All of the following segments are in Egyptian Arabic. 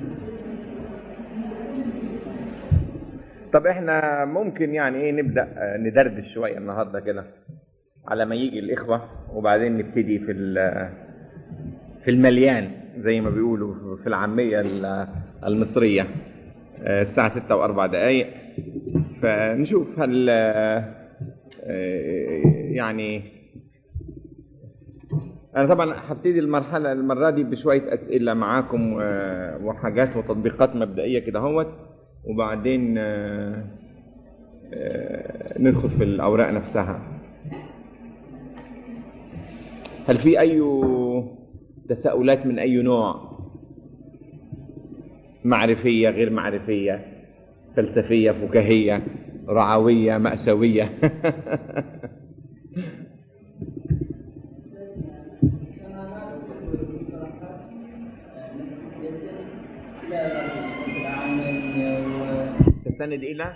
طب احنا ممكن يعني ايه نبدا آه، ندردش شويه النهارده كده على ما يجي الاخوه وبعدين نبتدي في ال- في المليان زي ما بيقولوا في العاميه ال- المصريه آه، الساعه ستة واربع دقائق فنشوف هل آه، آه، يعني انا طبعا هبتدي المرحله المره دي بشويه اسئله معاكم آه، وحاجات وتطبيقات مبدئيه كده اهوت وبعدين آه، آه، ندخل في الاوراق نفسها هل في اي تساؤلات من اي نوع معرفيه غير معرفيه فلسفيه فكاهيه رعويه ماساويه تستند الى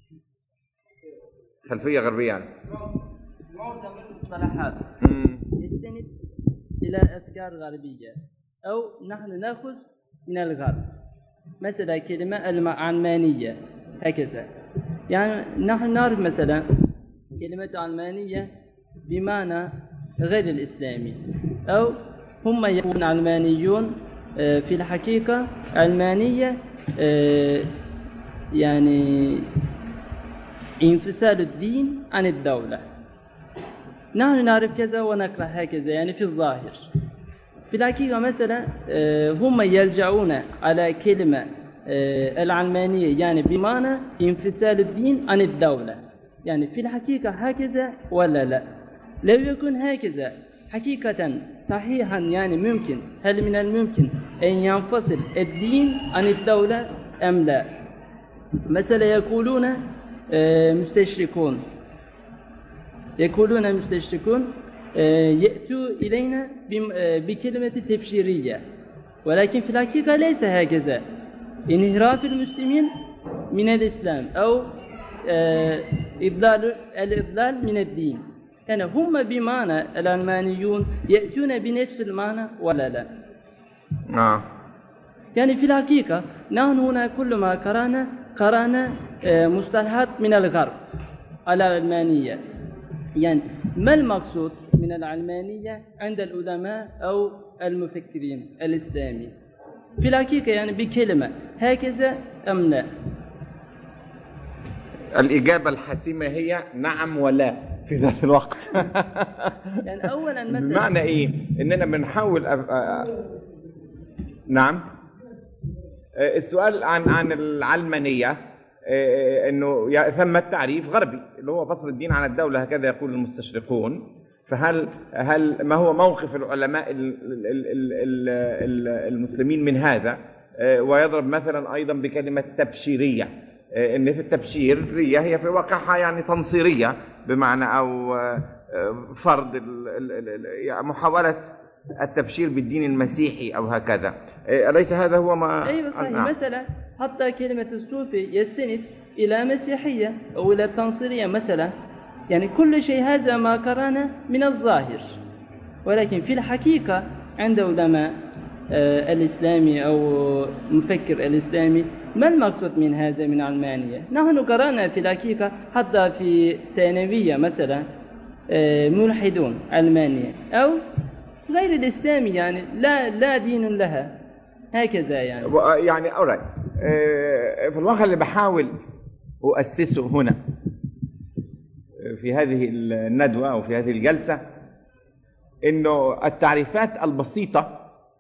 خلفيه غربيه يعني معظم المصطلحات مم. يستند إلى أفكار غربية أو نحن نأخذ من الغرب مثلا كلمة العلمانية هكذا يعني نحن نعرف مثلا كلمة علمانية بمعنى غير الإسلامي أو هم يكون علمانيون آه، في الحقيقة علمانية آه، يعني انفصال الدين عن الدولة نحن نعرف كذا ونقرأ هكذا يعني في الظاهر في الحقيقة مثلا آه، هم يلجؤون على كلمة آه، العلمانية يعني بمعنى انفصال الدين عن الدولة يعني في الحقيقة هكذا ولا لا لو يكون هكذا حقيقة صحيحا يعني ممكن هل من الممكن أن ينفصل الدين عن الدولة أم لا مثلا يقولون آه، مستشركون يقولون المستشركون آه، يأتوا إلينا بم- آه، بكلمة تبشيرية ولكن في الحقيقة ليس هكذا انحراف المسلمين من الإسلام أو آه، إضلال الإضلال من الدين يعني هم بمعنى العلمانيون يأتون بنفس المعنى ولا لا اه يعني في الحقيقة نحن هنا كل ما قرأنا قرأنا آه، مصطلحات من الغرب على العلمانية يعني ما المقصود من العلمانية عند العلماء أو المفكرين الإسلامي في الحقيقة يعني بكلمة هكذا أم لا الإجابة الحاسمة هي نعم ولا في ذات الوقت يعني أولا مثلا بمعنى إيه؟ إننا بنحاول أف... أ- نعم آه، السؤال عن عن العلمانية آه، إنه يا- ثم التعريف غربي اللي هو فصل الدين عن الدولة هكذا يقول المستشرقون فهل هل ما هو موقف العلماء ال- ال- ال- ال- ال- المسلمين من هذا آه، ويضرب مثلا ايضا بكلمه تبشيريه آه، ان في التبشيريه هي في واقعها يعني تنصيريه بمعنى او آه، آه، فرض ال- ال- ال- ال- يعني محاوله التبشير بالدين المسيحي او هكذا آه، اليس هذا هو ما أيوة صحيح نعم. مثلا حتى كلمة الصوفي يستند إلى مسيحية أو إلى التنصيرية مثلا يعني كل شيء هذا ما قرانا من الظاهر ولكن في الحقيقة عند علماء آه، الإسلامي أو مفكر الإسلامي ما المقصود من هذا من علمانية نحن قرأنا في الحقيقة حتى في ثانوية مثلا آه، ملحدون علمانية أو غير الإسلامي يعني لا لا دين لها هكذا يعني و- يعني alright. آه، في الواقع اللي بحاول أؤسسه هنا آه، في هذه الندوة أو في هذه الجلسة إنه التعريفات البسيطة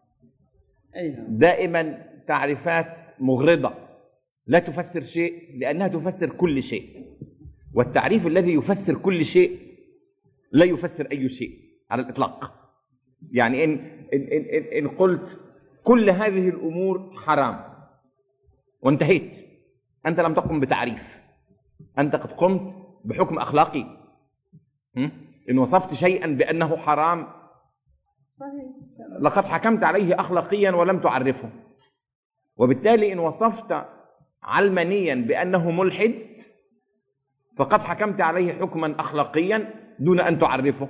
أي نعم دائما تعريفات مغرضة لا تفسر شيء لأنها تفسر كل شيء والتعريف الذي يفسر كل شيء لا يفسر أي شيء على الإطلاق يعني إن, إن, إن, إن, إن قلت كل هذه الأمور حرام وانتهيت أنت لم تقم بتعريف أنت قد قمت بحكم أخلاقي م? إن وصفت شيئا بأنه حرام صحيح لقد حكمت عليه اخلاقيا ولم تعرفه وبالتالي ان وصفت علمانيا بانه ملحد فقد حكمت عليه حكما اخلاقيا دون ان تعرفه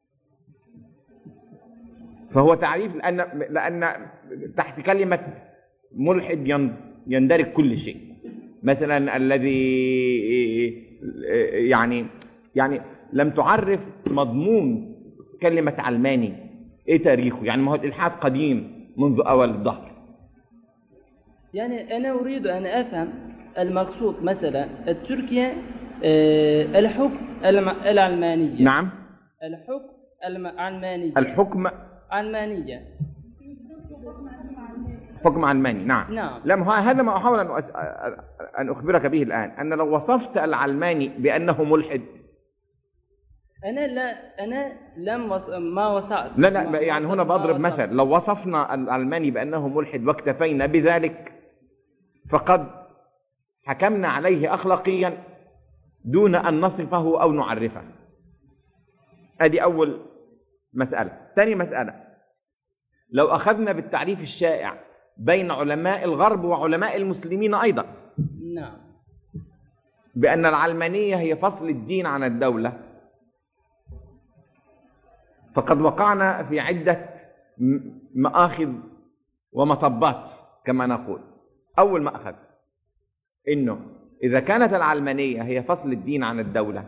فهو تعريف لان لان تحت كلمه ملحد ين- يندرج كل شيء مثلا الذي يعني يعني لم تعرف مضمون كلمة علماني ايه تاريخه يعني ما هو الالحاد قديم منذ اول الظهر يعني أنا أريد أن أفهم المقصود مثلا تركيا آه، الحكم الم- العلمانية نعم الحكم العلمانية الحكم علمانية حكم علماني نعم نعم. لا ما هو هذا ما احاول ان أس... ان اخبرك به الان ان لو وصفت العلماني بانه ملحد أنا لا أنا لم وص... ما وصلت لا لا ما يعني وصلت- هنا ما بضرب وصلت. مثل لو وصفنا العلماني بانه ملحد واكتفينا بذلك فقد حكمنا عليه اخلاقيا دون ان نصفه او نعرفه ادي اول مساله ثاني مساله لو اخذنا بالتعريف الشائع بين علماء الغرب وعلماء المسلمين ايضا نعم بأن العلمانية هي فصل الدين عن الدولة فقد وقعنا في عدة م- مآخذ ومطبات كما نقول أول مأخذ إنه إذا كانت العلمانية هي فصل الدين عن الدولة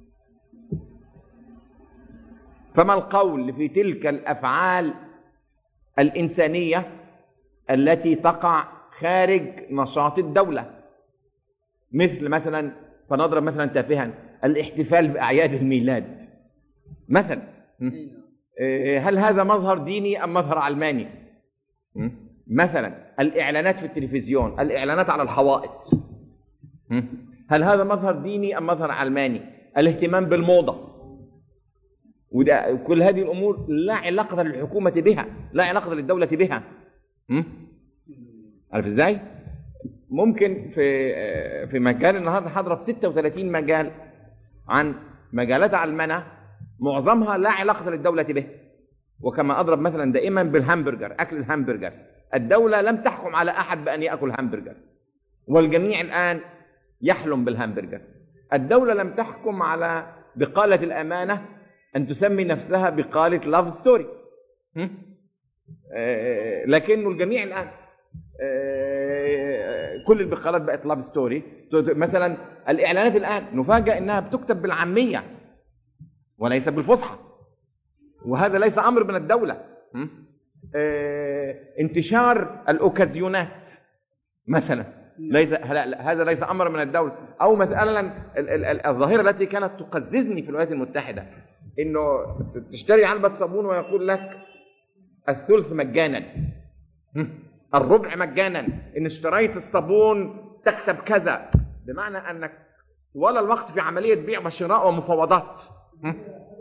فما القول في تلك الأفعال الإنسانية التي تقع خارج نشاط الدوله مثل مثلا فنضرب مثلا تافها الاحتفال باعياد الميلاد مثلا م? إيه نعم. إيه، هل هذا مظهر ديني ام مظهر علماني م? مثلا الاعلانات في التلفزيون الاعلانات على الحوائط م? هل هذا مظهر ديني ام مظهر علماني الاهتمام بالموضه وده كل هذه الامور لا علاقه للحكومه بها لا علاقه للدوله بها م? عارف ازاي ممكن في في مجال النهارده هضرب 36 مجال عن مجالات علمنه معظمها لا علاقه للدوله به وكما اضرب مثلا دائما بالهامبرجر اكل الهامبرجر الدوله لم تحكم على احد بان ياكل همبرجر والجميع الان يحلم بالهامبرجر الدوله لم تحكم على بقاله الامانه ان تسمي نفسها بقاله لاف ستوري لكنه الجميع الان آه، كل البقالات بقت لاف ستوري مثلا الاعلانات الان نفاجئ انها بتكتب بالعاميه وليس بالفصحى وهذا ليس امر من الدوله م? آه، انتشار الاوكازيونات مثلا ليس لا لا هذا ليس امر من الدوله او مساله ال- ال- ال- الظاهره التي كانت تقززني في الولايات المتحده انه تشتري علبه صابون ويقول لك الثلث مجانا م? الربع مجانا ان اشتريت الصابون تكسب كذا بمعنى انك ولا الوقت في عمليه بيع وشراء ومفاوضات م?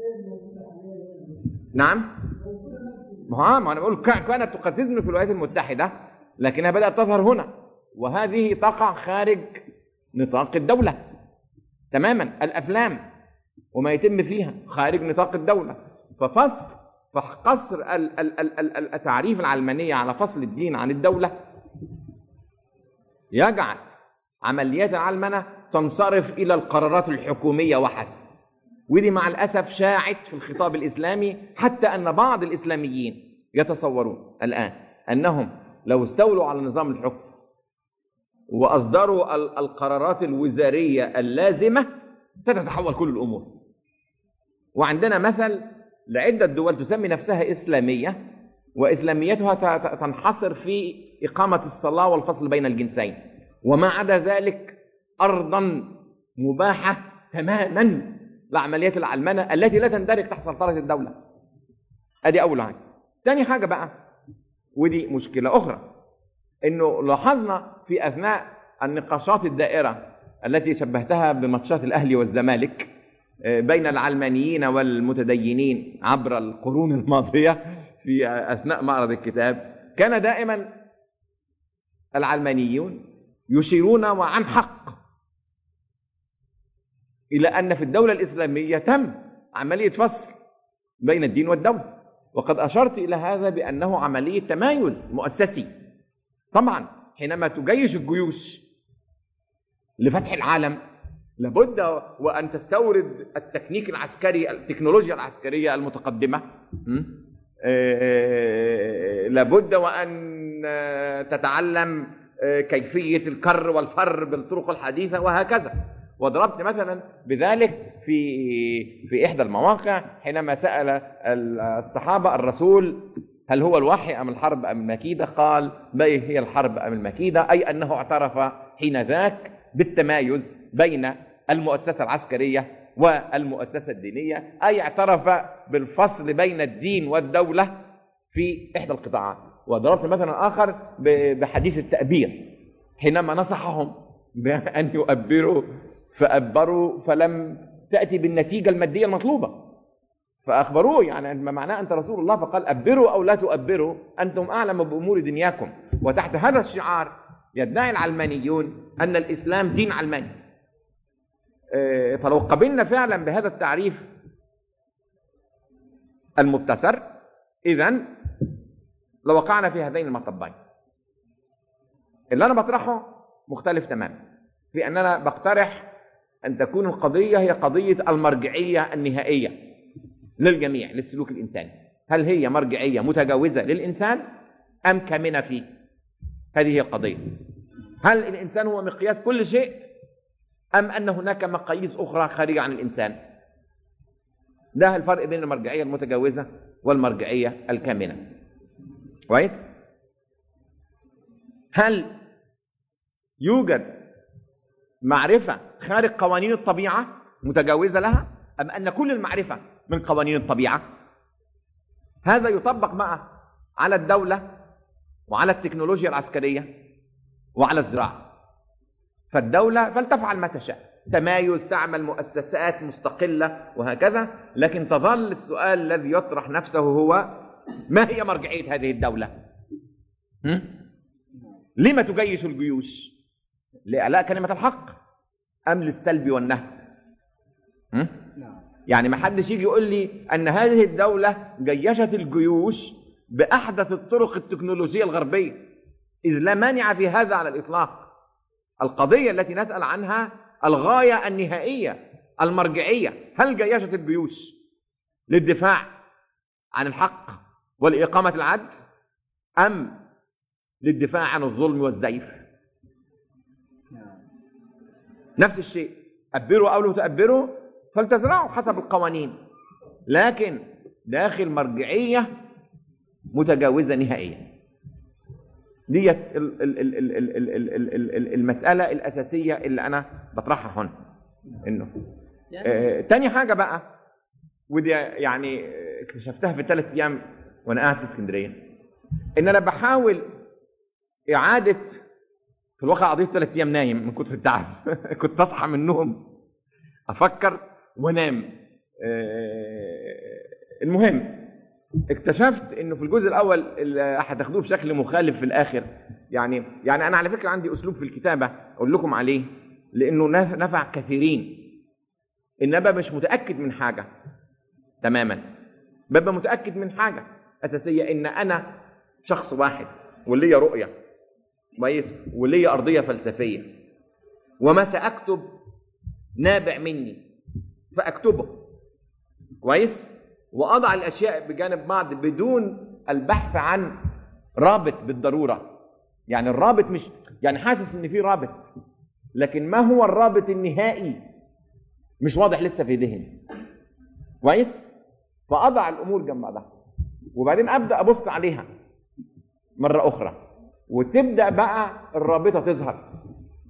نعم ما هو ما انا بقول كا- كانت تقززني في الولايات المتحده لكنها بدات تظهر هنا وهذه تقع خارج نطاق الدوله تماما الافلام وما يتم فيها خارج نطاق الدوله ففصل فقصر ال- ال- ال- ال- ال- التعريف العلمانيه على فصل الدين عن الدوله يجعل عمليات العلمنه تنصرف الى القرارات الحكوميه وحسب ودي مع الاسف شاعت في الخطاب الاسلامي حتى ان بعض الاسلاميين يتصورون الان انهم لو استولوا على نظام الحكم واصدروا ال- القرارات الوزاريه اللازمه ستتحول كل الامور وعندنا مثل لعده دول تسمي نفسها اسلاميه واسلاميتها ت- ت- تنحصر في اقامه الصلاه والفصل بين الجنسين وما عدا ذلك ارضا مباحه تماما لعمليات العلمنه التي لا تندرج تحت سيطره الدوله ادي اول حاجه تاني حاجه بقى ودي مشكله اخرى انه لاحظنا في اثناء النقاشات الدائره التي شبهتها بماتشات الاهلي والزمالك آه، بين العلمانيين والمتدينين عبر القرون الماضيه في اثناء معرض الكتاب كان دائما العلمانيون يشيرون وعن حق الى ان في الدوله الاسلاميه تم عمليه فصل بين الدين والدوله وقد اشرت الى هذا بانه عمليه تمايز مؤسسي طبعا حينما تجيش الجيوش لفتح العالم لابد وان تستورد التكنيك العسكري التكنولوجيا العسكريه المتقدمه م? آه، لابد وان آه، تتعلم آه، كيفيه الكر والفر بالطرق الحديثه وهكذا وضربت مثلا بذلك في في احدى المواقع حينما سال الصحابه الرسول هل هو الوحي ام الحرب ام المكيده؟ قال بل هي الحرب ام المكيده اي انه اعترف حين ذاك بالتمايز بين المؤسسه العسكريه والمؤسسه الدينيه اي اعترف بالفصل بين الدين والدوله في احدى القطاعات وضربت مثلا اخر ب- بحديث التابير حينما نصحهم بان يؤبروا فابروا فلم تاتي بالنتيجه الماديه المطلوبه فاخبروه يعني ما معناه انت رسول الله فقال ابروا او لا تؤبروا انتم اعلم بامور دنياكم وتحت هذا الشعار يدعي العلمانيون ان الاسلام دين علماني آه، فلو قبلنا فعلا بهذا التعريف المبتسر اذا لوقعنا في هذين المطبين اللي انا بطرحه مختلف تماما في ان انا بقترح ان تكون القضيه هي قضيه المرجعيه النهائيه للجميع للسلوك الانساني هل هي مرجعيه متجاوزه للانسان ام كامنه فيه هذه هي القضيه هل الانسان هو مقياس كل شيء ام ان هناك مقاييس اخرى خارجه عن الانسان ده الفرق بين المرجعيه المتجاوزه والمرجعيه الكامنه كويس هل يوجد معرفه خارج قوانين الطبيعه متجاوزه لها ام ان كل المعرفه من قوانين الطبيعه هذا يطبق مع على الدوله وعلى التكنولوجيا العسكريه وعلى الزراعه فالدوله فلتفعل ما تشاء تمايز تعمل مؤسسات مستقله وهكذا لكن تظل السؤال الذي يطرح نفسه هو ما هي مرجعيه هذه الدوله هم؟ لما تجيش الجيوش لاعلاء كلمه الحق ام للسلب والنهب هم؟ نعم يعني ما حدش يجي يقول لي ان هذه الدوله جيشت الجيوش باحدث الطرق التكنولوجيه الغربيه اذ لا مانع في هذا على الاطلاق القضيه التي نسال عنها الغايه النهائيه المرجعيه هل جيشت الجيوش للدفاع عن الحق والاقامه العدل ام للدفاع عن الظلم والزيف نعم نفس الشيء أبروا أو لا تأبروا فلتزرعوا حسب القوانين لكن داخل مرجعية متجاوزة نهائيا ديت ال- ال- ال- ال- ال- ال- ال- ال- ال- المسألة الأساسية اللي أنا بطرحها هنا إنه يعني آه، تاني حاجة بقى ودي يعني آه، اكتشفتها في ثلاث أيام وأنا قاعد في اسكندرية إن أنا بحاول إعادة في الواقع قضيت ثلاث أيام نايم من كتر التعب كنت أصحى من النوم أفكر وأنام آه، المهم اكتشفت انه في الجزء الاول اللي هتاخدوه بشكل مخالف في الاخر يعني يعني انا على فكره عندي اسلوب في الكتابه اقول لكم عليه لانه نف- نفع كثيرين ان ابقى مش متاكد من حاجه تماما ببقى متاكد من حاجه اساسيه ان انا شخص واحد وليا رؤيه كويس وليا ارضيه فلسفيه وما ساكتب نابع مني فاكتبه كويس واضع الاشياء بجانب بعض بدون البحث عن رابط بالضروره يعني الرابط مش يعني حاسس ان في رابط لكن ما هو الرابط النهائي مش واضح لسه في ذهني كويس فاضع الامور جنب بعضها وبعدين ابدا ابص عليها مره اخرى وتبدا بقى الرابطه تظهر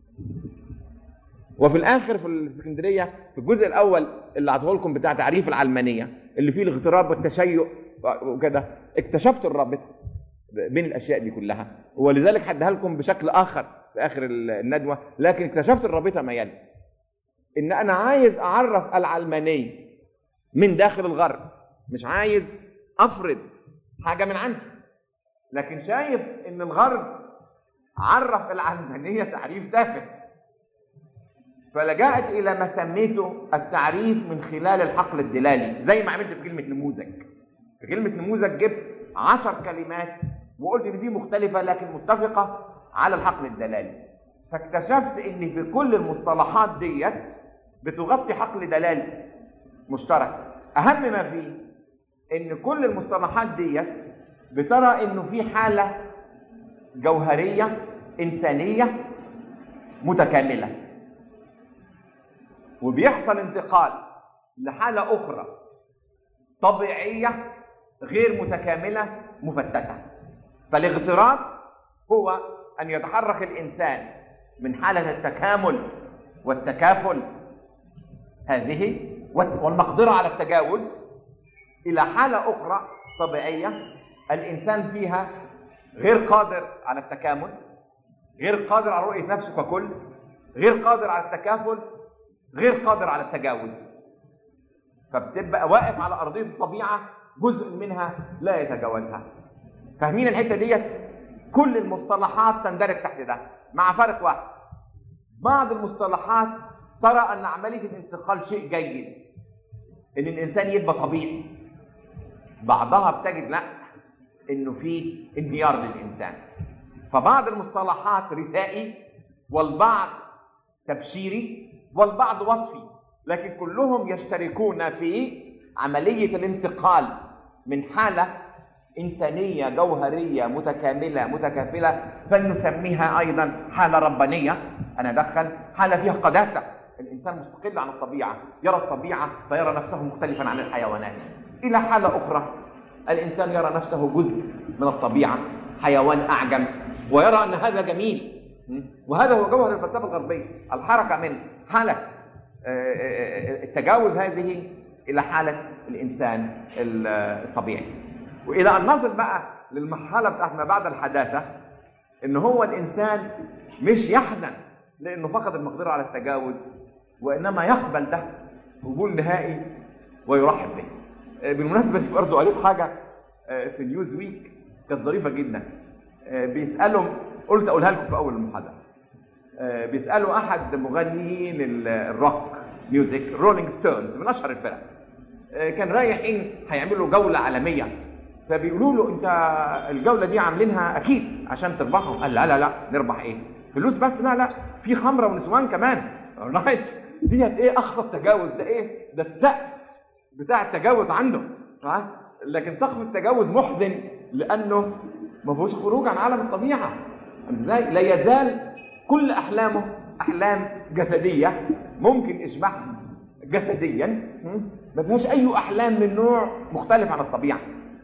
وفي الاخر في الاسكندريه في الجزء الاول اللي عطوه لكم بتاع تعريف العلمانيه اللي فيه الاغتراب والتشيع وكده اكتشفت الرابطه بين الاشياء دي كلها ولذلك هديها لكم بشكل اخر في اخر الندوه لكن اكتشفت الرابطه ما يلي ان انا عايز اعرف العلمانيه من داخل الغرب مش عايز افرض حاجه من عندي لكن شايف ان الغرب عرف العلمانيه تعريف تافه فلجأت إلى ما سميته التعريف من خلال الحقل الدلالي زي ما عملت في كلمة نموذج في كلمة نموذج جبت عشر كلمات وقلت إن دي مختلفة لكن متفقة على الحقل الدلالي فاكتشفت إن في كل المصطلحات ديت بتغطي حقل دلالي مشترك أهم ما فيه إن كل المصطلحات ديت بترى إنه في حالة جوهريه انسانيه متكامله وبيحصل انتقال لحاله اخرى طبيعيه غير متكامله مفتته فالاغتراب هو ان يتحرك الانسان من حاله التكامل والتكافل هذه والمقدره على التجاوز الى حاله اخرى طبيعيه الانسان فيها غير قادر على التكامل غير قادر على رؤيه نفسه ككل غير قادر على التكافل غير قادر على التجاوز فبتبقى واقف على ارضيه الطبيعه جزء منها لا يتجاوزها فاهمين الحته ديت كل المصطلحات تندرج تحت ده مع فرق واحد بعض المصطلحات ترى ان عمليه الانتقال شيء جيد ان الانسان يبقى طبيعي بعضها بتجد لا انه في انهيار للانسان فبعض المصطلحات رثائي والبعض تبشيري والبعض وصفي لكن كلهم يشتركون في عمليه الانتقال من حاله انسانيه جوهريه متكامله متكافله فلنسميها ايضا حاله ربانيه انا ادخل حاله فيها قداسه الانسان مستقل عن الطبيعه يرى الطبيعه فيرى نفسه مختلفا عن الحيوانات الى حاله اخرى الانسان يرى نفسه جزء من الطبيعه حيوان اعجم ويرى ان هذا جميل وهذا هو جوهر الفلسفه الغربيه الحركه من حاله التجاوز هذه الى حاله الانسان الطبيعي والى ان نصل بقى للمرحله بتاعت ما بعد الحداثه ان هو الانسان مش يحزن لانه فقد المقدره على التجاوز وانما يقبل ده قبول نهائي ويرحب به بالمناسبه دي برضه قريت حاجه في نيوز ويك كانت ظريفه جدا بيسالوا قلت اقولها لكم في اول المحاضره بيسالوا احد مغنيين الروك ميوزك رولينج ستونز من اشهر الفرق كان رايحين هيعملوا جوله عالميه فبيقولوا له انت الجوله دي عاملينها اكيد عشان تربحهم قال لا لا لا نربح ايه فلوس بس لا لا في خمره ونسوان كمان رايت ديت ايه اقصى التجاوز ده ايه ده السقف بتاع التجاوز عنده لكن سقف التجاوز محزن لانه ما فيهوش خروج عن عالم الطبيعه ازاي لا يزال كل احلامه احلام جسديه ممكن اشباعها جسديا ما فيهاش اي احلام من نوع مختلف عن الطبيعه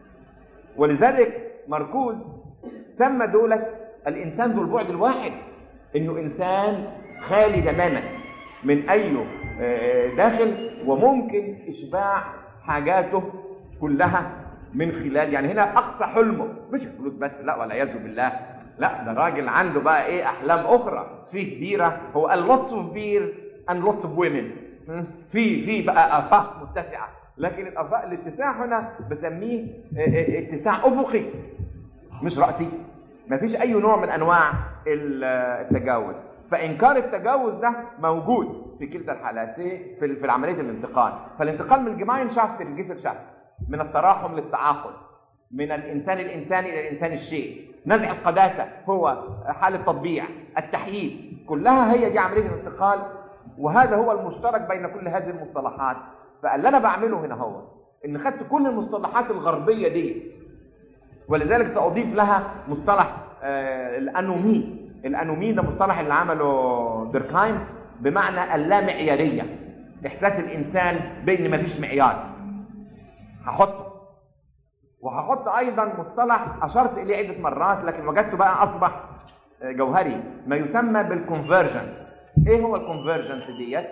ولذلك مركوز سمى دولة الانسان ذو البعد الواحد انه انسان خالي تماما من اي داخل وممكن اشباع حاجاته كلها من خلال يعني هنا اقصى حلمه مش الفلوس بس لا والعياذ بالله لا ده راجل عنده بقى ايه احلام اخرى فيه بيره هو قال لوتس اوف بير اند لوتس اوف ويمن في في بقى افاق متسعه لكن الافاق الاتساع هنا بسميه اتساع افقي مش راسي ما فيش اي نوع من انواع التجاوز فانكار التجاوز ده موجود في كلتا الحالتين في في عمليه الانتقال فالانتقال من الجماين شافت للجسر شافت من التراحم للتعاقل من الانسان الانساني الى الانسان الشيء نزع القداسه هو حاله تطبيع التحييد كلها هي دي عمليه الانتقال وهذا هو المشترك بين كل هذه المصطلحات فاللي انا بعمله هنا هو ان خدت كل المصطلحات الغربيه ديت ولذلك ساضيف لها مصطلح آه الانومي الانومي ده مصطلح اللي عمله ديركايم بمعنى اللامعياريه احساس الانسان بان مفيش معيار هحطه وهحط ايضا مصطلح اشرت اليه عده مرات لكن وجدته بقى اصبح جوهري ما يسمى بالكونفرجنس ايه هو الكونفرجنس ديت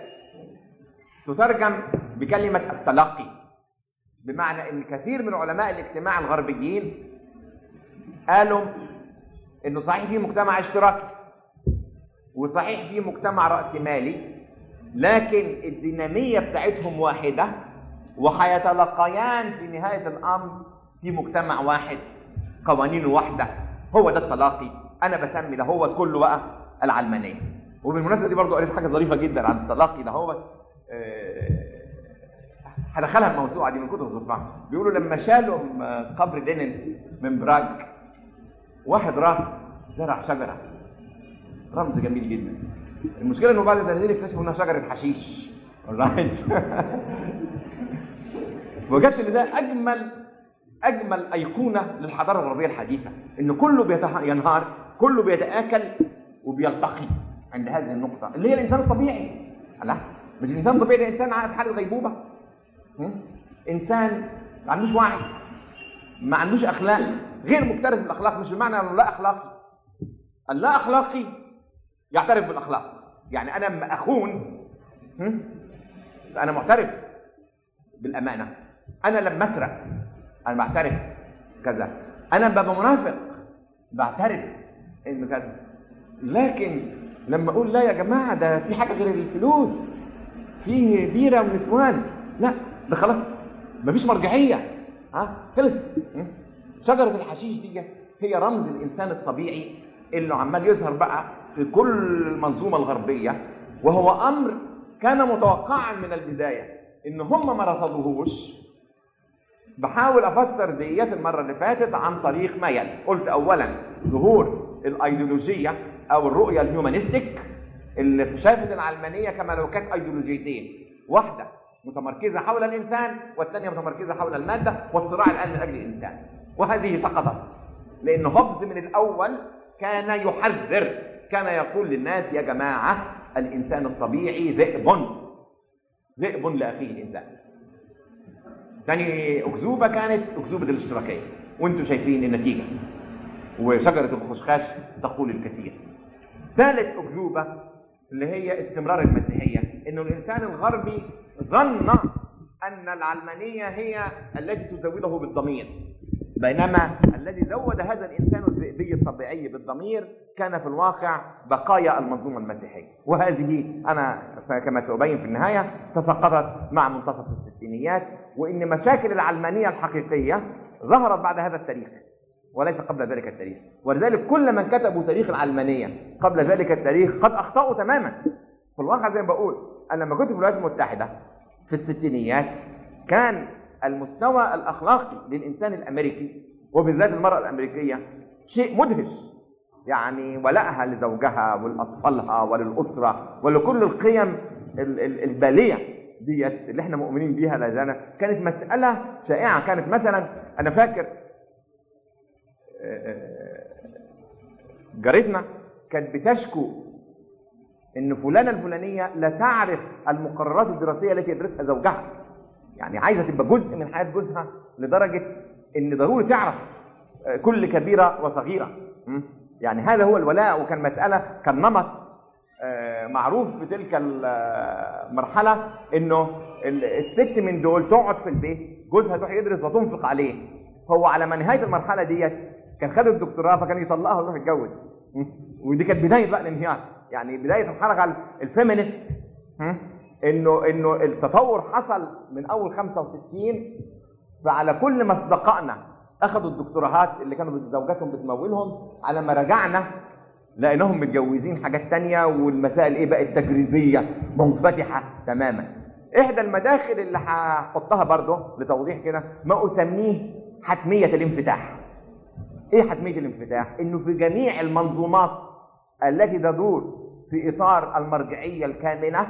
تترجم بكلمه التلقي بمعنى ان كثير من علماء الاجتماع الغربيين قالوا انه صحيح في مجتمع اشتراكي وصحيح في مجتمع راسمالي لكن الديناميه بتاعتهم واحده وهيتلقيان في نهايه الامر في مجتمع واحد قوانينه واحده هو ده التلاقي انا بسمي ده هو كله بقى العلمانيه وبالمناسبه دي برضو قريت حاجه ظريفه جدا عن التلاقي ده هو هدخلها الموسوعه دي من كتب الظفران بيقولوا لما شالوا قبر لينين من براج واحد راح زرع شجره رمز جميل جدا المشكله انه بعد سنتين اكتشفوا انها شجره حشيش رايت وجدت ان ده اجمل اجمل ايقونه للحضاره الغربيه الحديثه ان كله بينهار كله بيتآكل وبيلتقي عند هذه النقطة اللي هي الإنسان الطبيعي لا مش الإنسان الطبيعي ده إنسان في حالة غيبوبة هم؟ إنسان ما عندوش وعي ما عندوش أخلاق غير مكترث بالأخلاق مش بمعنى أنه لا أخلاقي اللا أخلاقي يعترف بالأخلاق يعني أنا لما أخون هم؟ أنا معترف بالأمانة أنا لما أسرق أنا بعترف كذا أنا ببقى منافق بعترف إنه كذا لكن لما أقول لا يا جماعة ده في حاجة غير الفلوس في بيرة ونسوان لا ده خلاص مفيش مرجعية ها خلص م? شجرة الحشيش دي هي رمز الإنسان الطبيعي اللي عمال يظهر بقى في كل المنظومة الغربية وهو أمر كان متوقعا من البداية إن هم ما رصدوهوش بحاول افسر ديات المره اللي فاتت عن طريق ما يلي قلت اولا ظهور الايديولوجيه او الرؤيه الهيومانيستيك اللي شافت العلمانيه كما لو كانت ايديولوجيتين واحده متمركزه حول الانسان والثانيه متمركزه حول الماده والصراع الان من اجل الانسان وهذه سقطت لان هوبز من الاول كان يحذر كان يقول للناس يا جماعه الانسان الطبيعي ذئب ذئب لاخيه الانسان ثاني أكذوبة كانت أكذوبة الاشتراكية وانتم شايفين النتيجة وشجرة الخشخاش تقول الكثير ثالث أكذوبة اللي هي استمرار المسيحية إنه الإنسان الغربي ظن أن العلمانية هي التي تزوده بالضمير بينما الذي زود هذا الإنسان الذئبي الطبيعي بالضمير كان في الواقع بقايا المنظومة المسيحية وهذه أنا كما سأبين في النهاية تساقطت مع منتصف الستينيات وإن مشاكل العلمانية الحقيقية ظهرت بعد هذا التاريخ وليس قبل ذلك التاريخ ولذلك كل من كتبوا تاريخ العلمانية قبل ذلك التاريخ قد أخطأوا تماما في الواقع زي ما بقول أنا لما كنت في الولايات المتحدة في الستينيات كان المستوى الأخلاقي للإنسان الأمريكي وبالذات المرأة الأمريكية شيء مدهش يعني ولائها لزوجها ولأطفالها وللأسرة ولكل القيم البالية ديت اللي احنا مؤمنين بيها لا كانت مسألة شائعة كانت مثلا أنا فاكر جارتنا كانت بتشكو ان فلانه الفلانيه لا تعرف المقررات الدراسيه التي يدرسها زوجها يعني عايزه تبقى جزء من حياه جوزها لدرجه ان ضروري تعرف كل كبيره وصغيره يعني هذا هو الولاء وكان مساله كان نمط معروف في تلك المرحله انه الست من دول تقعد في البيت جوزها يروح يدرس وتنفق عليه هو على ما نهايه المرحله ديت كان خد الدكتوراه فكان يطلقها ويروح يتجوز ودي كانت بدايه بقى الانهيار يعني بدايه الحركه الفيمينست انه انه التطور حصل من اول 65 فعلى كل ما اصدقائنا اخذوا الدكتوراهات اللي كانوا زوجاتهم بتمولهم على ما رجعنا لقيناهم متجوزين حاجات تانية والمسائل ايه بقت تجريبيه منفتحه تماما احدى المداخل اللي هحطها برضه لتوضيح كده ما اسميه حتميه الانفتاح ايه حتميه الانفتاح انه في جميع المنظومات التي تدور في اطار المرجعيه الكامنه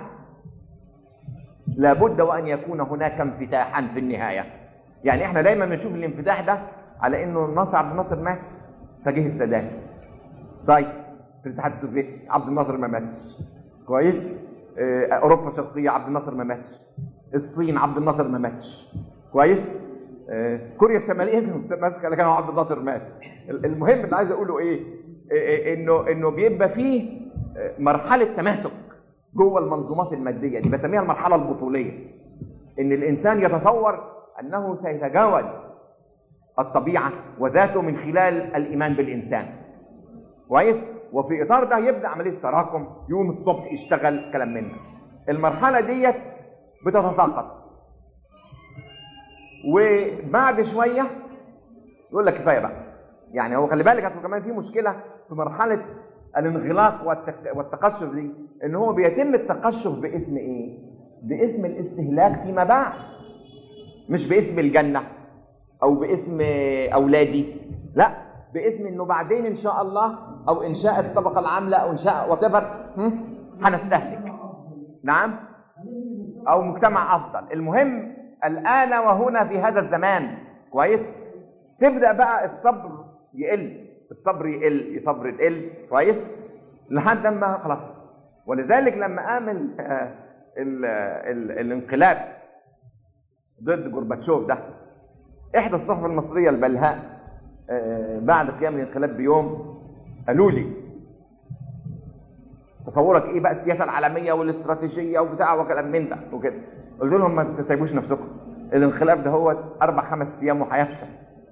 لابد وان يكون هناك انفتاحا في النهايه يعني احنا دايما بنشوف الانفتاح ده على انه الناصر عبد الناصر مات فجه السادات طيب في الاتحاد السوفيتي عبد الناصر ما ماتش كويس اه اوروبا الشرقيه عبد الناصر ما ماتش الصين عبد الناصر ما ماتش كويس اه كوريا الشماليه ماسكه كان عبد الناصر مات المهم اللي عايز اقوله ايه اه انه انه بيبقى فيه مرحله تماسك جوه المنظومات الماديه دي بسميها المرحله البطوليه ان الانسان يتصور انه سيتجاوز الطبيعه وذاته من خلال الايمان بالانسان كويس وفي اطار ده يبدا عمليه تراكم يوم الصبح يشتغل كلام من المرحله ديت بتتساقط وبعد شويه يقول لك كفايه بقى يعني هو خلي بالك اصل كمان في مشكله في مرحله الانغلاق والتك... والتقشف دي ان هو بيتم التقشف باسم ايه؟ باسم الاستهلاك فيما بعد مش باسم الجنه او باسم اولادي لا باسم انه بعدين ان شاء الله او انشاء الطبقه العامله او انشاء وات هنستهلك نعم او مجتمع افضل المهم الان وهنا في هذا الزمان كويس تبدا بقى الصبر يقل الصبر يقل الصبر يقل كويس لحد ما خلاص ولذلك لما قام ال ال ال الانقلاب ضد جورباتشوف ده احدى الصحف المصريه البلهاء آه، بعد قيام الانقلاب بيوم قالوا لي تصورك ايه بقى السياسه العالميه والاستراتيجيه وبتاع وكلام من ده وكده قلت لهم ما تتعبوش نفسكم الانقلاب ده هو اربع خمس ايام وهيفشل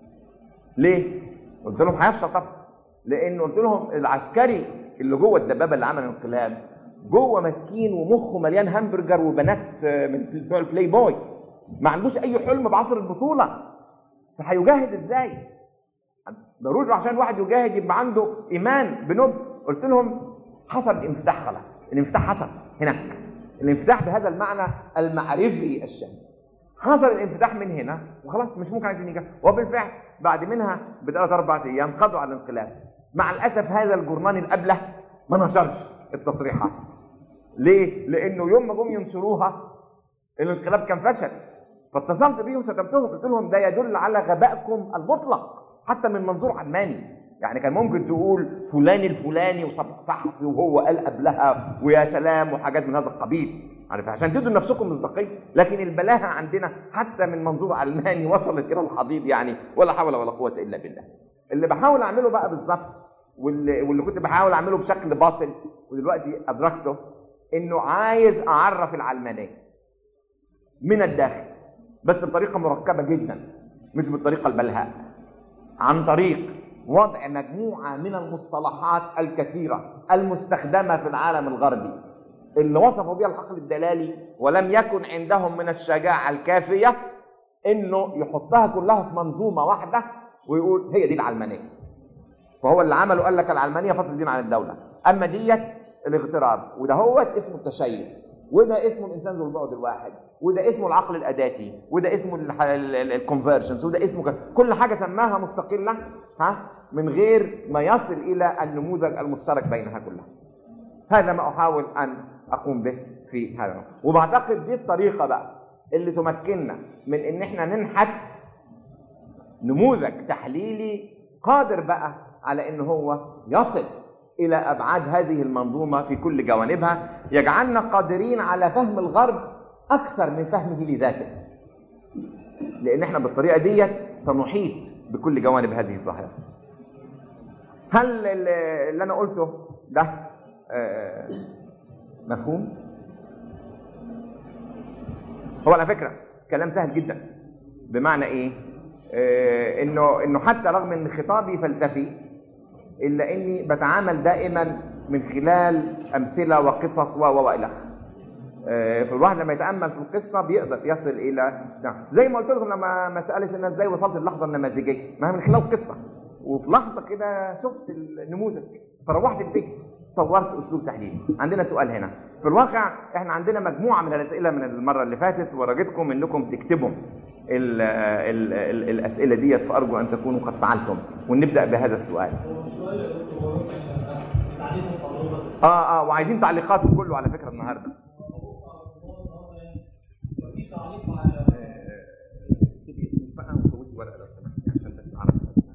ليه؟ قلت لهم هيفشل طبعا لان قلت لهم العسكري اللي جوه الدبابه اللي عمل الانقلاب جوه مسكين ومخه مليان همبرجر وبنات آه، من بتوع البلاي بوي ما عندوش اي حلم بعصر البطوله فهيجاهد ازاي؟ ضروري عشان الواحد يجاهد يبقى عنده ايمان بنضج قلت لهم حصل الانفتاح خلاص الانفتاح حصل هناك الانفتاح بهذا المعنى المعرفي الشامل حصل الانفتاح من هنا وخلاص مش ممكن عايزين يجاهدوا وبالفعل بعد منها بثلاث اربع ايام قضوا على الانقلاب مع الاسف هذا الجرنان الابله ما نشرش التصريحات ليه؟ لانه يوم ما جم ينشروها الانقلاب كان فشل فاتصلت بيهم شتمتهم قلت لهم ده يدل على غبائكم المطلق حتى من منظور علماني يعني كان ممكن تقول فلان الفلاني وصبح صحفي وهو قال قبلها ويا سلام وحاجات من هذا القبيل عارف عشان تدوا لنفسكم مصداقيه لكن البلاهه عندنا حتى من منظور علماني وصلت الى الحضيض يعني ولا حول ولا قوه الا بالله اللي بحاول اعمله بقى بالظبط واللي, واللي كنت بحاول اعمله بشكل باطل ودلوقتي ادركته انه عايز اعرف العلمانيه من الداخل بس بطريقه مركبه جدا مش بالطريقه البلهاء عن طريق وضع مجموعه من المصطلحات الكثيره المستخدمه في العالم الغربي اللي وصفوا بها العقل الدلالي ولم يكن عندهم من الشجاعه الكافيه انه يحطها كلها في منظومه واحده ويقول هي دي العلمانيه فهو اللي عمله قال لك العلمانيه فصل الدين عن الدوله اما ديت الاغتراب وده هو اسمه التشيع وده اسمه الانسان ذو البعد الواحد وده اسمه العقل الاداتي وده اسمه الكونفرجنس وده اسمه ك- كل حاجه سماها مستقله ها من غير ما يصل الى النموذج المشترك بينها كلها هذا ما احاول ان اقوم به في هذا الوقت. وبعتقد دي الطريقه بقى اللي تمكننا من ان احنا ننحت نموذج تحليلي قادر بقى على ان هو يصل الى ابعاد هذه المنظومه في كل جوانبها يجعلنا قادرين على فهم الغرب اكثر من فهمه لذاته لان احنا بالطريقه ديت سنحيط بكل جوانب هذه الظاهره هل ال- اللي انا قلته ده آه، مفهوم هو على فكره كلام سهل جدا بمعنى ايه آه، انه انه حتى رغم ان خطابي فلسفي الا اني بتعامل دائما من خلال امثله وقصص و و والى اخره آه، فالواحد لما يتامل في القصه بيقدر يصل الى نعم زي ما قلت لكم لما مساله ان ازاي وصلت للحظه النماذجيه ما هي من خلال قصه وفي لحظه كده شفت النموذج فروحت البيت طورت اسلوب تحليلي عندنا سؤال هنا في الواقع احنا عندنا مجموعه من الاسئله من المره اللي فاتت ورجتكم انكم تكتبوا ال ال ال الاسئله ديت فارجو ان تكونوا قد فعلتم ونبدا بهذا السؤال اه اه وعايزين تعليقاتكم كله على فكره النهارده اكتبي اسمك بقى وصوتي ورقه لو سمحتي عشان بس اعرف اسمك.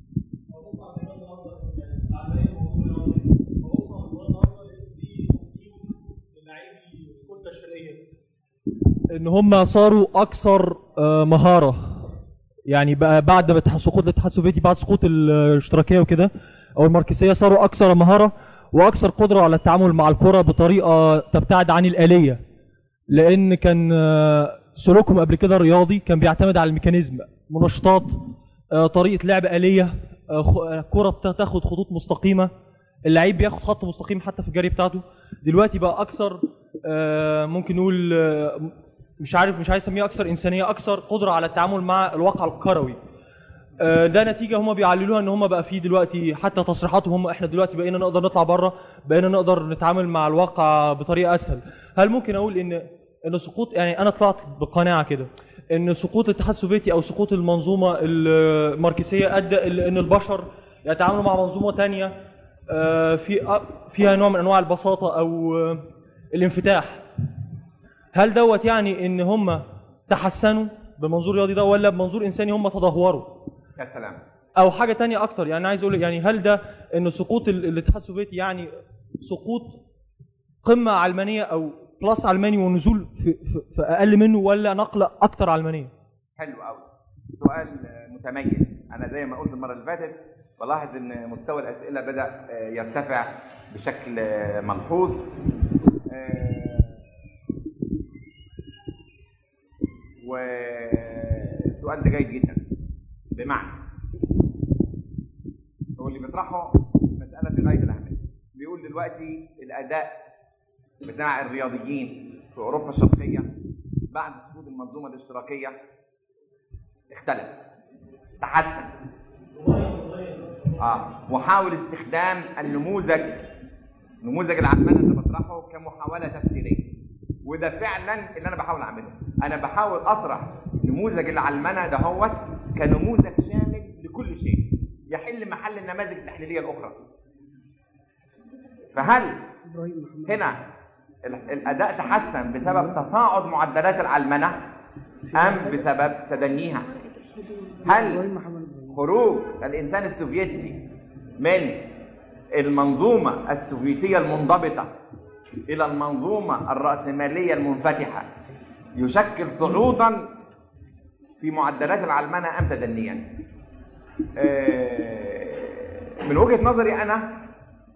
ان هم صاروا اكثر آه، مهاره يعني بقى بعد ما اتح- سقوط الاتحاد السوفيتي بعد سقوط الاشتراكيه وكده او الماركسيه صاروا اكثر مهاره واكثر قدره على التعامل مع الكره بطريقه تبتعد عن الاليه لان كان آه، سلوكهم قبل كده الرياضي كان بيعتمد على الميكانيزم منشطات آه، طريقه لعب اليه آه، خ- آه، كره بتاخد خطوط مستقيمه اللعيب بياخد خط مستقيم حتى في الجري بتاعته دلوقتي بقى اكثر آه، ممكن نقول آه، مش عارف مش عايز اسميها اكثر انسانيه اكثر قدره على التعامل مع الواقع الكروي آه، ده نتيجه هم بيعللوها ان هم بقى في دلوقتي حتى تصريحاتهم هم احنا دلوقتي بقينا نقدر نطلع بره بقينا نقدر نتعامل مع الواقع بطريقه اسهل هل ممكن اقول ان ان سقوط يعني انا طلعت بقناعه كده ان سقوط الاتحاد السوفيتي او سقوط المنظومه الماركسيه ادى الى ان البشر يتعاملوا مع منظومه تانية آه، في فيها نوع من انواع البساطه او آه، الانفتاح هل دوت يعني ان هم تحسنوا بمنظور رياضي ده ولا بمنظور انساني هم تدهوروا يا سلام او حاجه تانية اكتر يعني عايز اقول يعني هل ده ان سقوط ال- الاتحاد السوفيتي يعني سقوط قمه علمانيه او بلس علماني ونزول في, في, في اقل منه ولا نقله اكتر علمانيه حلو قوي سؤال آه، متميز انا زي ما قلت المره اللي فاتت بلاحظ ان مستوى الاسئله بدا آه، يرتفع بشكل آه، ملحوظ آه، والسؤال ده جيد جدا بمعنى هو اللي بيطرحه مساله في غايه الاهميه بيقول دلوقتي الاداء بتاع الرياضيين في اوروبا الشرقيه بعد سقوط المنظومه الاشتراكيه اختلف تحسن اه وحاول استخدام النموذج نموذج العلمانه اللي بطرحه كمحاوله تفسيريه وده فعلا اللي انا بحاول اعمله انا بحاول اطرح نموذج العلمنه دهوت كنموذج شامل لكل شيء يحل محل النماذج التحليليه الاخرى فهل هنا ال- الاداء تحسن بسبب تصاعد معدلات العلمنه ام بسبب تدنيها هل خروج الانسان السوفيتي من المنظومه السوفيتيه المنضبطه الى المنظومه الراسماليه المنفتحه يشكل صعودا في معدلات العلمنه ام تدنيا آه، من وجهه نظري انا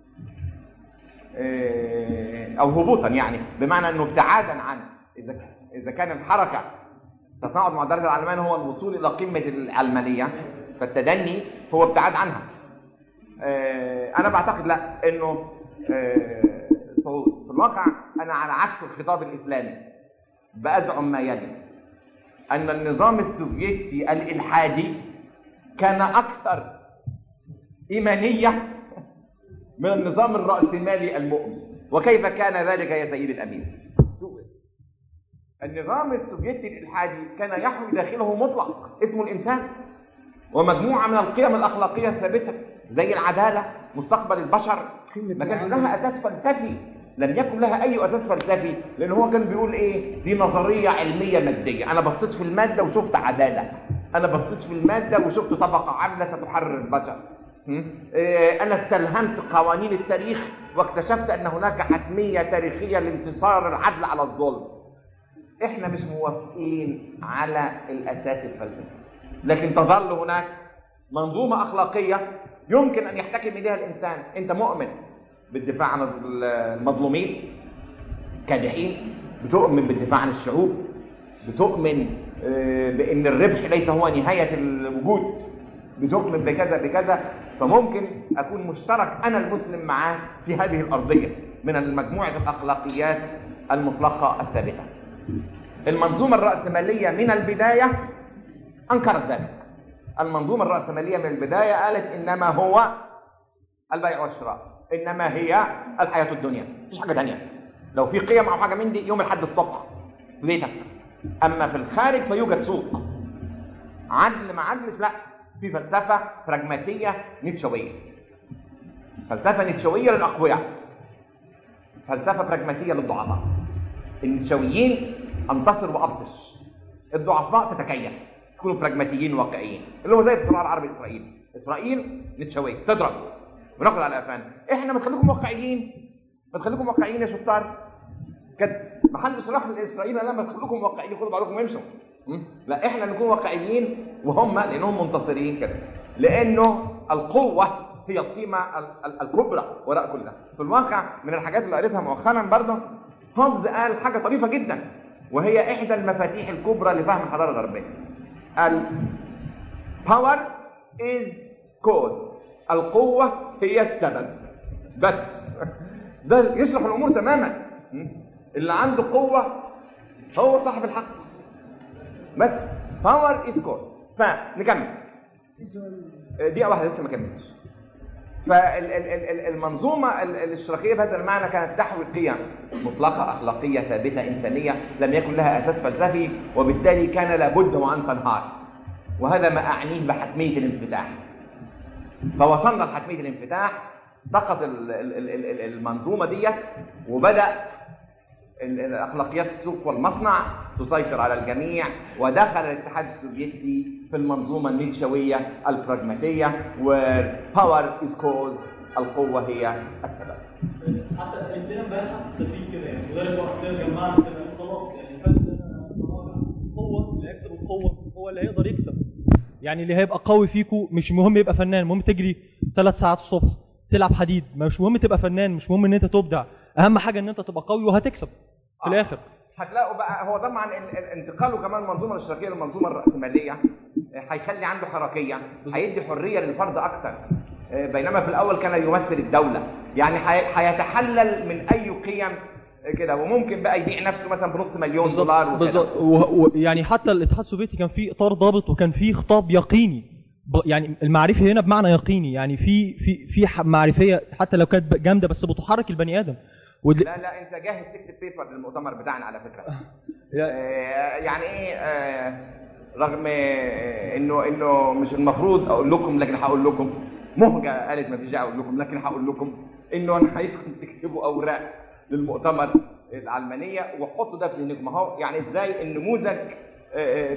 آه، او هبوطا يعني بمعنى انه ابتعادا عن اذا اذا كان الحركه تصاعد معدلات العلمانيه هو الوصول الى قمه العلمانيه فالتدني هو ابتعاد عنها آه، انا بعتقد لا انه آه، صعود في الواقع انا على عكس الخطاب الاسلامي بازعم ما يلي ان النظام السوفيتي الالحادي كان اكثر ايمانيه من النظام الراسمالي المؤمن وكيف كان ذلك يا سيدي الامير النظام السوفيتي الالحادي كان يحوي داخله مطلق اسمه الانسان ومجموعه من القيم الاخلاقيه الثابته زي العداله مستقبل البشر ما كانش لها اساس فلسفي لم يكن لها اي اساس فلسفي لان هو كان بيقول ايه دي نظريه علميه ماديه انا بصيت في الماده وشفت عداله انا بصيت في الماده وشفت طبقه عامله ستحرر البشر م? إيه، انا استلهمت قوانين التاريخ واكتشفت ان هناك حتميه تاريخيه لانتصار العدل على الظلم احنا مش موافقين على الاساس الفلسفي لكن تظل هناك منظومه اخلاقيه يمكن ان يحتكم اليها الانسان انت مؤمن بالدفاع عن المظلومين كادحين بتؤمن بالدفاع عن الشعوب بتؤمن آه، بان الربح ليس هو نهايه الوجود بتؤمن بكذا بكذا فممكن اكون مشترك انا المسلم معاه في هذه الارضيه من مجموعه الاخلاقيات المطلقه الثابته المنظومه الراسماليه من البدايه انكرت ذلك المنظومه الراسماليه من البدايه قالت انما هو البيع والشراء انما هي الحياه الدنيا مفيش حاجه تانية لو في قيم او حاجه من دي يوم الاحد الصبح في بيتك اما في الخارج فيوجد سوق عدل مع عدل لا في فلسفه براجماتيه نيتشويه فلسفه نيتشويه للاقوياء فلسفه براجماتيه للضعفاء النيتشويين انتصر وابطش الضعفاء تتكيف يكونوا براجماتيين واقعيين اللي هو زي في الصراع العربي اسرائيل اسرائيل نيتشويه تضرب وناخد على قفانا احنا ما تخليكم واقعيين ما تخليكم واقعيين يا شطار كانت محدش راح لاسرائيل لما تخليكم واقعيين خدوا بعضكم وامشوا م? لا احنا نكون واقعيين وهم لانهم منتصرين كده لانه القوه هي القيمه ال- ال- الكبرى وراء كل ده في الواقع من الحاجات اللي قريتها مؤخرا برضه هوبز قال حاجه طريفه جدا وهي احدى المفاتيح الكبرى لفهم الحضاره الغربيه قال power is cause القوة هي السبب بس ده يشرح الأمور تماما م? اللي عنده قوة هو صاحب الحق بس power is cause فنكمل دقيقة واحدة لسه ما كملتش فالمنظومة الاشتراكية بهذا المعنى كانت تحوي قيم مطلقة أخلاقية ثابتة إنسانية لم يكن لها أساس فلسفي وبالتالي كان لابد وأن تنهار وهذا ما أعنيه بحتمية الانفتاح فوصلنا لحتمية الانفتاح سقط ال- ال- ال- ال- ال- المنظومة ديت وبدأ ال- ال- أخلاقيات السوق والمصنع تسيطر على الجميع ودخل الاتحاد السوفيتي في المنظومه النيتشويه البراغماتيه وباور از كوز القوه هي السبب حتى عندنا امبارح تدريب كده يعني مدرب واحد كده جمعنا كده خلاص يعني فات القوه اللي هيكسب القوه هو اللي هيقدر يكسب يعني اللي هيبقى قوي فيكو مش مهم يبقى فنان المهم تجري ثلاث ساعات الصبح تلعب حديد مش مهم تبقى فنان مش مهم ان انت تبدع اهم حاجه ان انت تبقى قوي وهتكسب في آه. الاخر هتلاقوا بقى هو طبعا ال- ال- انتقاله كمان من المنظومه الاشتراكيه للمنظومه الراسماليه آه، هيخلي عنده حركيه هيدي حريه للفرد اكتر آه، بينما في الاول كان يمثل الدوله يعني هي- هيتحلل من اي قيم آه، كده وممكن بقى يبيع نفسه مثلا بنص مليون دولار وكده. بالظبط و- و- يعني حتى الاتحاد السوفيتي كان فيه اطار ضابط وكان فيه خطاب يقيني ب- يعني المعرفه هنا بمعنى يقيني يعني في في في ح- معرفيه حتى لو كانت جامده بس بتحرك البني ادم ود- لا لا انت جاهز تكتب بيبر للمؤتمر بتاعنا على فكره آه، يعني ايه آه، رغم آه، انه انه مش المفروض اقول لكم لكن هقول لكم مهجه قالت ما فيش داعي اقول لكم لكن هقول لكم انه انا عايزكم تكتبوا اوراق للمؤتمر العلمانيه وحطوا ده في ذهنكم اهو يعني ازاي النموذج آه،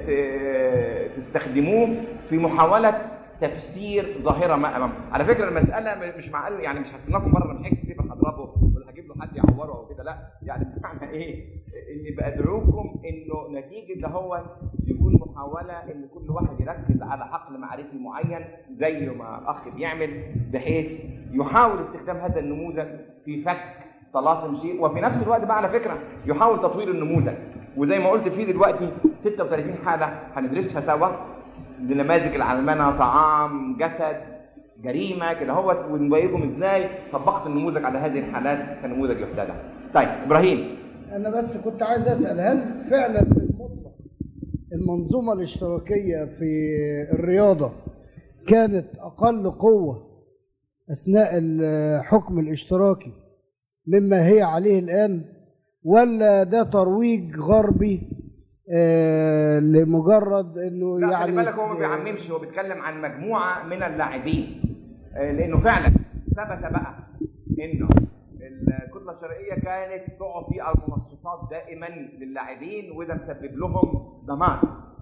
ت- تستخدموه في محاوله تفسير ظاهره ما امامكم على فكره المساله مش مع يعني مش هستناكم مره من حكي كيف هضربه ولا هجيب له حد يعوره او كده لا يعني بمعنى ايه اني بدعوكم انه نتيجه ده هو يكون محاوله ان كل واحد يركز على عقل معرفي معين زي ما الاخ بيعمل بحيث يحاول استخدام هذا النموذج في فك طلاسم شيء وفي نفس الوقت بقى على فكره يحاول تطوير النموذج وزي ما قلت في دلوقتي 36 حاله هندرسها سوا لنماذج العلمنه طعام جسد جريمه كده هو ونبينهم ازاي طبقت النموذج على هذه الحالات كنموذج يحتذى. طيب ابراهيم انا بس كنت عايز اسال هل فعلا في المطلق المنظومه الاشتراكيه في الرياضه كانت اقل قوه اثناء الحكم الاشتراكي مما هي عليه الان ولا ده ترويج غربي آه، لمجرد انه لا يعني خلي بالك هو ما بيعممش هو بيتكلم عن مجموعه من اللاعبين آه، لانه فعلا ثبت بقى انه الكتله الشرقيه كانت تعطي المنشطات دائما للاعبين وده مسبب لهم دمار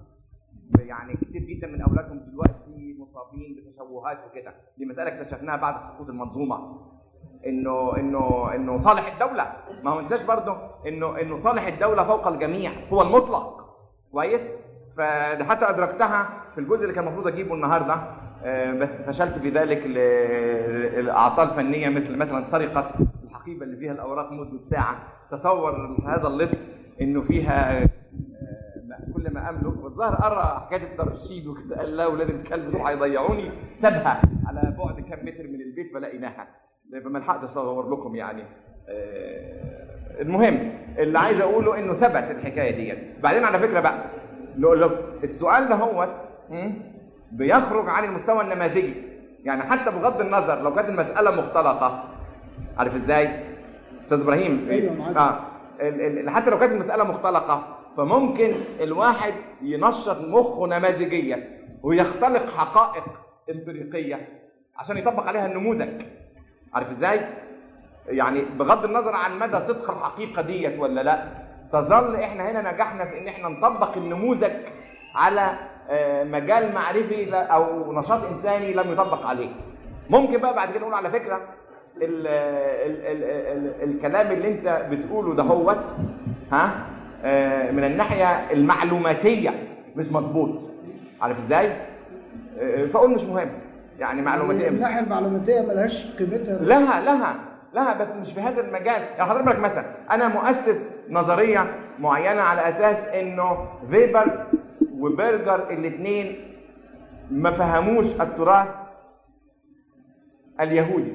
يعني كتير جدا من اولادهم دلوقتي مصابين بتشوهات وكده دي مساله اكتشفناها بعد سقوط المنظومه انه انه انه صالح الدوله ما هو ننساش برضه انه انه صالح الدوله فوق الجميع هو المطلق كويس فده حتى ادركتها في الجزء اللي كان المفروض اجيبه النهارده آه، بس فشلت في ذلك ل- لاعطال فنيه مثل مثلا سرقه الحقيبه اللي فيها الاوراق مده ساعه تصور هذا اللص انه فيها آه، كل ما املك والظاهر قرا حكايه الترشيد وكده قال لا ولاد الكلب دول هيضيعوني سابها على بعد كام متر من البيت فلقيناها فما لحقت اصور لكم يعني آه، المهم اللي عايز اقوله انه ثبت الحكايه ديت بعدين على فكره بقى لو لو السؤال ده هو بيخرج عن المستوى النماذجي يعني حتى بغض النظر لو كانت المساله مختلطه عارف ازاي استاذ ابراهيم أيوة، معاك. اه ال- ال- حتى لو كانت المساله مختلقه فممكن الواحد ينشط مخه نماذجيا ويختلق حقائق امبريقيه عشان يطبق عليها النموذج عارف ازاي يعني بغض النظر عن مدى صدق الحقيقه ديت ولا لا تظل احنا هنا نجحنا في ان احنا نطبق النموذج على آه، مجال معرفي لا- او نشاط انساني لم يطبق عليه ممكن بقى بعد كده نقول على فكره ال ال ال ال الكلام اللي انت بتقوله ده هوت ها آه، من الناحيه المعلوماتيه مش مظبوط عارف ازاي آه، فاقول مش مهم يعني معلوماتيه من الناحيه المعلوماتيه ملهاش قيمتها لها لها لها بس مش في هذا المجال يعني حضرتك بالك مثلا انا مؤسس نظريه معينه على اساس انه فيبر وبرجر الاثنين ما فهموش التراث اليهودي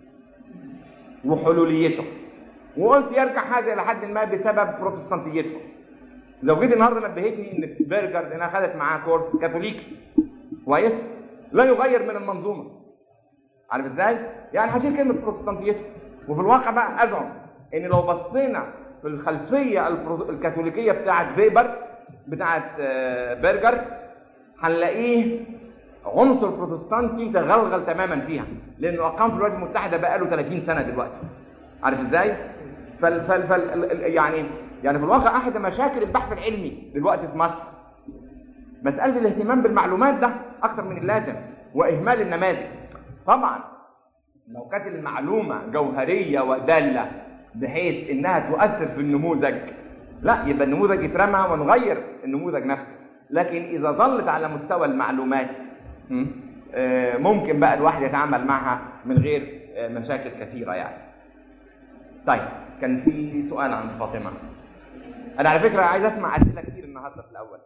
وحلوليته وقلت يرجع هذا الى حد ما بسبب بروتستانتيتهم زوجتي النهارده نبهتني ان برجر لانها خدت معاه كورس كاثوليكي كويس لا يغير من المنظومه عارف ازاي؟ يعني هشيل كلمه بروتستانتيته وفي الواقع بقى ازعم ان لو بصينا في الخلفيه البرو- الكاثوليكيه بتاعت فيبر بتاعت آه، برجر هنلاقيه عنصر بروتستانتي تغلغل تماما فيها لانه اقام في الولايات المتحده بقاله 30 سنه دلوقتي عارف ازاي؟ فال فال فال ال- ال- يعني يعني في الواقع احد مشاكل البحث العلمي دلوقتي في مصر مساله الاهتمام بالمعلومات ده اكتر من اللازم واهمال النماذج طبعا لو كانت المعلومه جوهريه وداله بحيث انها تؤثر في النموذج لا يبقى النموذج يترمى ونغير النموذج نفسه لكن اذا ظلت على مستوى المعلومات م، آه، ممكن بقى الواحد يتعامل معها من غير آه، مشاكل كثيره يعني طيب كان في سؤال عن فاطمه انا على فكره عايز اسمع اسئله كتير النهارده في الاول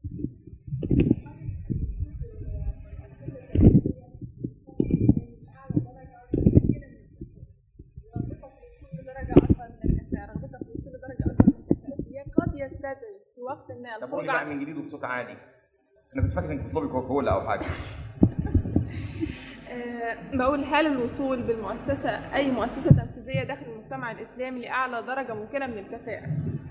قد يستدعي في وقت ما طب قولي الخروج بقى عن من جديد وبصوت عالي انا كنت فاكر انك بتطلبي كوكولا او حاجه آه، بقول هل الوصول بالمؤسسة أي مؤسسة تنفيذية داخل المجتمع الإسلامي لأعلى درجة ممكنة من الكفاءة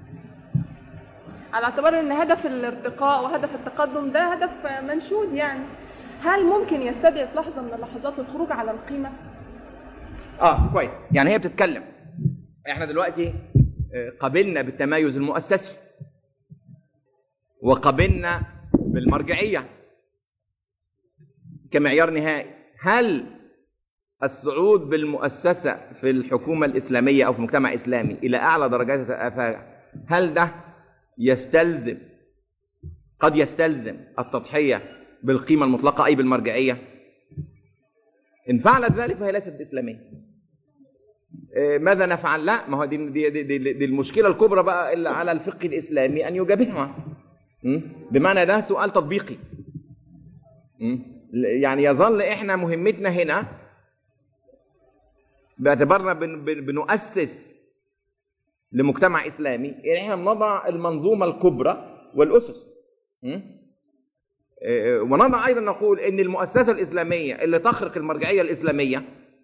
على اعتبار أن هدف الارتقاء وهدف التقدم ده هدف آه، منشود يعني هل ممكن يستدعي في لحظة من اللحظات الخروج على القيمة؟ اه كويس يعني هي بتتكلم احنا دلوقتي آه، قبلنا بالتمايز المؤسسي وقبلنا بالمرجعيه كمعيار نهائي هل الصعود بالمؤسسه في الحكومه الاسلاميه او في مجتمع اسلامي الى اعلى درجات الافاق هل ده يستلزم قد يستلزم التضحيه بالقيمه المطلقه اي بالمرجعيه ان فعلت ذلك فهي ليست اسلاميه إيه، ماذا نفعل؟ لا ما هو دي دي, دي, دي, دي المشكله الكبرى بقى اللي على الفقه الاسلامي ان يجابهها م? بمعنى ده سؤال تطبيقي م? يعني يظل احنا مهمتنا هنا باعتبارنا بن بن بنؤسس لمجتمع اسلامي يعني احنا بنضع المنظومه الكبرى والاسس م? إيه، ونضع ايضا نقول ان المؤسسه الاسلاميه اللي تخرق المرجعيه الاسلاميه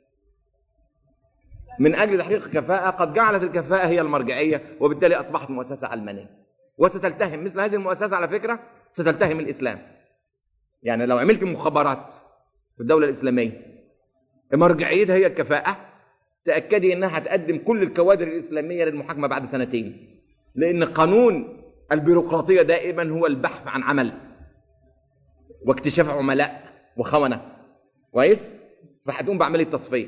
من اجل تحقيق الكفاءه قد جعلت الكفاءه هي المرجعيه وبالتالي اصبحت مؤسسه علمانيه وستلتهم مثل هذه المؤسسه على فكره ستلتهم الاسلام يعني لو عملت مخابرات في الدوله الاسلاميه مرجعيتها هي الكفاءه تاكدي انها هتقدم كل الكوادر الاسلاميه للمحاكمه بعد سنتين لان قانون البيروقراطيه دائما هو البحث عن عمل واكتشاف عملاء وخونه كويس فهتقوم بعمليه تصفيه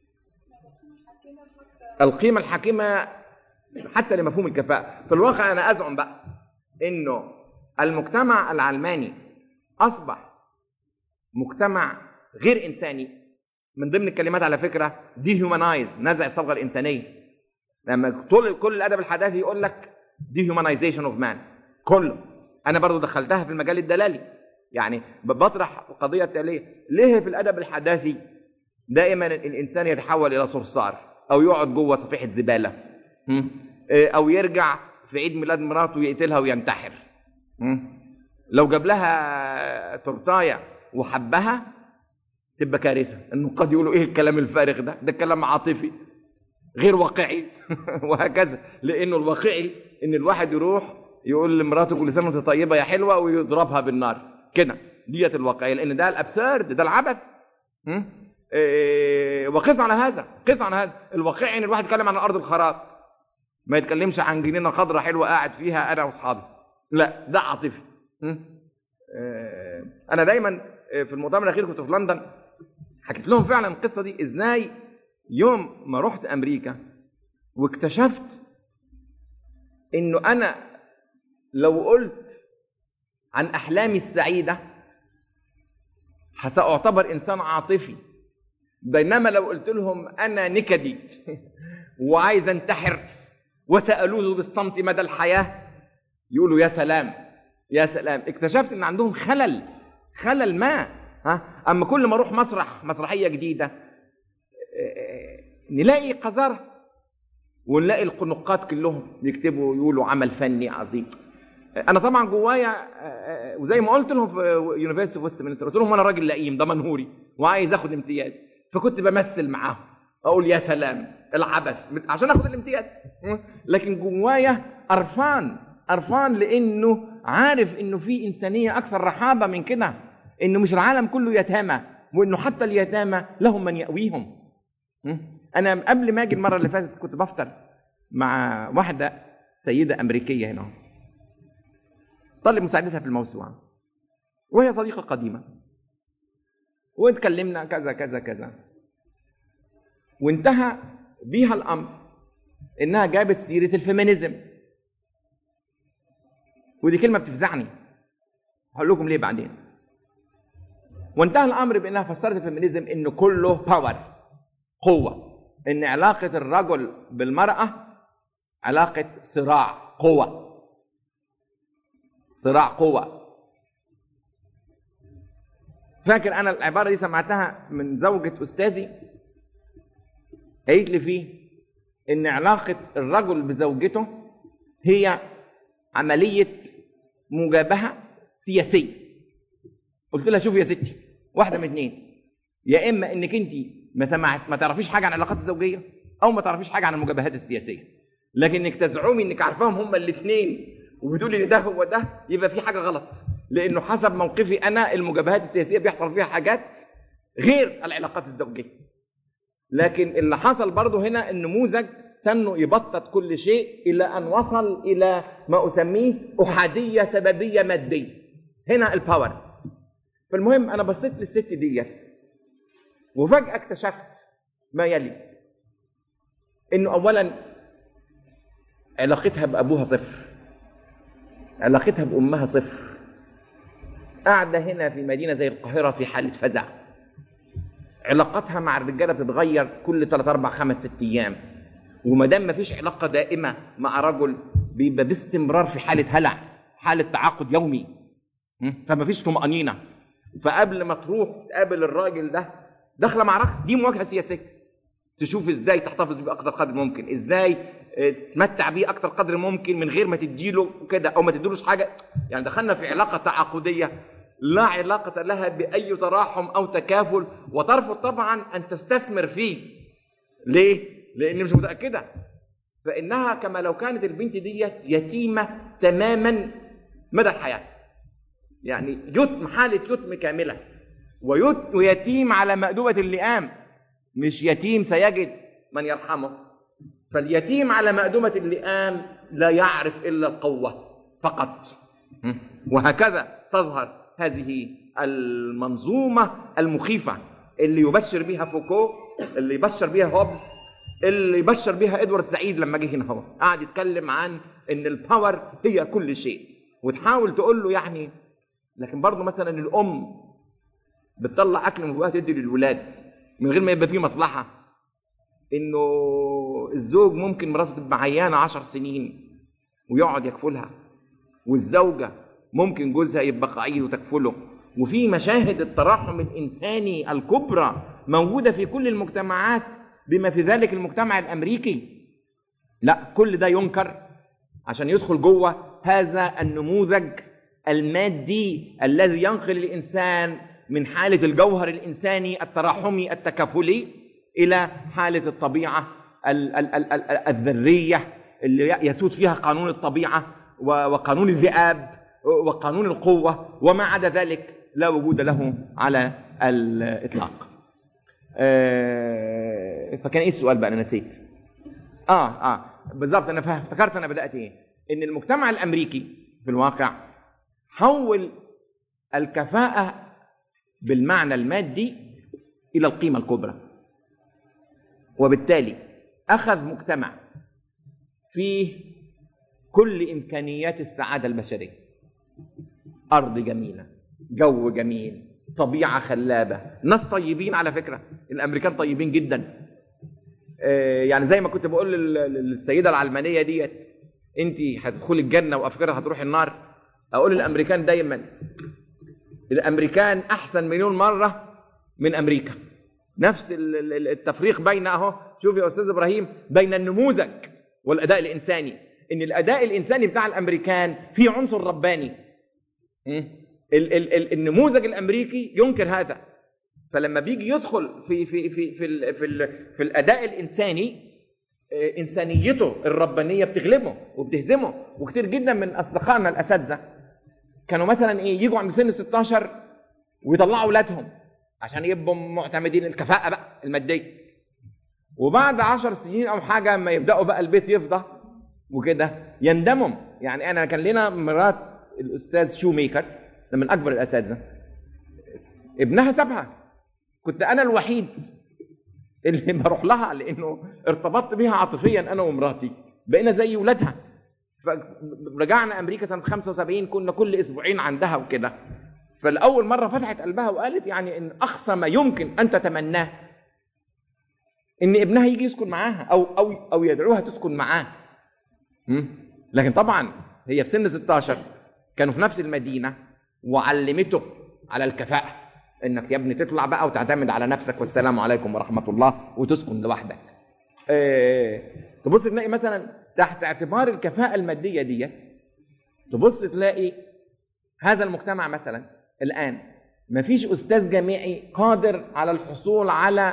القيمه الحاكمه حتى لمفهوم الكفاءه في الواقع انا ازعم بقى انه المجتمع العلماني اصبح مجتمع غير انساني من ضمن الكلمات على فكره دي هيومنايز نزع الصبغه الانسانيه لما طول كل الادب الحداثي يقول لك دي هيومنايزيشن اوف مان كله انا برضو دخلتها في المجال الدلالي يعني بطرح قضيه تاليه ليه في الادب الحداثي دائما الانسان يتحول الى صرصار او يقعد جوه صفيحه زباله هم؟ إيه، او يرجع في عيد ميلاد مراته يقتلها وينتحر هم؟ لو جاب لها تورتايه وحبها تبقى كارثه انه قد يقولوا ايه الكلام الفارغ ده ده كلام عاطفي غير واقعي وهكذا لانه الواقعي ان الواحد يروح يقول لمراته كل سنه وانت طيبه يا حلوه ويضربها بالنار كده ديت الواقعيه لان ده الابسرد ده العبث م? إيه وقس على هذا قس على هذا الواقعي ان الواحد يتكلم عن ارض الخراب ما يتكلمش عن جنينه خضراء حلوه قاعد فيها انا واصحابي لا ده عاطفي م? إيه انا دايما في المؤتمر الاخير كنت في لندن حكيت لهم فعلا القصه دي ازاي يوم ما رحت امريكا واكتشفت انه انا لو قلت عن احلامي السعيده ساعتبر انسان عاطفي بينما لو قلت لهم انا نكدي وعايز انتحر وسالوه بالصمت مدى الحياه يقولوا يا سلام يا سلام اكتشفت ان عندهم خلل خلل ما ها اما كل ما اروح مسرح مسرحيه جديده نلاقي قذاره ونلاقي النقاد كلهم يكتبوا يقولوا عمل فني عظيم انا طبعا جوايا وزي ما قلت لهم في يونيفرسيتي ويست منستر قلت لهم انا راجل لئيم ده منهوري وعايز اخد امتياز فكنت بمثل معاهم اقول يا سلام العبث عشان اخد الامتياز لكن جوايا قرفان قرفان لانه عارف انه في انسانيه اكثر رحابه من كده انه مش العالم كله يتامى وانه حتى اليتامى لهم من ياويهم انا قبل ما اجي المره اللي فاتت كنت بفطر مع واحده سيده امريكيه هنا طلب مساعدتها في الموسوعه وهي صديقه قديمه واتكلمنا كذا كذا كذا وانتهى بيها الامر انها جابت سيره الفيمينيزم ودي كلمه بتفزعني هقول لكم ليه بعدين وانتهى الامر بانها فسرت الفيمينيزم انه كله باور قوه ان علاقه الرجل بالمراه علاقه صراع قوه صراع قوه فاكر انا العباره دي سمعتها من زوجة استاذي قالت لي فيه ان علاقه الرجل بزوجته هي عمليه مجابهه سياسيه قلت لها شوفي يا ستي واحده من اتنين يا اما انك انت ما سمعت ما تعرفيش حاجه عن العلاقات الزوجيه او ما تعرفيش حاجه عن المجابهات السياسيه لكن انك تزعمي انك عارفاهم هما الاثنين وبتقولي ان ده هو ده يبقى في حاجه غلط لانه حسب موقفي انا المجابهات السياسيه بيحصل فيها حاجات غير العلاقات الزوجيه لكن اللي حصل برضه هنا النموذج تنه يبطط كل شيء الى ان وصل الى ما اسميه احاديه سببيه ماديه هنا الباور فالمهم انا بصيت للست ديت وفجاه اكتشفت ما يلي انه اولا علاقتها بابوها صفر علاقتها بامها صفر قاعده هنا في مدينه زي القاهره في حاله فزع علاقاتها مع الرجاله بتتغير كل 3 4 5 6 ايام وما دام ما فيش علاقه دائمه مع رجل بيبقى باستمرار في حاله هلع حاله تعاقد يومي م? فما فيش طمانينه فقبل ما تروح تقابل الراجل ده داخله معركه دي مواجهه سياسيه تشوف ازاي تحتفظ بيه اكتر قدر ممكن ازاي اه، تمتع بيه اكتر قدر ممكن من غير ما تديله كده او ما تديلوش حاجه يعني دخلنا في علاقه تعاقديه لا علاقه لها باي تراحم او تكافل وترفض طبعا ان تستثمر فيه ليه لان مش متاكده فانها كما لو كانت البنت ديت يتيمه تماما مدى الحياه يعني يتم حاله يتم كامله ويت- ويتيم على مأدبة اللئام مش يتيم سيجد من يرحمه فاليتيم على مأدبة اللئام لا يعرف إلا القوة فقط م? وهكذا تظهر هذه المنظومة المخيفة اللي يبشر بها فوكو اللي يبشر بها هوبز اللي يبشر بها ادوارد سعيد لما جه هنا هو قاعد يتكلم عن ان الباور هي كل شيء وتحاول تقول له يعني لكن برضه مثلا الام بتطلع اكل من جواها تدي للولاد من غير ما يبقى فيه مصلحه انه الزوج ممكن مراته تبقى عيانه عشر سنين ويقعد يكفلها والزوجه ممكن جوزها يبقى قعيد وتكفله وفي مشاهد التراحم الانساني الكبرى موجوده في كل المجتمعات بما في ذلك المجتمع الامريكي لا كل ده ينكر عشان يدخل جوه هذا النموذج المادي الذي ينقل الانسان من حاله الجوهر الانساني التراحمي التكافلي الى حاله الطبيعه ال- ال- ال- ال- الذريه اللي يسود فيها قانون الطبيعه و- وقانون الذئاب وقانون القوه وما عدا ذلك لا وجود له على الاطلاق. آه، فكان ايه السؤال بقى انا نسيت. اه اه بالظبط انا فاهم افتكرت انا بدات ايه ان المجتمع الامريكي في الواقع حول الكفاءه بالمعنى المادي الى القيمه الكبرى وبالتالي اخذ مجتمع فيه كل امكانيات السعاده البشريه ارض جميله جو جميل طبيعه خلابه ناس طيبين على فكره الامريكان طيبين جدا آه، يعني زي ما كنت بقول لل- للسيده العلمانيه ديت انت هتدخلي الجنه وافكارها هتروح النار اقول للامريكان دايما الامريكان احسن مليون مره من امريكا نفس ال- ال- التفريق بين اهو شوف يا استاذ ابراهيم بين النموذج والاداء الانساني ان الاداء الانساني بتاع الامريكان فيه عنصر رباني م? ال- ال- ال- النموذج الامريكي ينكر هذا فلما بيجي يدخل في في في في ال في, ال في الاداء الانساني آه، انسانيته الربانيه بتغلبه وبتهزمه وكتير جدا من اصدقائنا الاساتذه كانوا مثلا ايه يجوا عند سن 16 ويطلعوا اولادهم عشان يبقوا معتمدين الكفاءه بقى الماديه وبعد عشر سنين او حاجه اما يبداوا بقى البيت يفضى وكده يندموا يعني انا كان لنا مرات الاستاذ شو ميكر ده من اكبر الاساتذه ابنها سابها كنت انا الوحيد اللي بروح لها لانه ارتبطت بيها عاطفيا انا ومراتي بقينا زي ولادها فرجعنا امريكا سنه 75 كنا كل اسبوعين عندها وكده فالاول مره فتحت قلبها وقالت يعني ان اقصى ما يمكن ان تتمناه ان ابنها يجي يسكن معاها او او او يدعوها تسكن معاه م? لكن طبعا هي في سن 16 كانوا في نفس المدينه وعلمته على الكفاءه انك يا ابني تطلع بقى وتعتمد على نفسك والسلام عليكم ورحمه الله وتسكن لوحدك آه، تبص تلاقي مثلا تحت اعتبار الكفاءة المادية دي تبص تلاقي هذا المجتمع مثلا الآن مفيش أستاذ جامعي قادر على الحصول على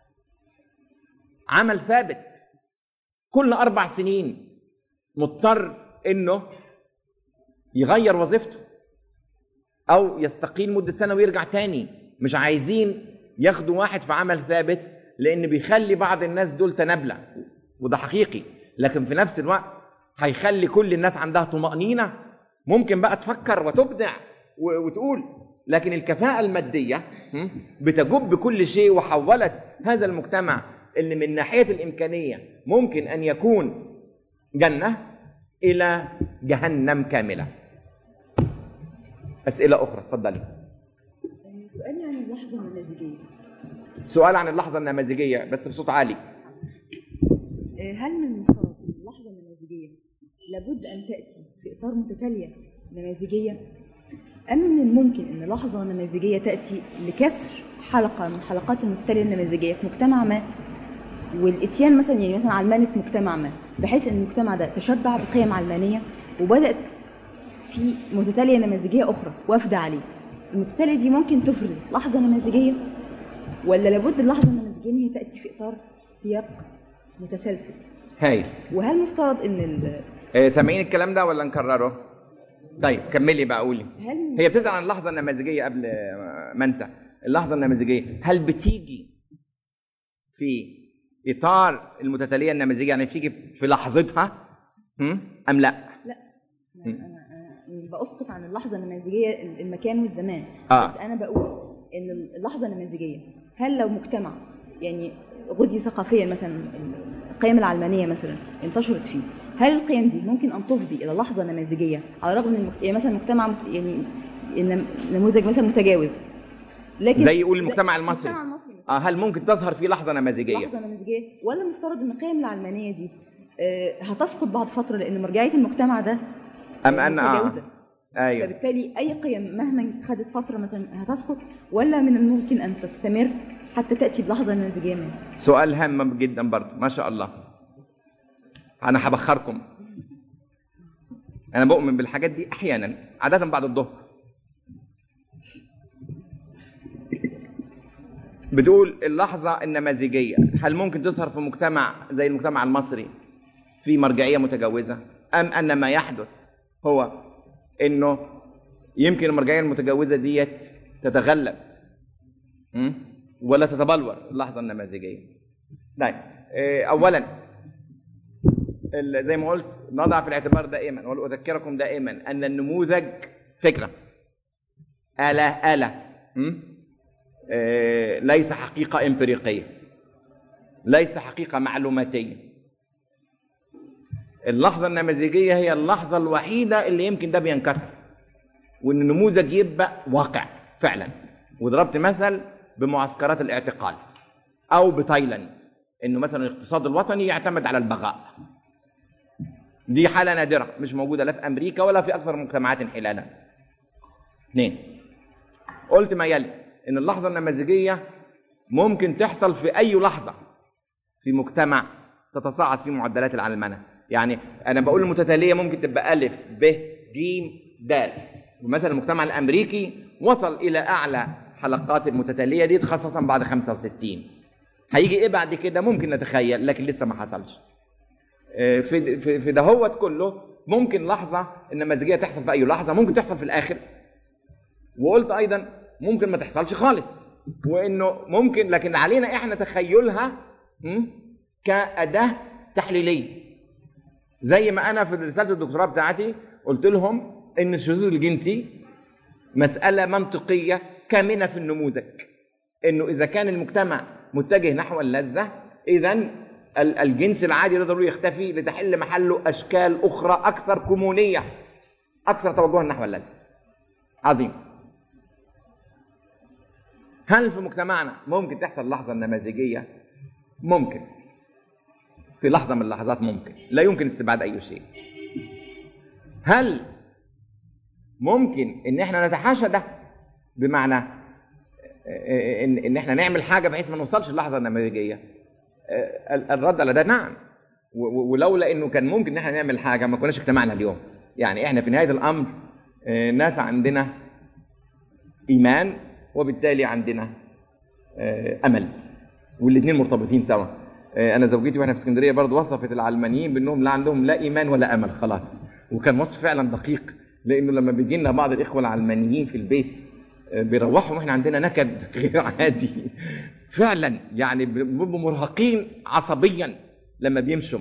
عمل ثابت كل أربع سنين مضطر إنه يغير وظيفته أو يستقيل مدة سنة ويرجع تاني مش عايزين ياخدوا واحد في عمل ثابت لأن بيخلي بعض الناس دول تنابلة وده حقيقي لكن في نفس الوقت هيخلي كل الناس عندها طمأنينة ممكن بقى تفكر وتبدع و- وتقول لكن الكفاءة المادية هم، بتجب كل شيء وحولت هذا المجتمع اللي من ناحية الإمكانية ممكن أن يكون جنة إلى جهنم كاملة أسئلة أخرى اتفضلي سؤالي عن اللحظة النماذجية سؤال عن اللحظة النماذجية بس بصوت عالي آه، هل من المفترض أن اللحظة النماذجية لابد أن تأتي في إطار متتالية نماذجية أم من الممكن أن لحظة نماذجية تأتي لكسر حلقة من حلقات المتتالية النماذجية في مجتمع ما والاتيان مثلا يعني مثلا علمانة مجتمع ما بحيث أن المجتمع ده تشبع بقيم علمانية وبدأت في متتالية نماذجية أخرى وافدة عليه المتتالية دي ممكن تفرز لحظة نماذجية ولا لابد اللحظة النماذجية إن هي تأتي في إطار سياق متسلسل هاي وهل مفترض ان ال... آه، سامعين الكلام ده ولا نكرره طيب كملي بقى قولي هل هي بتسأل عن اللحظة النماذجية قبل آه، ما انسى اللحظة النماذجية هل بتيجي في إطار المتتالية النماذجية يعني بتيجي في لحظتها هم؟ أم لا؟ انا أنا باسقط عن اللحظه النماذجيه المكان والزمان آه. بس انا بقول ان اللحظه النماذجيه هل لو مجتمع يعني غدي ثقافيا مثلا القيم العلمانيه مثلا انتشرت فيه هل القيم دي ممكن ان تفضي الى لحظه نماذجيه على الرغم من المك... يعني مثلا مجتمع مت- يعني النم- نموذج مثلا متجاوز لكن زي يقول المجتمع زي- المصري. المجتمع المصري مثلاً. آه هل ممكن تظهر في لحظة نماذجية؟ لحظه نماذجيه ولا المفترض ان القيم العلمانيه دي آه، هتسقط بعد فتره لان مرجعيه المجتمع ده أم أن آه متجاوزة. أيوه فبالتالي اي قيم مهما خدت فتره مثلا هتسقط ولا من الممكن ان تستمر حتى تاتي بلحظه نماذجيه منها سؤال هام جدا برضه ما شاء الله انا هبخركم انا بؤمن بالحاجات دي احيانا عاده بعد الظهر بتقول اللحظه النماذجيه هل ممكن تظهر في مجتمع زي المجتمع المصري في مرجعيه متجوزه ام ان ما يحدث هو انه يمكن المرجعيه المتجوزه ديت تتغلب م? ولا تتبلور اللحظه النماذجيه طيب إيه، اولا ال- زي ما قلت نضع في الاعتبار دائما واذكركم دائما ان النموذج فكره اله اله م? إيه، ليس حقيقه امبريقيه ليس حقيقه معلوماتيه اللحظه النماذجيه هي اللحظه الوحيده اللي يمكن ده بينكسر وان النموذج يبقى واقع فعلا وضربت مثل بمعسكرات الاعتقال او بتايلاند انه مثلا الاقتصاد الوطني يعتمد على البغاء دي حاله نادره مش موجوده لا في امريكا ولا في اكثر المجتمعات انحلالا اثنين قلت ما يلي ان اللحظه النماذجيه ممكن تحصل في اي لحظه في مجتمع تتصاعد فيه معدلات العلمنه يعني انا بقول المتتاليه ممكن تبقى الف ب ج د مثلا المجتمع الامريكي وصل الى اعلى حلقات المتتاليه دي خاصه بعد 65 هيجي ايه بعد كده ممكن نتخيل لكن لسه ما حصلش آه، في في في دهوت كله ممكن لحظه النماذجيه تحصل في اي لحظه ممكن تحصل في الاخر وقلت ايضا ممكن ما تحصلش خالص وانه ممكن لكن علينا احنا تخيلها م، كاداه تحليليه زي ما انا في رساله الدكتوراه بتاعتي قلت لهم ان الشذوذ الجنسي مساله منطقيه كامنه في النموذج انه اذا كان المجتمع متجه نحو اللذه اذا ال- الجنس العادي ده ضروري يختفي لتحل محله اشكال اخرى اكثر كمونيه اكثر توجها نحو اللذه عظيم هل في مجتمعنا ممكن تحصل لحظه نماذجيه ممكن في لحظه من اللحظات ممكن لا يمكن استبعاد اي شيء هل ممكن ان احنا نتحاشى ده بمعنى ان ان احنا نعمل حاجه بحيث ما نوصلش للحظه النماذجيه ال- الرد على ده نعم و- و- ولولا انه كان ممكن ان احنا نعمل حاجه ما كناش اجتمعنا اليوم يعني احنا في نهايه الامر آه، ناس عندنا ايمان وبالتالي عندنا آه، امل والاثنين مرتبطين سوا آه، انا زوجتي واحنا في اسكندريه برضه وصفت العلمانيين بانهم لا عندهم لا ايمان ولا امل خلاص وكان وصف فعلا دقيق لانه لما بيجي لنا بعض الاخوه العلمانيين في البيت آه، بيروحوا واحنا عندنا نكد غير عادي فعلا يعني بيبقوا مرهقين عصبيا لما بيمشوا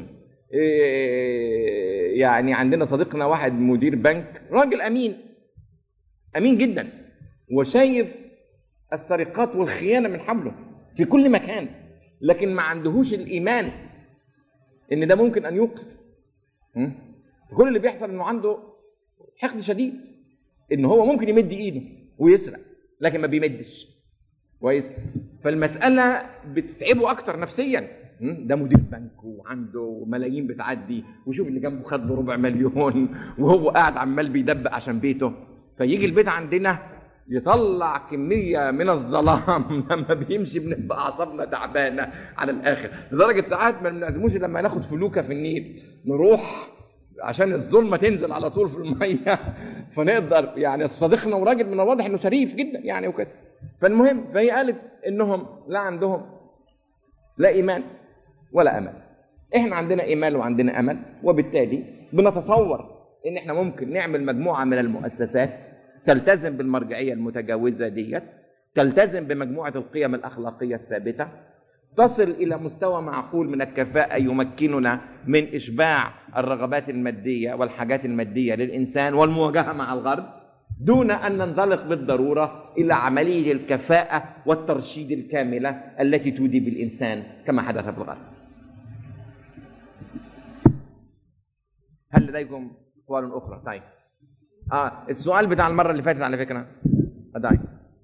إيه، يعني عندنا صديقنا واحد مدير بنك راجل امين امين جدا وشايف السرقات والخيانه من حوله في كل مكان لكن ما عندهوش الايمان ان ده ممكن ان يوقف م? كل اللي بيحصل انه عنده حقد شديد ان هو ممكن يمد ايده ويسرق لكن ما بيمدش كويس فالمساله بتتعبه اكتر نفسيا م? ده مدير بنك وعنده ملايين بتعدي وشوف اللي جنبه خد له ربع مليون وهو قاعد عمال بيدبق عشان بيته فيجي البيت عندنا يطلع كمية من الظلام لما بيمشي بنبقى أعصابنا تعبانة على الآخر لدرجة ساعات ما بنعزموش لما ناخد فلوكة في النيل نروح عشان الظلمة تنزل على طول في المية فنقدر يعني صديقنا وراجل من الواضح انه شريف جدا يعني وكده فالمهم فهي قالت انهم لا عندهم لا ايمان ولا امل احنا عندنا ايمان وعندنا امل وبالتالي بنتصور ان احنا ممكن نعمل مجموعه من المؤسسات تلتزم بالمرجعيه المتجاوزه ديت تلتزم بمجموعه القيم الاخلاقيه الثابته تصل الى مستوى معقول من الكفاءه يمكننا من اشباع الرغبات الماديه والحاجات الماديه للانسان والمواجهه مع الغرب دون ان ننزلق بالضروره الى عمليه الكفاءه والترشيد الكامله التي تودي بالانسان كما حدث في الغرب. هل لديكم اقوال اخرى؟ طيب. اه السؤال بتاع المره اللي فاتت على فكره. أدعي.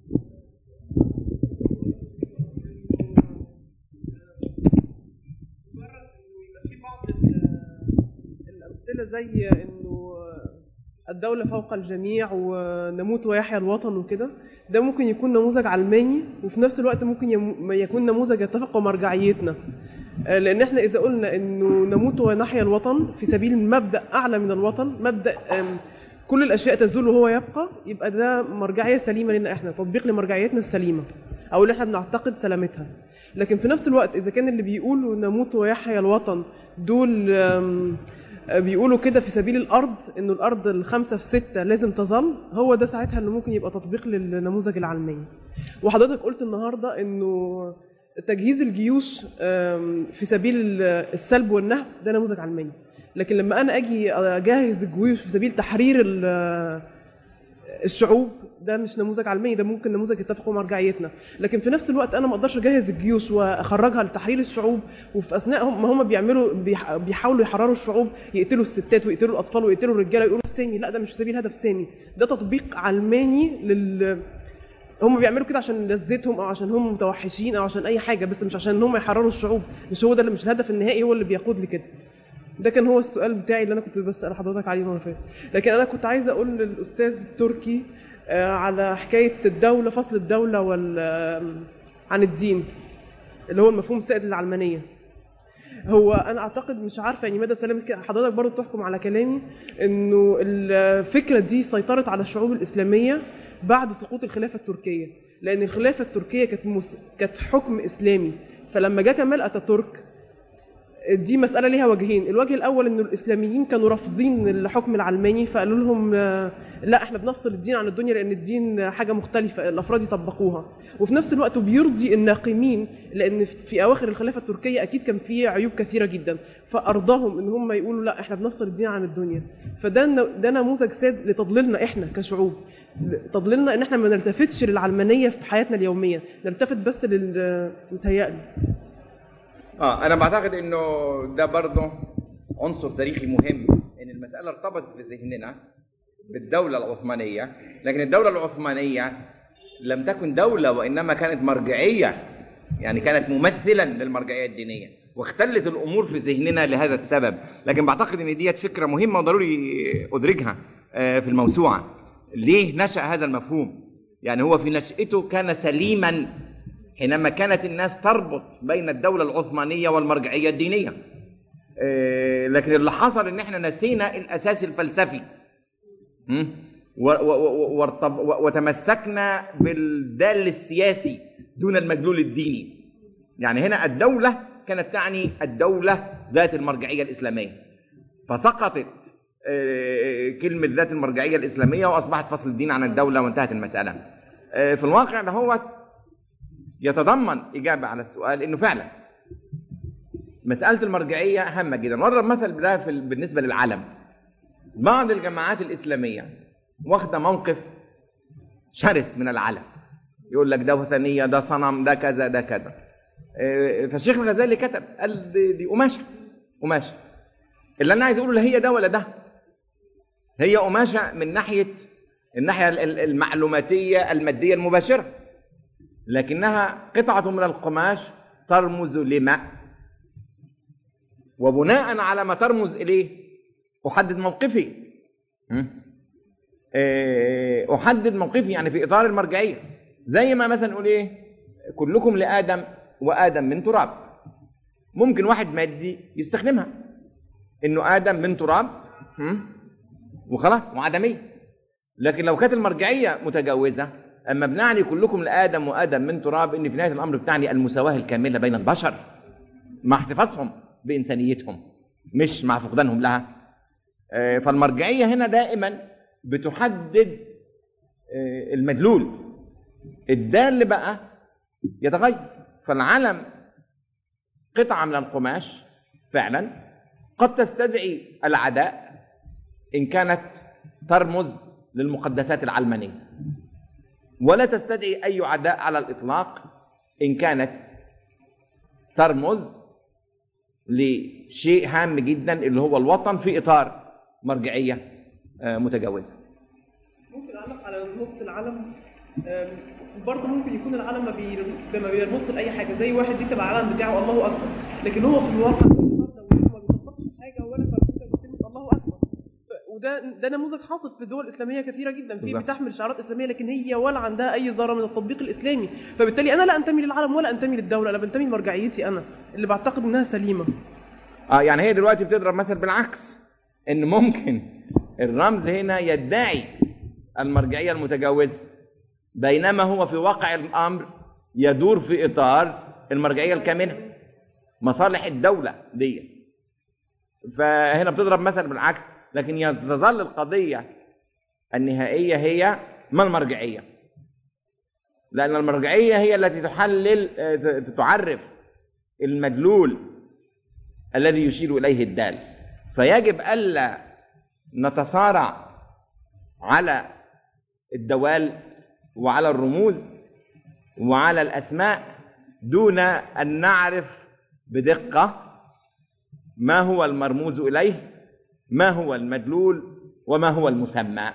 في بعض ال- الأمثلة زي إنه الدولة فوق الجميع ونموت ويحيى الوطن وكده ده ممكن يكون نموذج علماني وفي نفس الوقت ممكن يم- يكون نموذج يتفق مع مرجعيتنا آه، لأن احنا إذا قلنا إنه نموت ونحيا الوطن في سبيل مبدأ أعلى من الوطن مبدأ آم، كل الأشياء تزول وهو يبقى يبقى ده مرجعية سليمة لنا احنا تطبيق لمرجعيتنا السليمة أو اللي احنا بنعتقد سلامتها لكن في نفس الوقت إذا كان اللي بيقولوا نموت ويحيا الوطن دول آم، بيقولوا كده في سبيل الارض انه الارض الخمسه في سته لازم تظل هو ده ساعتها اللي ممكن يبقى تطبيق للنموذج العلماني وحضرتك قلت النهارده انه تجهيز الجيوش آم، في سبيل السلب والنهب ده نموذج علماني لكن لما انا اجي اجهز الجيوش في سبيل تحرير ال- الشعوب ده مش نموذج علماني ده ممكن نموذج يتفق مع مرجعيتنا لكن في نفس الوقت انا ما اقدرش اجهز الجيوش واخرجها لتحرير الشعوب وفي اثناء هم- ما هم بيعملوا بيح- بيحاولوا يحرروا الشعوب يقتلوا الستات ويقتلوا الاطفال ويقتلوا الرجاله ويقولوا في سامي لا ده مش في سبيل هدف سامي ده تطبيق علماني لل هم بيعملوا كده عشان لذتهم او عشان هم متوحشين او عشان اي حاجه بس مش عشان ان هم يحرروا الشعوب مش هو ده اللي مش الهدف النهائي هو اللي بيقود لكده ده كان هو السؤال بتاعي اللي انا كنت بسال حضرتك عليه المره اللي فاتت لكن انا كنت عايزه اقول للاستاذ التركي آه، على حكايه الدوله فصل الدوله وال آم، عن الدين اللي هو المفهوم السائد للعلمانيه هو انا اعتقد مش عارفه يعني مدى سلامه كده حضرتك برضو تحكم على كلامي انه الفكره دي سيطرت على الشعوب الاسلاميه بعد سقوط الخلافه التركيه لان الخلافه التركيه كانت مس... كانت حكم اسلامي فلما جاء كمال اتاتورك دي مسألة ليها وجهين الوجه الأول إنه الإسلاميين كانوا رافضين الحكم العلماني فقالوا لهم آه، لا إحنا بنفصل الدين عن الدنيا لأن الدين حاجة مختلفة الأفراد يطبقوها وفي نفس الوقت بيرضي الناقمين لأن في- في أواخر الخلافة التركية أكيد كان فيه عيوب كثيرة جدا فأرضاهم إن هم يقولوا لا إحنا بنفصل الدين عن الدنيا فده ن- ده نموذج ساد لتضليلنا إحنا كشعوب تضليلنا إن إحنا ما نلتفتش للعلمانية في حياتنا اليومية نلتفت بس لل متهيألي اه انا بعتقد انه ده برضه عنصر تاريخي مهم ان المساله ارتبطت في ذهننا بالدوله العثمانيه لكن الدوله العثمانيه لم تكن دوله وانما كانت مرجعيه يعني كانت ممثلا للمرجعيه الدينيه واختلت الامور في ذهننا لهذا السبب لكن بعتقد ان ديت فكره مهمه وضروري ادرجها آه، في الموسوعه ليه نشا هذا المفهوم يعني هو في نشأته كان سليما حينما كانت الناس تربط بين الدولة العثمانية والمرجعية الدينية آه، لكن اللي حصل ان احنا نسينا الاساس الفلسفي م? و- و- و- وارتب- و- وتمسكنا بالدال السياسي دون المدلول الديني يعني هنا الدولة كانت تعني الدولة ذات المرجعية الإسلامية فسقطت آه، كلمة ذات المرجعية الإسلامية وأصبحت فصل الدين عن الدولة وانتهت المسألة آه، في الواقع ده هو يتضمن إجابة على السؤال إنه فعلا مسألة المرجعية هامة جدا وأضرب مثل بده في ال- بالنسبة للعلم بعض الجماعات الإسلامية واخدة موقف شرس من العلم يقول لك ده وثنية ده صنم ده كذا ده كذا آه، فالشيخ الغزالي كتب قال دي, دي قماشة قماشة اللي أنا عايز أقوله لا هي ده ولا ده هي قماشة من ناحية الناحية ال- ال- المعلوماتية المادية المباشرة لكنها قطعة من القماش ترمز لما وبناء على ما ترمز إليه أحدد موقفي م? آه، أحدد موقفي يعني في إطار المرجعية زي ما مثلا نقول إيه كلكم لآدم وآدم من تراب ممكن واحد مادي يستخدمها إنه آدم من تراب م? وخلاص وعدمية لكن لو كانت المرجعية متجاوزة أما بنعني كلكم لآدم وآدم من تراب إن في نهاية الأمر بتعني المساواة الكاملة بين البشر مع احتفاظهم بإنسانيتهم مش مع فقدانهم لها آه، فالمرجعية هنا دائما بتحدد آه، المدلول الدال بقى يتغير فالعلم قطعة من القماش فعلا قد تستدعي العداء إن كانت ترمز للمقدسات العلمانية ولا تستدعي أي عداء على الإطلاق إن كانت ترمز لشيء هام جدا اللي هو الوطن في إطار مرجعية آه، متجاوزة ممكن اعلق على نقطه العلم أم، برضه ممكن يكون العلم ما بي- ما بيرمز لاي حاجه زي واحد يكتب على العلم بتاعه الله اكبر لكن هو في الواقع في النهارده واليوم ما بيطبقش حاجه ولا فرقه بكلمه الله اكبر ف- وده ده نموذج حاصل في الدول الاسلاميه كثيره جدا في بالظبط. بتحمل شعارات اسلاميه لكن هي ولا عندها اي ذره من التطبيق الاسلامي فبالتالي انا لا انتمي للعلم ولا انتمي للدوله انا بنتمي لمرجعيتي انا اللي بعتقد انها سليمه اه يعني هي دلوقتي بتضرب مثل بالعكس ان ممكن الرمز هنا يدعي المرجعيه المتجاوزه بينما هو في واقع الامر يدور في اطار المرجعيه الكامنه مصالح الدوله دي فهنا بتضرب مثل بالعكس لكن تظل القضيه النهائيه هي ما المرجعيه لان المرجعيه هي التي تحلل آه، تعرف المدلول الذي يشير اليه الدال فيجب الا نتصارع على الدوال وعلى الرموز وعلى الاسماء دون ان نعرف بدقه ما هو المرموز اليه ما هو المدلول وما هو المسمى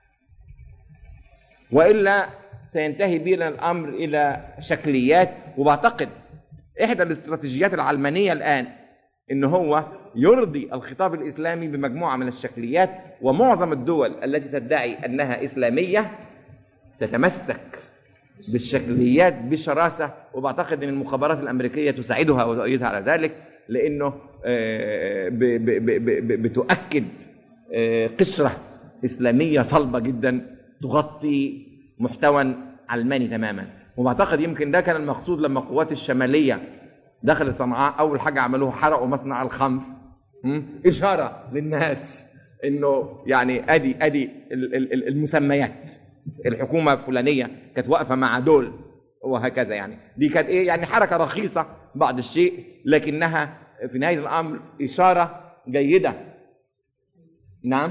والا سينتهي بنا الامر الى شكليات وبعتقد احدى الاستراتيجيات العلمانيه الان ان هو يرضي الخطاب الاسلامي بمجموعه من الشكليات ومعظم الدول التي تدعي انها اسلاميه تتمسك بالشكليات بشراسه وبعتقد ان المخابرات الامريكيه تساعدها وتؤيدها على ذلك لانه آه، ب- ب- ب- ب- بتؤكد آه، قشره اسلاميه صلبه جدا تغطي محتوى علماني تماما وبعتقد يمكن ده كان المقصود لما القوات الشماليه دخلت صنعاء اول حاجه عملوها حرقوا مصنع الخمر م? اشاره للناس انه يعني ادي ادي ال- ال- ال- المسميات الحكومه الفلانيه كانت واقفه مع دول وهكذا يعني دي كانت ايه يعني حركه رخيصه بعض الشيء لكنها في نهايه الامر اشاره جيده نعم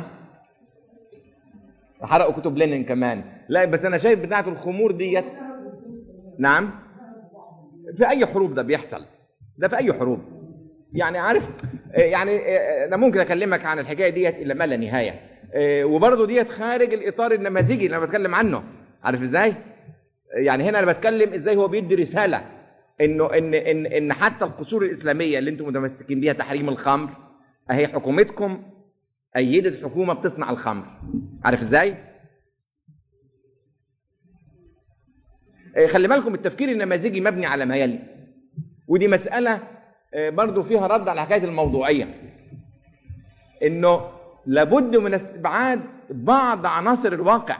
حرقوا كتب لينين كمان لا بس انا شايف بتاعه الخمور ديت نعم في اي حروب ده بيحصل ده في اي حروب يعني عارف آه، يعني آه، انا ممكن اكلمك عن الحكايه ديت الى ما لا نهايه آه، وبرضه ديت خارج الاطار النماذجي اللي انا بتكلم عنه عارف ازاي يعني هنا انا بتكلم ازاي هو بيدي رساله انه ان ان ان حتى القصور الاسلاميه اللي انتم متمسكين بيها تحريم الخمر اهي حكومتكم ايدت حكومه بتصنع الخمر عارف ازاي آه، خلي بالكم التفكير النماذجي مبني على ما يلي ودي مسألة آه، برضو فيها رد على حكاية الموضوعية إنه لابد من استبعاد بعض عناصر الواقع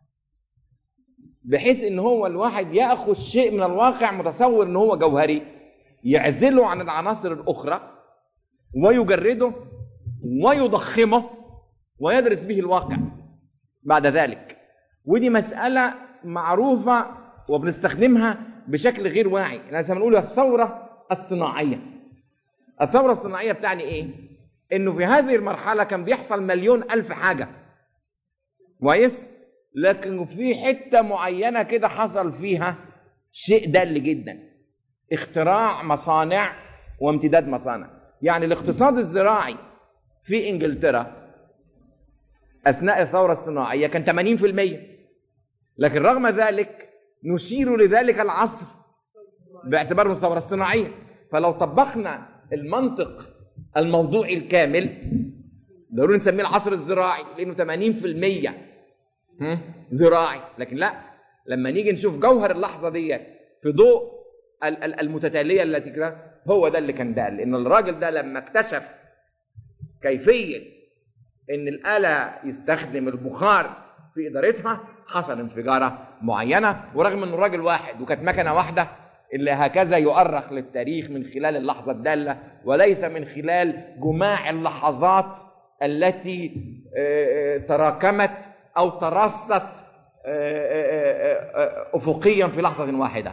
بحيث إن هو الواحد يأخذ شيء من الواقع متصور إن هو جوهري يعزله عن العناصر الأخرى ويجرده ويضخمه ويدرس به الواقع بعد ذلك ودي مسألة معروفة وبنستخدمها بشكل غير واعي احنا زي ما بنقول الثورة الصناعية الثورة الصناعية بتعني ايه؟ انه في هذه المرحلة كان بيحصل مليون ألف حاجة كويس؟ لكن في حتة معينة كده حصل فيها شيء دل جدا اختراع مصانع وامتداد مصانع يعني الاقتصاد الزراعي في انجلترا اثناء الثوره الصناعيه كان 80% لكن رغم ذلك نشير لذلك العصر باعتباره الثوره الصناعيه فلو طبقنا المنطق الموضوعي الكامل ضروري نسميه العصر الزراعي لانه 80% هم؟ زراعي لكن لا لما نيجي نشوف جوهر اللحظه ديت في ضوء ال- ال- المتتاليه التي كده هو ده اللي كان ده لان الراجل ده لما اكتشف كيفيه ان الاله يستخدم البخار في ادارتها حصل انفجاره معينه ورغم انه راجل واحد وكانت مكنه واحده اللي هكذا يؤرخ للتاريخ من خلال اللحظه الداله وليس من خلال جماع اللحظات التي آه، آه، تراكمت او ترصت آه، آه، آه، آه، افقيا في لحظه واحده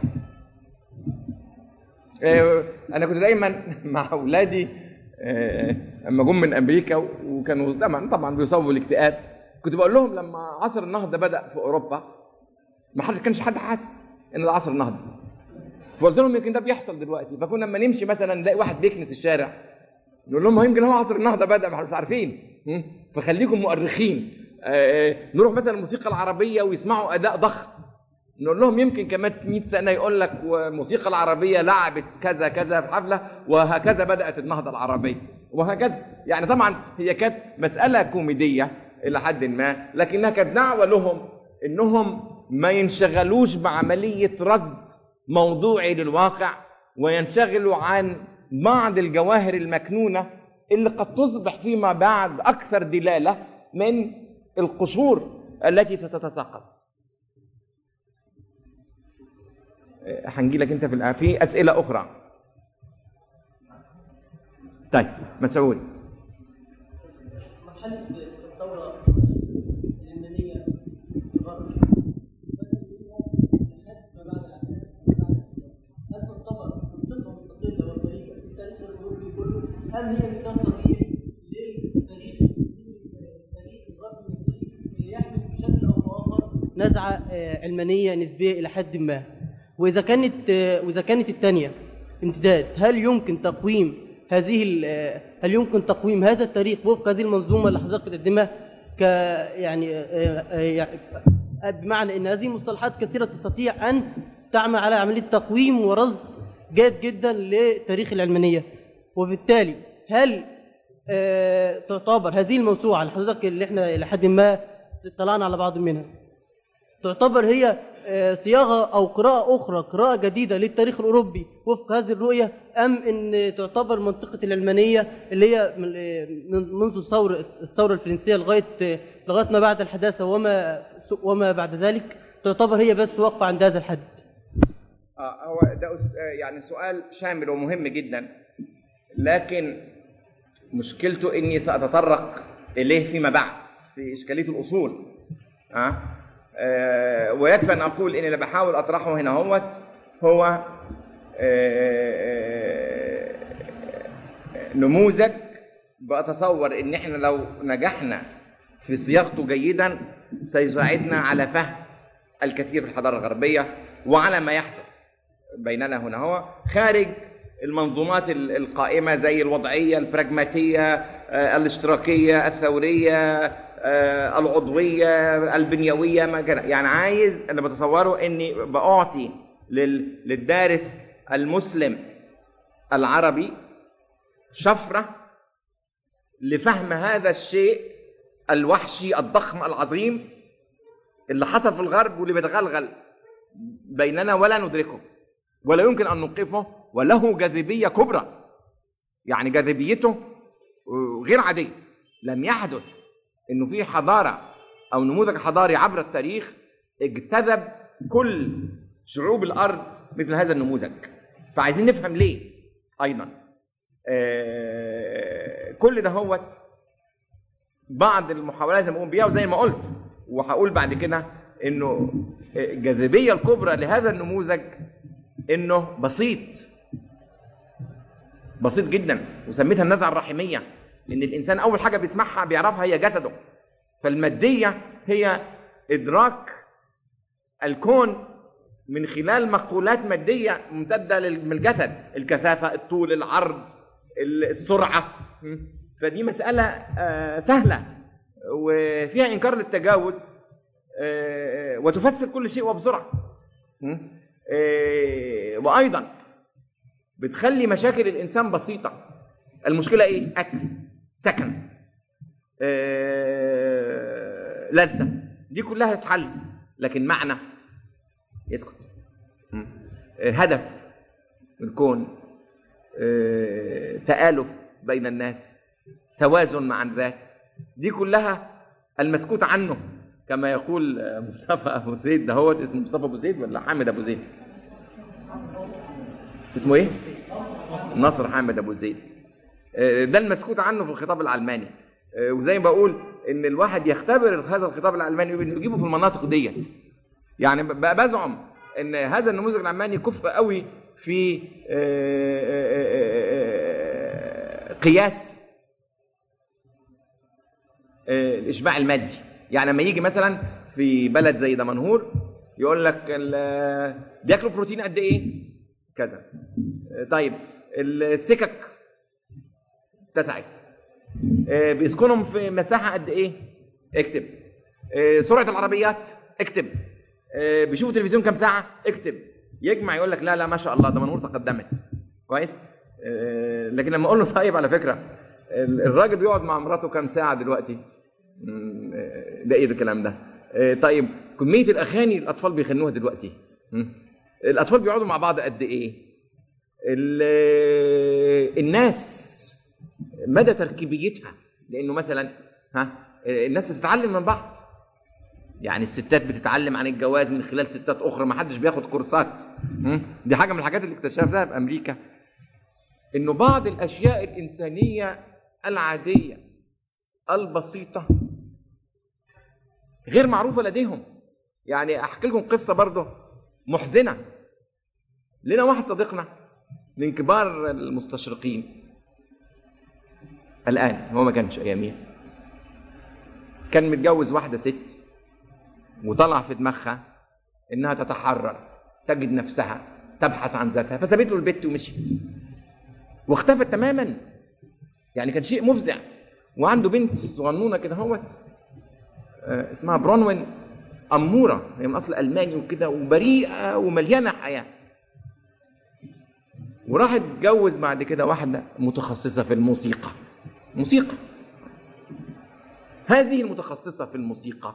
آه، انا كنت دايما مع اولادي آه، لما جم من امريكا وكانوا زمان طبعا بيصابوا بالاكتئاب كنت بقول لهم لما عصر النهضه بدا في اوروبا ما حد كانش حد حس ان ده عصر النهضه فقلت لهم يمكن ده بيحصل دلوقتي فكنا لما نمشي مثلا نلاقي واحد بيكنس الشارع نقول لهم ما يمكن هو عصر النهضه بدا ما احنا مش عارفين م? فخليكم مؤرخين آه، نروح مثلا الموسيقى العربيه ويسمعوا اداء ضخم نقول لهم يمكن كمان 100 سنه يقول لك والموسيقى العربيه لعبت كذا كذا في حفله وهكذا بدات النهضه العربيه وهكذا يعني طبعا هي كانت مساله كوميديه الى حد ما لكنها كانت دعوه لهم انهم ما ينشغلوش بعمليه رصد موضوعي للواقع وينشغلوا عن بعض الجواهر المكنونه اللي قد تصبح فيما بعد اكثر دلاله من القشور التي ستتساقط هنجي لك انت في الآ- في اسئله اخرى طيب مسعود مرحلة الثورة اليمنية في الغرب لحد ما بعد هل تعتبر منطقة مستقلة وطريقة في التاريخ الأوروبي كله؟ هل هي مثال طبيعي للتاريخ تاريخ الغرب اللي يحمل بشكل أو بآخر نزعة آه، علمانية نسبية إلى حد ما وإذا كانت آه، وإذا كانت الثانية امتداد هل يمكن تقويم هذه ال- آه، هل يمكن تقويم هذا التاريخ وفق هذه المنظومة اللي حضرتك بتقدمها ك يعني آه، آه، يعني بمعنى ان هذه المصطلحات كثيرة تستطيع ان تعمل على عملية تقويم ورصد جيد جدا لتاريخ العلمانية وبالتالي هل آه، تعتبر هذه الموسوعة اللي حضرتك اللي احنا إلى حد ما اطلعنا على بعض منها تعتبر هي آه، صياغه او قراءه اخرى قراءه جديده للتاريخ الاوروبي وفق هذه الرؤيه ام ان تعتبر منطقه العلمانيه اللي هي من- آه، من- منذ الثوره الثوره الفرنسيه لغايه آه، لغايه ما بعد الحداثه وما وما بعد ذلك تعتبر هي بس واقفه عند هذا الحد آه هو ده أس- آه، يعني سؤال شامل ومهم جدا لكن مشكلته اني ساتطرق اليه فيما بعد في اشكاليه الاصول آه؟ آه ويكفي ان اقول اني اللي بحاول اطرحه هنا هوت هو آه، نموذج بتصور ان احنا لو نجحنا في صياغته جيدا سيساعدنا على فهم الكثير في الحضاره الغربيه وعلى ما يحدث بيننا هنا هو خارج المنظومات ال- القائمة زي الوضعية البراغماتية آه، الاشتراكية الثورية آه، العضوية البنيوية ما كان يعني عايز أنا بتصوره إني بأعطي لل- للدارس المسلم العربي شفرة لفهم هذا الشيء الوحشي الضخم العظيم اللي حصل في الغرب واللي بيتغلغل بيننا ولا ندركه ولا يمكن ان نوقفه وله جاذبيه كبرى يعني جاذبيته آه، غير عاديه لم يحدث انه في حضاره او نموذج حضاري عبر التاريخ اجتذب كل شعوب الارض مثل هذا النموذج فعايزين نفهم ليه ايضا آه، كل ده هوت بعض المحاولات اللي بقوم بيها وزي ما قلت وهقول بعد كده انه الجاذبيه الكبرى لهذا النموذج انه بسيط بسيط جدا وسميتها النزعه الرحميه ان الانسان اول حاجه بيسمعها بيعرفها هي جسده فالماديه هي ادراك الكون من خلال مقولات ماديه ممتده لل- من الجسد الكثافه الطول العرض السرعه م? فدي مساله آه، سهله وفيها انكار للتجاوز آه، وتفسر كل شيء وبسرعه م? آه، وايضا بتخلي مشاكل الانسان بسيطه المشكله ايه اكل سكن آه، لذه دي كلها تتحل لكن معنى يسكت م? آه، هدف الكون آه، تآلف بين الناس توازن مع الذات دي كلها المسكوت عنه كما يقول آه، مصطفى ابو زيد ده هو اسمه مصطفى ابو زيد ولا حامد ابو زيد اسمه ايه نصر حامد ابو زيد آه، ده المسكوت عنه في الخطاب العلماني آه، وزي ما بقول ان الواحد يختبر هذا الخطاب العلماني وإنه يجيبه في المناطق ديت يعني ب- ب- بزعم ان هذا النموذج العلماني كفء قوي في آه، آه، آه، آه، قياس آه، الاشباع المادي يعني لما يجي مثلا في بلد زي دمنهور يقول لك ال- بياكلوا بروتين قد ايه كذا آه، طيب السكك اتسعت آه، بيسكنهم في مساحه قد ايه اكتب آه، سرعه العربيات اكتب آه، بيشوفوا تلفزيون كام ساعه اكتب يجمع يقول لك لا لا ما شاء الله دمنهور تقدمت كويس آه، لكن لما اقول له طيب على فكره ال- الراجل بيقعد مع مراته كام ساعه دلوقتي مم، آه، ده ايه ده الكلام ده آه، طيب كميه الاغاني الاطفال بيغنوها دلوقتي مم. الاطفال بيقعدوا مع بعض قد ايه ال- الناس مدى تركيبيتها لانه مثلا ها الناس بتتعلم من بعض يعني الستات بتتعلم عن الجواز من خلال ستات اخرى ما حدش بياخد كورسات م? دي حاجه من الحاجات اللي اكتشفناها في امريكا انه بعض الاشياء الانسانيه العاديه البسيطه غير معروفه لديهم يعني احكي لكم قصه برضه محزنه لنا واحد صديقنا من كبار المستشرقين الان هو ما كانش اياميها كان متجوز واحده ست وطلع في دماغها انها تتحرر تجد نفسها تبحث عن ذاتها فسابت له البت ومشيت واختفت تماما يعني كان شيء مفزع وعنده بنت صغنونه كده اهوت آه، اسمها برونوين اموره هي من اصل الماني وكده وبريئه ومليانه حياه وراح اتجوز بعد كده واحده متخصصه في الموسيقى موسيقى هذه المتخصصه في الموسيقى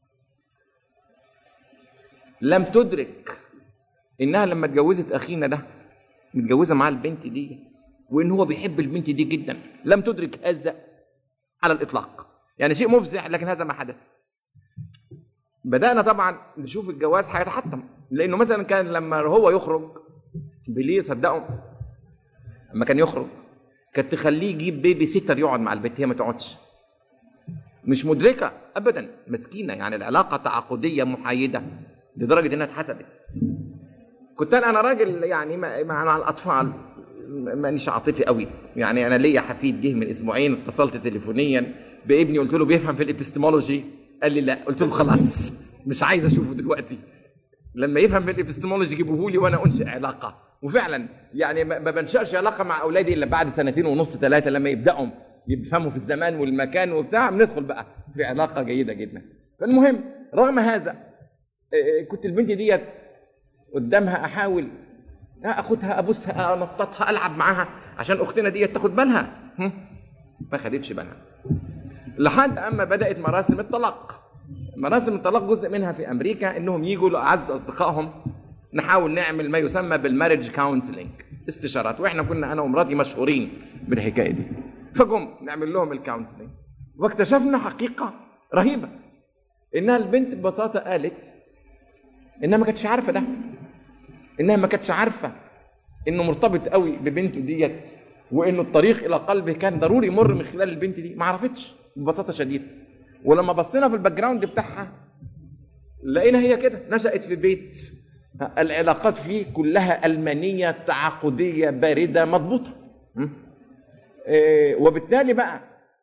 لم تدرك انها لما اتجوزت اخينا ده متجوزه معاه البنت دي وان هو بيحب البنت دي جدا لم تدرك هذا على الاطلاق يعني شيء مفزع لكن هذا ما حدث بدانا طبعا نشوف الجواز هيتحطم لانه مثلا كان لما هو يخرج بليه صدقوا لما كان يخرج كانت تخليه يجيب بيبي سيتر يقعد مع البيت هي ما تقعدش مش مدركه ابدا مسكينه يعني العلاقه تعاقديه محايده لدرجه انها اتحسدت كنت انا أنا راجل يعني مع مع الاطفال مانيش عاطفي قوي يعني انا ليا حفيد جه من اسبوعين اتصلت تليفونيا بابني قلت له بيفهم في الابستمولوجي قال لي لا قلت له خلاص مش عايز اشوفه دلوقتي لما يفهم في الابستمولوجي جيبوه لي وانا انشئ علاقه وفعلا يعني ما ما بنشأش علاقه مع اولادي الا بعد سنتين ونص ثلاثه لما يبداوا يفهموا في الزمان والمكان وبتاع بندخل بقى في علاقه جيده جدا فالمهم رغم هذا آه، كنت البنت ديت قدامها احاول اخدها ابوسها انططها العب معاها عشان اختنا ديت تاخد بالها هم؟ ما خدتش بالها لحد اما بدات مراسم الطلاق مراسم الطلاق جزء منها في امريكا انهم يجوا لاعز اصدقائهم نحاول نعمل ما يسمى بالمارج كونسلنج استشارات واحنا كنا انا ومراتي مشهورين بالحكايه دي فقم نعمل لهم الكونسلنج واكتشفنا حقيقه رهيبه انها البنت ببساطه قالت انها ما كانتش عارفه ده انها ما كانتش عارفه انه مرتبط قوي ببنته ديت وانه الطريق الى قلبه كان ضروري يمر من خلال البنت دي ما عرفتش ببساطه شديده ولما بصينا في الباك جراوند بتاعها لقينا هي كده نشأت في بيت العلاقات فيه كلها ألمانية تعاقدية باردة مضبوطة م? إيه، وبالتالي بقى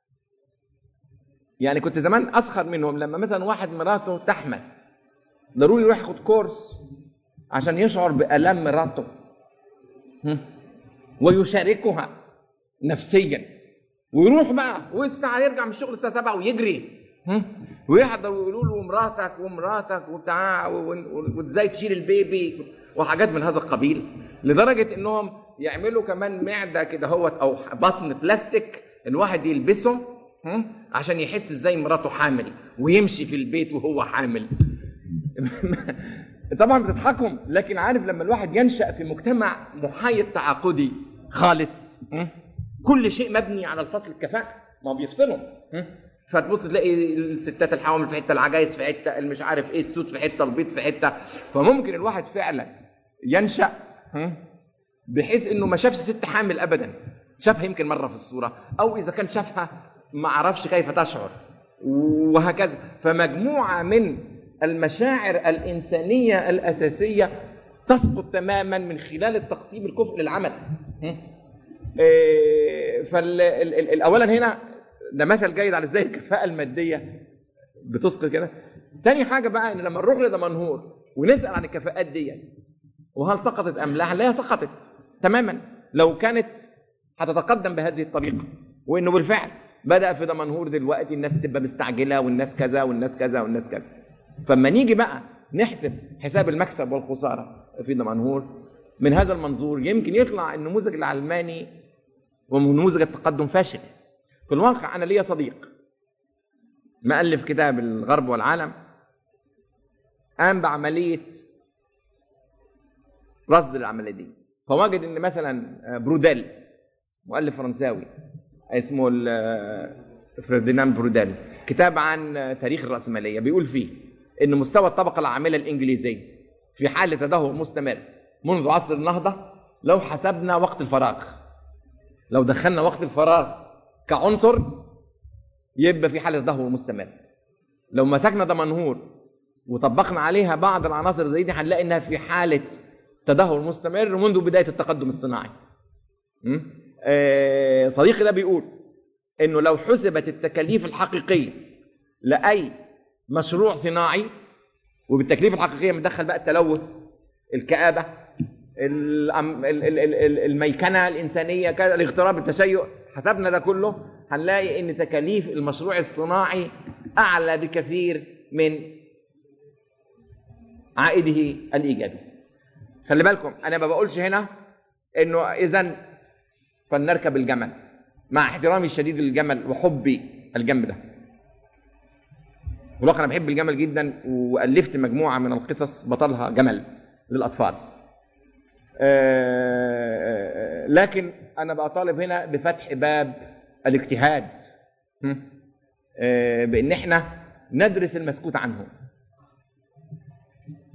يعني كنت زمان أسخر منهم لما مثلا واحد مراته تحمل ضروري يروح ياخد كورس عشان يشعر بآلام مراته م? ويشاركها نفسيا ويروح بقى والساعة يرجع من الشغل الساعة 7 ويجري هم؟ ويحضر ويقولوا له مراتك ومراتك وبتاع و- و- وازاي تشيل البيبي وحاجات من هذا القبيل لدرجة انهم يعملوا كمان معدة كده هوت او بطن بلاستيك الواحد يلبسه هم؟ عشان يحس ازاي مراته حامل ويمشي في البيت وهو حامل طبعا بتضحكهم لكن عارف لما الواحد ينشأ في مجتمع محايد تعاقدي خالص م? كل شيء مبني على الفصل الكفاءة ما هو بيفصلهم م? فتبص تلاقي الستات الحوامل في حته العجايز في حته المش عارف ايه السود في حته البيض في حته فممكن الواحد فعلا ينشأ م? بحيث انه ما شافش ست حامل ابدا شافها يمكن مره في الصوره او اذا كان شافها ما عرفش كيف تشعر وهكذا فمجموعه من المشاعر الانسانيه الاساسيه تسقط تماما من خلال التقسيم الكفء للعمل م? إيه، فال ال- ال- ال- اولا هنا ده مثل جيد على ازاي الكفاءه الماديه بتسقط كده تاني حاجه بقى ان لما نروح لدمنهور ونسال عن الكفاءات دي وهل سقطت ام لا لا هي سقطت تماما لو كانت هتتقدم بهذه الطريقه وانه بالفعل بدا في دمنهور دلوقتي الناس تبقى مستعجله والناس كذا والناس كذا والناس كذا فلما نيجي بقى نحسب حساب المكسب والخساره في دمنهور من هذا المنظور يمكن يطلع النموذج العلماني ونموذج التقدم فاشل في الواقع انا ليا صديق مؤلف كتاب الغرب والعالم قام بعمليه رصد العمليه دي فوجد ان مثلا بروديل مؤلف فرنساوي اسمه ال- فرديناند بروديل كتاب عن تاريخ الرأسمالية بيقول فيه ان مستوى الطبقة العاملة الإنجليزية في حالة تدهور مستمر منذ عصر النهضة لو حسبنا وقت الفراغ لو دخلنا وقت الفراغ كعنصر يبقى في حالة تدهور مستمر لو مسكنا دمنهور وطبقنا عليها بعض العناصر زي دي هنلاقي انها في حالة تدهور مستمر منذ بداية التقدم الصناعي م? آه، صديقي ده بيقول انه لو حسبت التكاليف الحقيقيه لاي مشروع صناعي وبالتكليف الحقيقيه مدخل بقى التلوث الكآبه الأم- ال- ال- ال- ال- الميكنه الانسانيه كذا الاغتراب التشيع حسبنا ده كله هنلاقي ان تكاليف المشروع الصناعي اعلى بكثير من عائده الايجابي خلي بالكم انا ما بقولش هنا انه اذا فلنركب الجمل مع احترامي الشديد للجمل وحبي الجنب ده ولكن انا بحب الجمل جدا والفت مجموعه من القصص بطلها جمل للاطفال آه، لكن انا بطالب هنا بفتح باب الاجتهاد هم؟ آه، بان احنا ندرس المسكوت عنه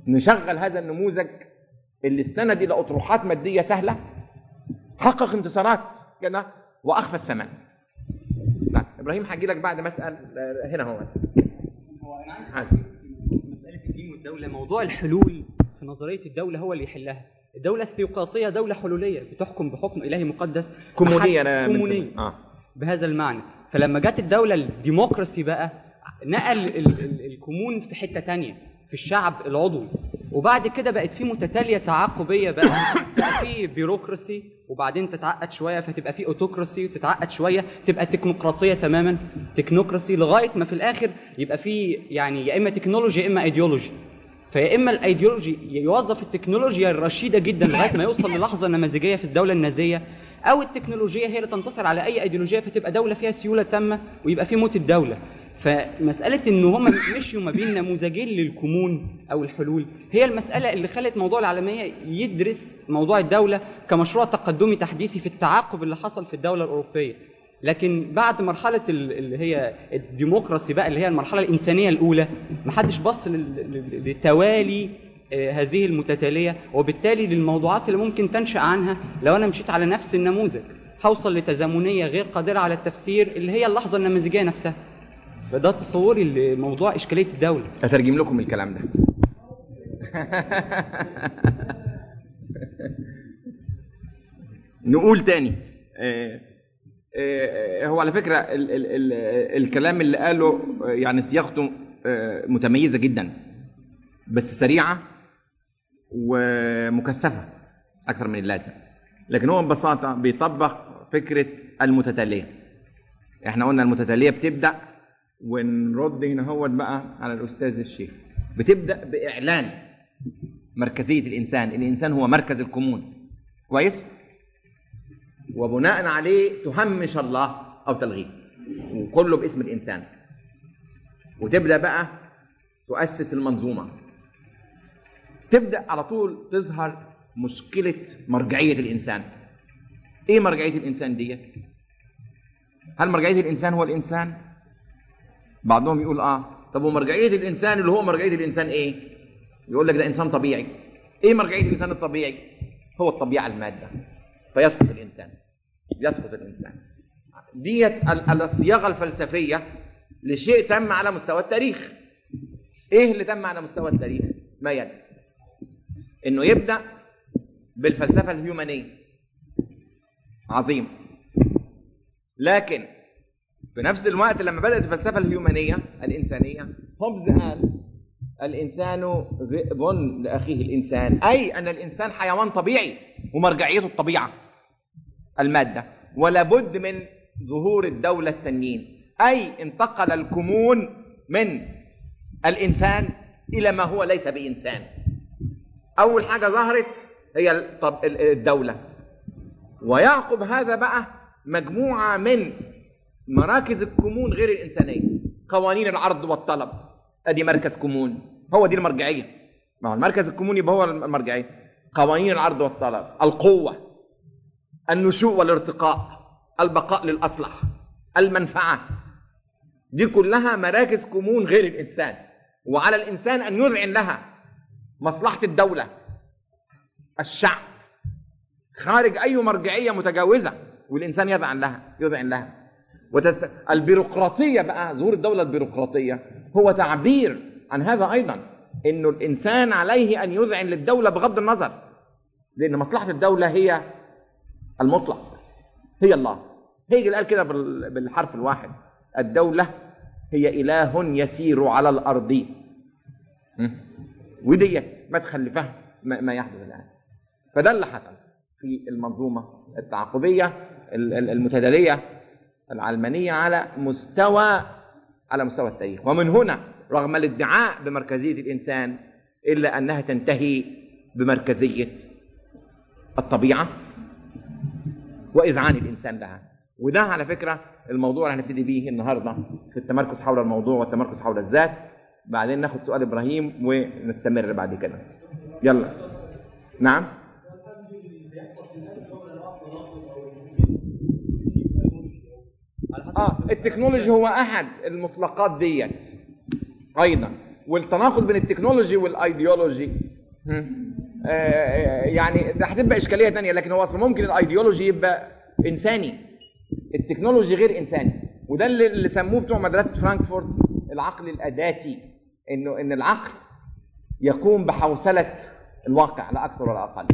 نشغل هذا النموذج اللي استند الى اطروحات ماديه سهله حقق انتصارات كده واخفى الثمن نعم ابراهيم هجي لك بعد ما اسال آه، هنا هو حازم مسألة الدين والدولة موضوع الحلول في نظرية الدولة هو اللي يحلها الدولة الثيوقراطية دولة حلولية بتحكم بحكم إلهي مقدس كومونيه بحد- انا من- كومونية اه بهذا المعنى فلما جت الدولة الديمقراسي بقى نقل ال- ال- الكمون في حتة تانية في الشعب العضوي وبعد كده بقت في متتالية تعاقبية بقى بقى في بيروقراسي وبعدين تتعقد شوية فتبقى في اوتوكراسي وتتعقد شوية تبقى تكنوقراطية تماما تكنوقراسي لغاية ما في الآخر يبقى في يعني يا إما تكنولوجي يا إما ايديولوجي فيا اما الايديولوجي يوظف التكنولوجيا الرشيده جدا لغايه ما يوصل للحظه نماذجيه في الدوله النازيه او التكنولوجيا هي اللي تنتصر على اي ايديولوجيه فتبقى دوله فيها سيوله تامه ويبقى في موت الدوله فمساله ان هم مشيوا ما بين نموذجين للكمون او الحلول هي المساله اللي خلت موضوع العالميه يدرس موضوع الدوله كمشروع تقدمي تحديثي في التعاقب اللي حصل في الدوله الاوروبيه لكن بعد مرحله ال- اللي هي الديمقراسي بقى اللي هي المرحله الانسانيه الاولى محدش بص لل- لل- لتوالي آه، هذه المتتاليه وبالتالي للموضوعات اللي ممكن تنشا عنها لو انا مشيت على نفس النموذج هوصل لتزامنيه غير قادره على التفسير اللي هي اللحظه النماذجيه نفسها فده تصوري لموضوع اشكاليه الدوله اترجم لكم الكلام ده نقول تاني آه، آه، هو على فكره ال ال ال الكلام اللي قاله آه، يعني صياغته آه، متميزه جدا بس سريعه ومكثفه اكثر من اللازم لكن هو ببساطه بيطبق فكره المتتاليه احنا قلنا المتتاليه بتبدا ونرد هنا هو بقى على الاستاذ الشيخ بتبدا باعلان مركزيه الانسان الانسان هو مركز الكمون كويس وبناء عليه تهمش الله او تلغيه وكله باسم الانسان وتبدا بقى تؤسس المنظومه تبدا على طول تظهر مشكله مرجعيه الانسان ايه مرجعيه الانسان ديت هل مرجعيه الانسان هو الانسان بعضهم يقول اه طب ومرجعيه الانسان اللي هو مرجعيه الانسان ايه يقول لك ده انسان طبيعي ايه مرجعيه الانسان الطبيعي هو الطبيعه الماده فيسقط الانسان يسقط الانسان ديت ال- الصياغه الفلسفيه لشيء تم على مستوى التاريخ ايه اللي تم على مستوى التاريخ ما يلي انه يبدا بالفلسفه الهيومانيه عظيم لكن في نفس الوقت لما بدات الفلسفه الهيومانيه الانسانيه هوبز قال الانسان ذئب لاخيه الانسان اي ان الانسان حيوان طبيعي ومرجعيته الطبيعه الماده ولا بد من ظهور الدوله التنين اي انتقل الكمون من الانسان الى ما هو ليس بانسان اول حاجه ظهرت هي الطب- الدوله ويعقب هذا بقى مجموعه من مراكز الكمون غير الانسانيه قوانين العرض والطلب ادي مركز كمون هو دي المرجعيه ما هو المركز الكموني يبقى هو المرجعيه قوانين العرض والطلب القوه النشوء والارتقاء البقاء للاصلح المنفعه دي كلها مراكز كمون غير الانسان وعلى الانسان ان يذعن لها مصلحه الدوله الشعب خارج اي مرجعيه متجاوزه والانسان يذعن لها يذعن لها وتس... البيروقراطيه بقى ظهور الدوله البيروقراطيه هو تعبير عن هذا ايضا انه الانسان عليه ان يذعن للدوله بغض النظر لان مصلحه الدوله هي المطلق هي الله هيجي قال كده بال- بالحرف الواحد الدوله هي اله يسير على الارض م? ودي مدخل لفهم ما ما يحدث الان فده اللي حصل في المنظومه التعاقبيه ال- ال- المتداليه العلمانيه على مستوى على مستوى التاريخ ومن هنا رغم الادعاء بمركزيه الانسان الا انها تنتهي بمركزيه الطبيعه واذعان الانسان لها وده على فكره الموضوع اللي هنبتدي بيه النهارده في التمركز حول الموضوع والتمركز حول الذات بعدين ناخد سؤال ابراهيم ونستمر بعد كده يلا نعم اه التكنولوجي هو احد المطلقات ديت ايضا والتناقض بين التكنولوجي والايديولوجي هم. آه، يعني ده هتبقى اشكاليه تانية لكن هو اصلا ممكن الايديولوجي يبقى انساني التكنولوجي غير انساني وده اللي, اللي سموه بتوع مدرسه فرانكفورت العقل الاداتي انه ان العقل يقوم بحوصله الواقع لا اكثر ولا اقل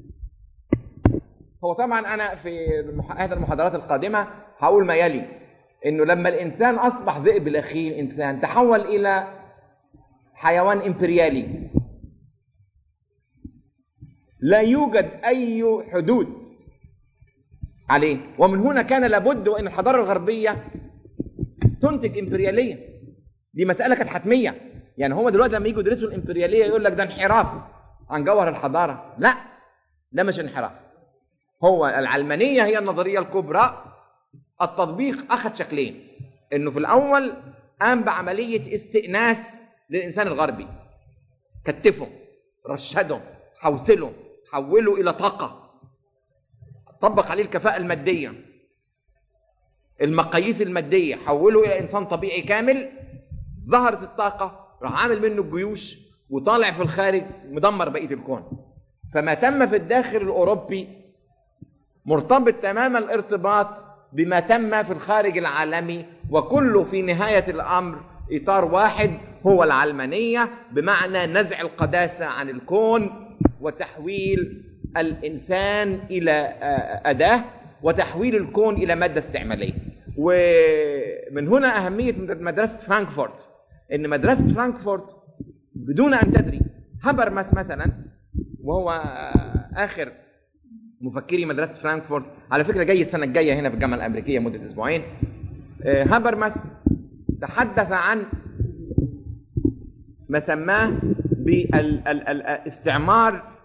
هو طبعا انا في المح- احدى المحاضرات القادمه هقول ما يلي انه لما الانسان اصبح ذئب الاخير الانسان تحول الى حيوان امبريالي لا يوجد اي حدود عليه ومن هنا كان لابد وان الحضاره الغربيه تنتج امبرياليه دي مساله كانت حتميه يعني هو دلوقتي لما يجوا يدرسوا الامبرياليه يقول لك ده انحراف عن جوهر الحضاره لا ده مش انحراف هو العلمانيه هي النظريه الكبرى التطبيق اخذ شكلين انه في الاول قام بعمليه استئناس للانسان الغربي كتفه رشده حوصله حوله الى طاقه طبق عليه الكفاءه الماديه المقاييس الماديه حوله الى انسان طبيعي كامل ظهرت الطاقه راح عامل منه الجيوش وطالع في الخارج مدمر بقيه الكون فما تم في الداخل الاوروبي مرتبط تماما الارتباط بما تم في الخارج العالمي وكله في نهايه الامر اطار واحد هو العلمانيه بمعنى نزع القداسه عن الكون وتحويل الانسان الى آه، اداه وتحويل الكون الى ماده استعماليه ومن هنا اهميه مدرسه فرانكفورت ان مدرسه فرانكفورت بدون ان تدري هابرماس مثلا وهو آه، اخر مفكري مدرسه فرانكفورت على فكره جاي السنه الجايه هنا في الجامعه الامريكيه مده اسبوعين آه، هابرماس تحدث عن ما سماه بالاستعمار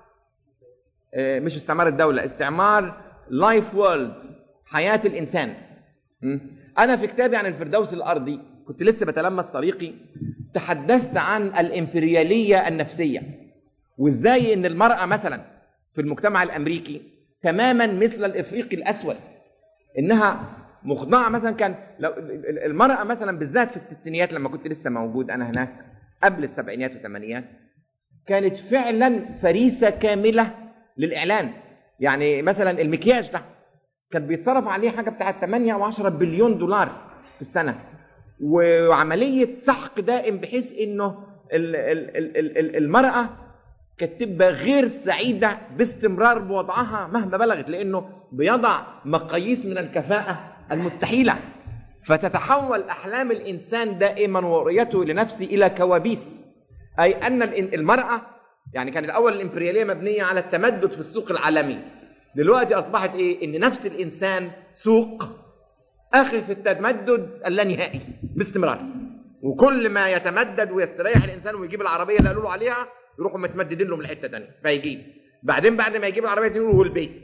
مش استعمار الدوله استعمار لايف وورلد حياه الانسان م? انا في كتابي عن الفردوس الارضي كنت لسه بتلمس طريقي تحدثت عن الامبرياليه النفسيه وازاي ان المراه مثلا في المجتمع الامريكي تماما مثل الافريقي الاسود انها مخضعه مثلا كان لو المراه مثلا بالذات في الستينيات لما كنت لسه موجود انا هناك قبل السبعينيات والثمانينات كانت فعلا فريسه كامله للاعلان يعني مثلا المكياج ده كان بيتصرف عليه حاجه بتاعت 8 او 10 بليون دولار في السنه وعمليه سحق دائم بحيث انه ال- ال- ال- ال- ال- المراه كانت تبقى غير سعيده باستمرار بوضعها مهما بلغت لانه بيضع مقاييس من الكفاءه المستحيله فتتحول احلام الانسان دائما ورؤيته لنفسه الى كوابيس اي ان الإن- المراه يعني كان الاول الامبرياليه مبنيه على التمدد في السوق العالمي دلوقتي اصبحت ايه ان نفس الانسان سوق اخذ في التمدد اللانهائي باستمرار وكل ما يتمدد ويستريح الانسان ويجيب العربيه اللي قالوا له عليها يروحوا متمددين له من حته ثانيه فيجيب بعدين بعد ما يجيب العربيه يقولوا له والبيت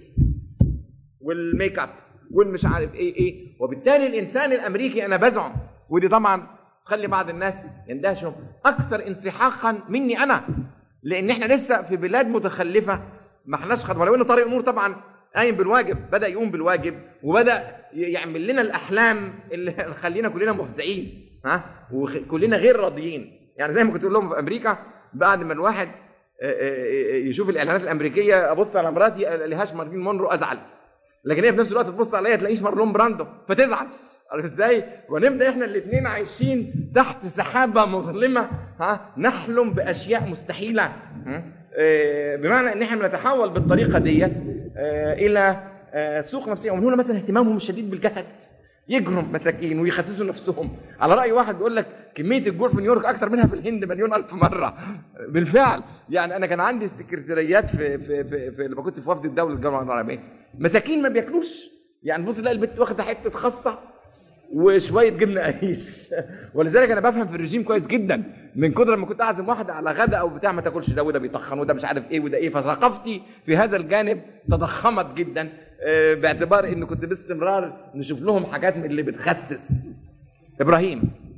والميك اب والمش عارف ايه ايه وبالتالي الانسان الامريكي انا بزعم ودي طبعا تخلي بعض الناس يندهشوا اكثر انسحاقا مني انا لان احنا لسه في بلاد متخلفه ما احناش خد ولو ان طارق نور طبعا قايم بالواجب بدا يقوم بالواجب وبدا ي- يعمل لنا الاحلام اللي خلينا كلنا مفزعين ها وكلنا غير راضيين يعني زي ما كنت اقول لهم في امريكا بعد ما الواحد آه، آه، آه، يشوف الاعلانات الامريكيه ابص على مراتي لهاش مارلين مونرو ازعل لكن هي في نفس الوقت تبص عليا تلاقيش مارلون براندو فتزعل عارف ازاي؟ ونبدا احنا الاثنين عايشين تحت سحابه مظلمه ها نحلم باشياء مستحيله ها؟ آه، بمعنى ان احنا بنتحول بالطريقه ديت آه، الى آه، سوق نفسيه ومن هنا مثلا اهتمامهم الشديد بالجسد يجروا مساكين ويخسسوا نفسهم على راي واحد بيقول لك كميه الجوع في نيويورك اكتر منها في الهند مليون الف مره بالفعل يعني انا كان عندي سكرتاريات في في في, في لما كنت في وفد الدوله الجامعه العربيه مساكين ما بياكلوش يعني بص تلاقي البنت واخده حته خاصه وشويه جبنه قريش ولذلك انا بفهم في الرجيم كويس جدا من كتر ما كنت اعزم واحده على غدا او بتاع ما تاكلش ده وده بيطخن وده مش عارف ايه وده ايه فثقافتي في هذا الجانب تضخمت جدا آه، باعتبار ان كنت باستمرار نشوف لهم حاجات من اللي بتخسس ابراهيم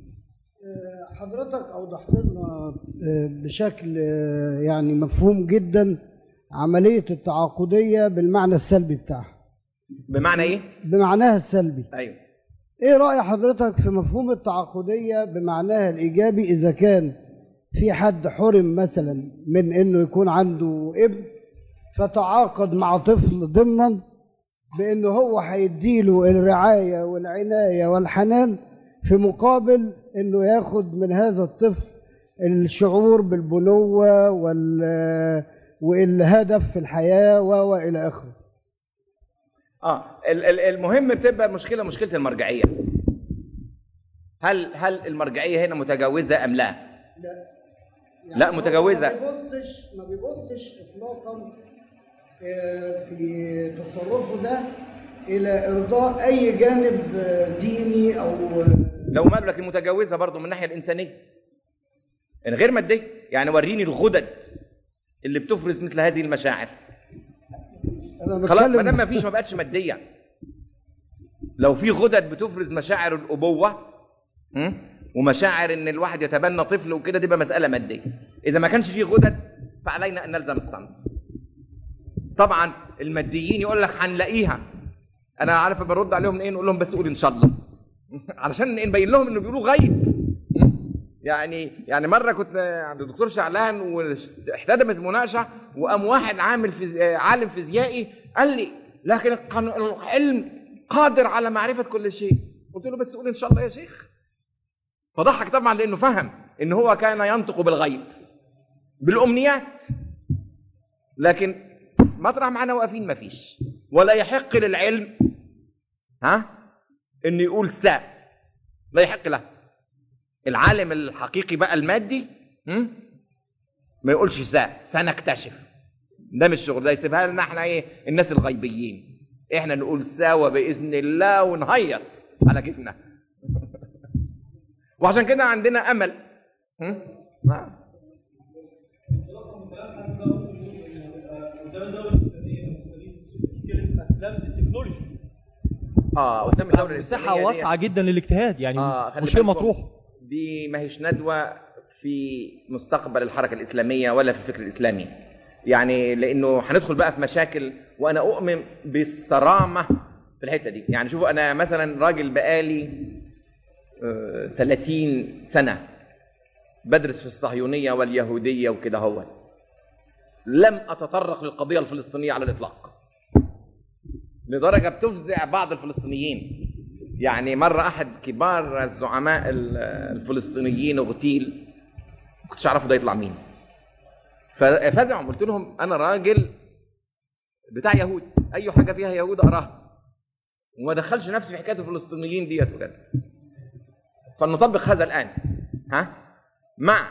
حضرتك اوضحت لنا آه، بشكل آه، يعني مفهوم جدا عمليه التعاقديه بالمعنى السلبي بتاعها بمعنى ايه بمعناها السلبي ايوه ايه راي حضرتك في مفهوم التعاقديه بمعناها الايجابي اذا كان في حد حرم مثلا من انه يكون عنده ابن فتعاقد مع طفل ضمنا بانه هو هيديله الرعايه والعنايه والحنان في مقابل انه ياخد من هذا الطفل الشعور بالبنوه وال والهدف في الحياه و- والى اخره اه ال- ال- المهم بتبقى المشكله مشكله المرجعيه هل هل المرجعيه هنا متجاوزه ام لا لا متجاوزه ما بيبصش ما بيبصش اطلاقا آه، في تصرفه ده الى ارضاء اي جانب آه، ديني او لو ماله لكن متجاوزه برضه من الناحيه الانسانيه يعني غير ماديه يعني وريني الغدد اللي بتفرز مثل هذه المشاعر انا خلاص ما بتكلم دام ما فيش ما بقتش ماديه لو في غدد بتفرز مشاعر الابوه م? ومشاعر ان الواحد يتبنى طفل وكده تبقى مساله ماديه اذا ما كانش في غدد فعلينا ان نلزم الصمت طبعا الماديين يقول لك هنلاقيها انا عارف برد عليهم ايه نقول لهم بس قول ان شاء الله علشان نبين لهم انه بيقولوا غيب يعني يعني مره كنت عند الدكتور شعلان واحتدمت المناقشه وقام واحد عامل فيز... عالم فيزيائي قال لي لكن القانون- العلم قادر على معرفه كل شيء قلت له بس قول ان شاء الله يا شيخ فضحك طبعا لانه فهم ان هو كان ينطق بالغيب بالامنيات لكن مطرح معانا واقفين مفيش ولا يحق للعلم ها انه يقول سا لا يحق له العالم الحقيقي بقى المادي هم؟ ما يقولش سا سنكتشف ده مش شغل ده يسيبها لنا احنا ايه الناس الغيبيين احنا نقول سوا باذن الله ونهيص على كيفنا وعشان كده عندنا امل هم؟ نعم اه قدام الدوله مساحه الإسلامية دي- واسعه جدا للاجتهاد يعني آه، خلي مش شيء بالكم، مطروح دي ما هيش ندوة في مستقبل الحركة الإسلامية ولا في الفكر الإسلامي يعني لأنه هندخل بقى في مشاكل وأنا أؤمن بالصرامة في الحتة دي يعني شوفوا أنا مثلا راجل بقالي آه، 30 سنة بدرس في الصهيونية واليهودية وكده هوت لم أتطرق للقضية الفلسطينية على الإطلاق لدرجة بتفزع بعض الفلسطينيين يعني مرة أحد كبار الزعماء ال- الفلسطينيين اغتيل ما كنتش أعرفه ده يطلع مين ففزعوا قلت لهم أنا راجل بتاع يهود أي حاجة فيها يهود أقراها وما دخلش نفسي في حكاية الفلسطينيين ديت وكده فلنطبق هذا الآن ها مع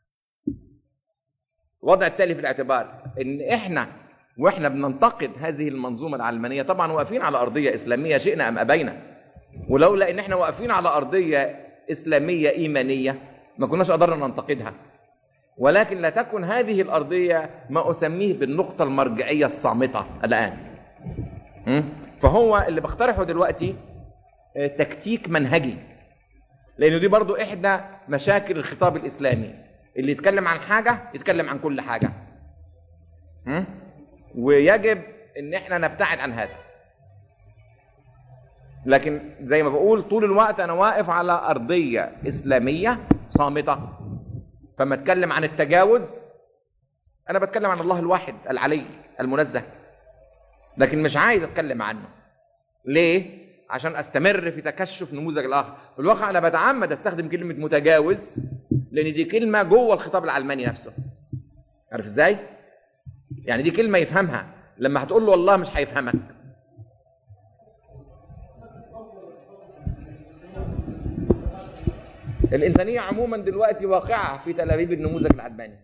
وضع التالي في الاعتبار ان احنا واحنا بننتقد هذه المنظومه العلمانيه طبعا واقفين على ارضيه اسلاميه شئنا ام ابينا ولولا ان احنا واقفين على ارضيه اسلاميه ايمانيه ما كناش قدرنا ننتقدها ولكن لا تكن هذه الارضيه ما اسميه بالنقطه المرجعيه الصامته الان م? فهو اللي بقترحه دلوقتي آه، تكتيك منهجي لانه دي برضو احدى مشاكل الخطاب الاسلامي اللي يتكلم عن حاجه يتكلم عن كل حاجه م? ويجب ان احنا نبتعد عن هذا لكن زي ما بقول طول الوقت انا واقف على ارضيه اسلاميه صامته فما اتكلم عن التجاوز انا بتكلم عن الله الواحد العلي المنزه لكن مش عايز اتكلم عنه ليه عشان استمر في تكشف نموذج الاخر في الواقع انا بتعمد استخدم كلمه متجاوز لان دي كلمه جوه الخطاب العلماني نفسه عارف ازاي يعني دي كلمه يفهمها لما هتقول له والله مش هيفهمك الإنسانية عموما دلوقتي واقعة في تلابيب النموذج العلماني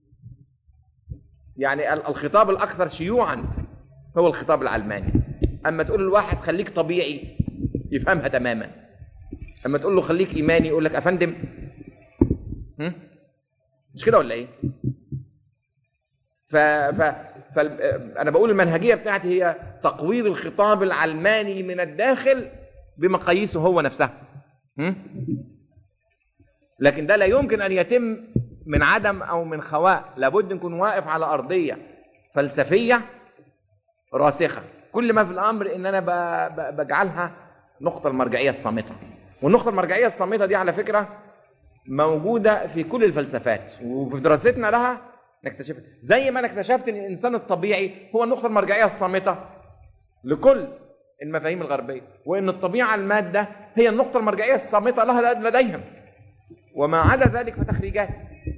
يعني ال- الخطاب الأكثر شيوعا هو الخطاب العلماني أما تقول لواحد خليك طبيعي يفهمها تماما أما تقول له خليك إيماني يقول لك أفندم هم؟ مش كده ولا إيه؟ ف... ف... ف... أنا بقول المنهجية بتاعتي هي تقويض الخطاب العلماني من الداخل بمقاييسه هو نفسها هم؟ لكن ده لا يمكن ان يتم من عدم او من خواء لابد نكون واقف على ارضيه فلسفيه راسخه كل ما في الامر ان انا ب- ب- بجعلها نقطه المرجعيه الصامته والنقطه المرجعيه الصامته دي على فكره موجوده في كل الفلسفات وفي دراستنا لها نكتشفها زي ما انا اكتشفت ان الانسان الطبيعي هو النقطه المرجعيه الصامته لكل المفاهيم الغربيه وان الطبيعه الماده هي النقطه المرجعيه الصامته لها لديهم وما عدا ذلك فتخريجات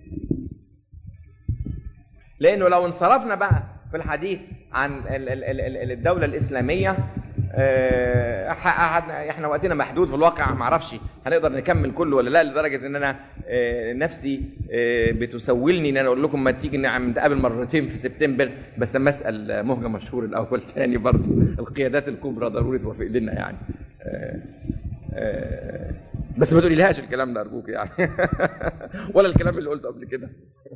لانه لو انصرفنا بقى في الحديث عن ال- ال- ال- ال- الدوله الاسلاميه آه، ح- ح- احنا وقتنا محدود في الواقع ما اعرفش هنقدر نكمل كله ولا لا لدرجه ان انا آه، نفسي آه، بتسولني ان انا اقول لكم ما تيجي نعم نتقابل مرتين في سبتمبر بس اما اسال مهجه مشهور الاول تاني برضه القيادات الكبرى ضروري توافق لنا يعني آه، آه، بس ما تقوليلهاش الكلام ده ارجوك يعني ولا الكلام اللي قلته قبل كده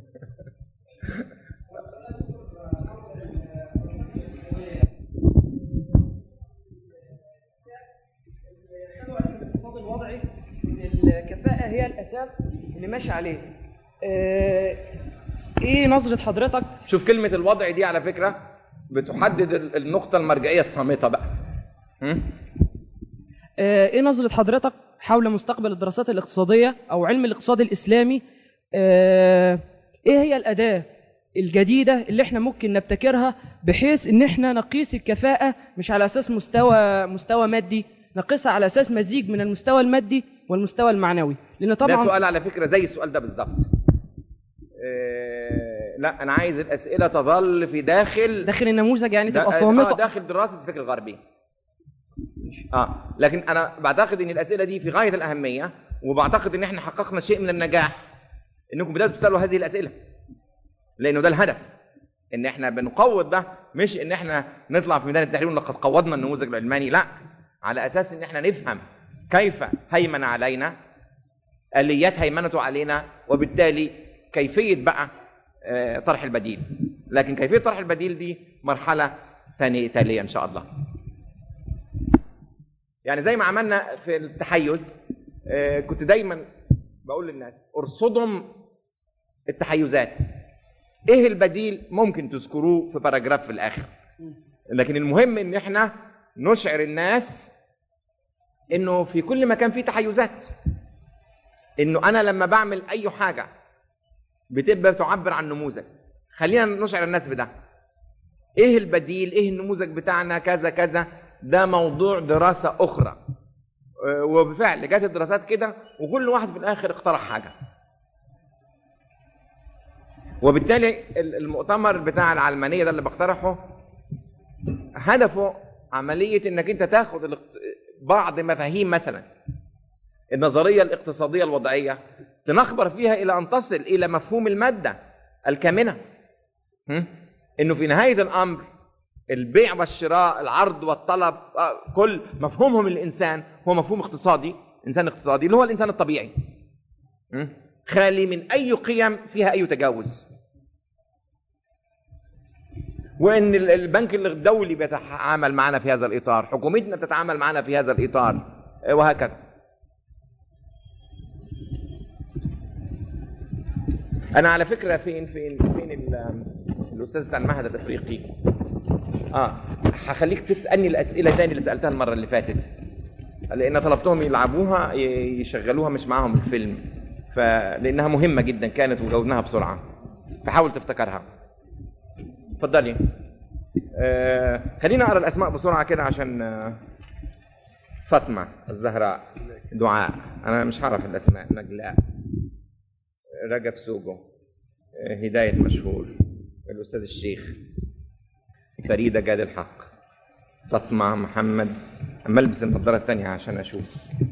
الاقتصاد الوضعي ان الكفاءة هي الأساس اللي ماشي عليه. آه، إيه نظرة حضرتك شوف كلمة الوضع دي على فكرة بتحدد ال- النقطة المرجعية الصامتة بقى م? آه، ايه نظرة حضرتك حول مستقبل الدراسات الاقتصادية او علم الاقتصاد الاسلامي آه، ايه هي الاداة الجديدة اللي احنا ممكن نبتكرها بحيث ان احنا نقيس الكفاءة مش على اساس مستوى مستوى مادي نقيسها على اساس مزيج من المستوى المادي والمستوى المعنوي لان ده طبعا سؤال على فكرة زي السؤال ده بالظبط آه، لا أنا عايز الأسئلة تظل في داخل داخل النموذج يعني دا- تبقى آه صامتة داخل دراسة الفكر الغربي اه لكن انا بعتقد ان الاسئله دي في غايه الاهميه وبعتقد ان احنا حققنا شيء من النجاح انكم بداتوا تسالوا هذه الاسئله لانه ده الهدف ان احنا بنقوض ده مش ان احنا نطلع في ميدان التحرير لقد قوضنا النموذج العلماني لا على اساس ان احنا نفهم كيف هيمن علينا اليات هيمنته علينا وبالتالي كيفيه بقى آه، طرح البديل لكن كيفيه طرح البديل دي مرحله ثانيه تاليه ان شاء الله يعني زي ما عملنا في التحيز آه، كنت دايما بقول للناس ارصدهم التحيزات ايه البديل ممكن تذكروه في باراجراف في الاخر لكن المهم ان احنا نشعر الناس انه في كل مكان فيه تحيزات انه انا لما بعمل اي حاجه بتبقى تعبر عن نموذج خلينا نشعر الناس بده ايه البديل ايه النموذج بتاعنا كذا كذا ده موضوع دراسه اخرى آه، وبالفعل جت الدراسات كده وكل واحد في الاخر اقترح حاجه وبالتالي ال- المؤتمر بتاع العلمانيه ده اللي بقترحه هدفه عمليه انك انت تاخد الاقت- بعض مفاهيم مثلا النظريه الاقتصاديه الوضعيه تنخبر فيها الى ان تصل الى مفهوم الماده الكامنه هم؟ انه في نهايه الامر البيع والشراء العرض والطلب آه، كل مفهومهم الانسان هو مفهوم اقتصادي انسان اقتصادي اللي هو الانسان الطبيعي هم؟ خالي من اي قيم فيها اي تجاوز وان ال- البنك الدولي بيتعامل معنا في هذا الاطار حكومتنا بتتعامل معنا في هذا الاطار آه، وهكذا انا على فكره فين فين فين ال- الاستاذ بتاع المعهد الافريقي اه هخليك تسالني الاسئله تاني اللي سالتها المره اللي فاتت لان طلبتهم يلعبوها ي- يشغلوها مش معاهم الفيلم فلانها مهمه جدا كانت وجاوبناها بسرعه فحاول تفتكرها اتفضلي آه خلينا اقرا الاسماء بسرعه كده عشان آه فاطمه الزهراء دعاء انا مش هعرف الاسماء نجلاء رجب سوجو آه، هدايه مشهور الاستاذ الشيخ فريده جاد الحق فاطمه محمد اما البس النظاره الثانيه عشان اشوف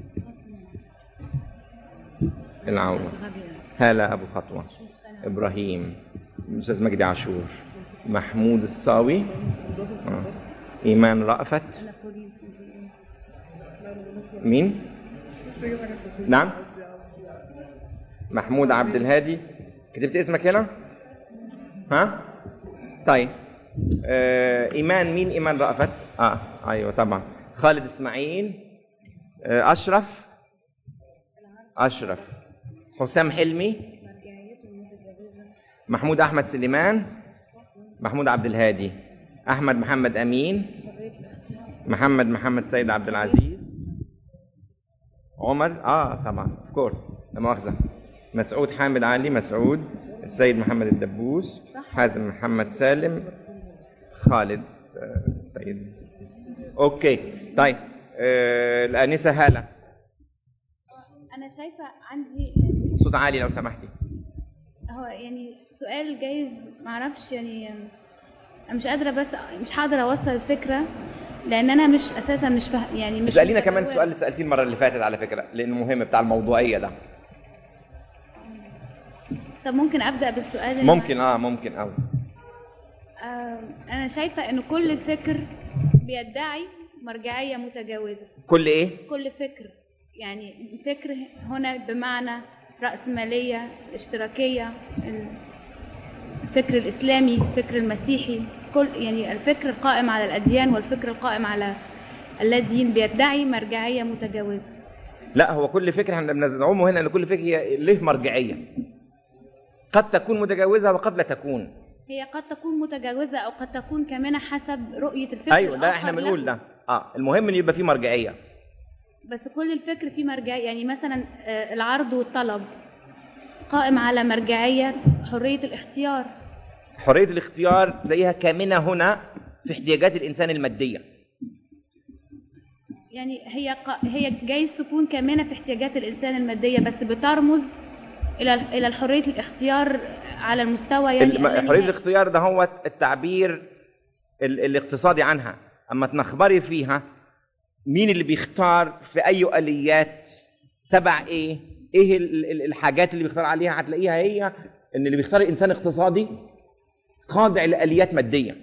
العوض هالة ابو خطوه ابراهيم الاستاذ مجدي عاشور محمود الصاوي آه. ايمان رأفت مين نعم محمود عبد الهادي كتبت اسمك هنا ها طيب آه ايمان مين ايمان رأفت اه ايوه طبعا خالد اسماعيل آه اشرف اشرف حسام حلمي محمود احمد سليمان محمود عبد الهادي احمد محمد امين محمد محمد سيد عبد العزيز عمر اه طبعا اوف كورس لا مؤاخذه مسعود حامد علي مسعود السيد محمد الدبوس حازم محمد سالم خالد آه، سيد اوكي طيب آه، الانسه هاله انا شايفه عندي صوت عالي لو سمحتي هو يعني سؤال جايز معرفش يعني أنا مش قادره بس مش هقدر اوصل الفكره لان انا مش اساسا مش فه... يعني مش اسالينا كمان متجوزة. السؤال اللي سالتيه المره اللي فاتت على فكره لانه مهم بتاع الموضوعيه ده طب ممكن ابدا بالسؤال اللي ممكن اه ممكن قوي آه انا شايفه ان كل فكر بيدعي مرجعيه متجاوزه كل ايه كل فكر يعني فكر هنا بمعنى رأسمالية اشتراكية الفكر الإسلامي الفكر المسيحي كل يعني الفكر القائم على الأديان والفكر القائم على اللا دين بيدعي مرجعية متجاوزة لا هو كل فكره احنا بنزعمه هنا ان كل فكره هي له مرجعيه قد تكون متجاوزه وقد لا تكون هي قد تكون متجاوزة أو قد تكون كمان حسب رؤية الفكر ايوه ده احنا الآخر بنقول له. ده اه المهم ان يبقى في مرجعيه بس كل الفكر فيه مرجعية يعني مثلا آه، العرض والطلب قائم على مرجعية حرية الاختيار حريه الاختيار تلاقيها كامنه هنا في احتياجات الانسان الماديه يعني هي ق... هي جايز تكون كامنة في احتياجات الإنسان المادية بس بترمز إلى إلى حرية الاختيار على المستوى يعني الم- اللانهائي. حريه الاختيار ده هو التعبير ال- الاقتصادي عنها اما تنخبري فيها مين اللي بيختار في اي اليات تبع ايه ايه ال- ال- الحاجات اللي بيختار عليها هتلاقيها هي ان اللي بيختار انسان اقتصادي خاضع لاليات ماديه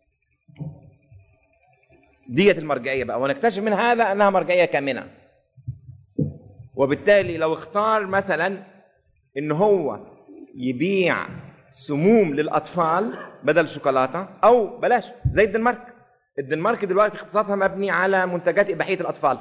ديت المرجعيه بقى ونكتشف من هذا انها مرجعيه كامنه وبالتالي لو اختار مثلا ان هو يبيع سموم للاطفال بدل شوكولاته او بلاش زي الدنمارك الدنمارك دلوقتي اقتصادها مبني على منتجات اباحيه الاطفال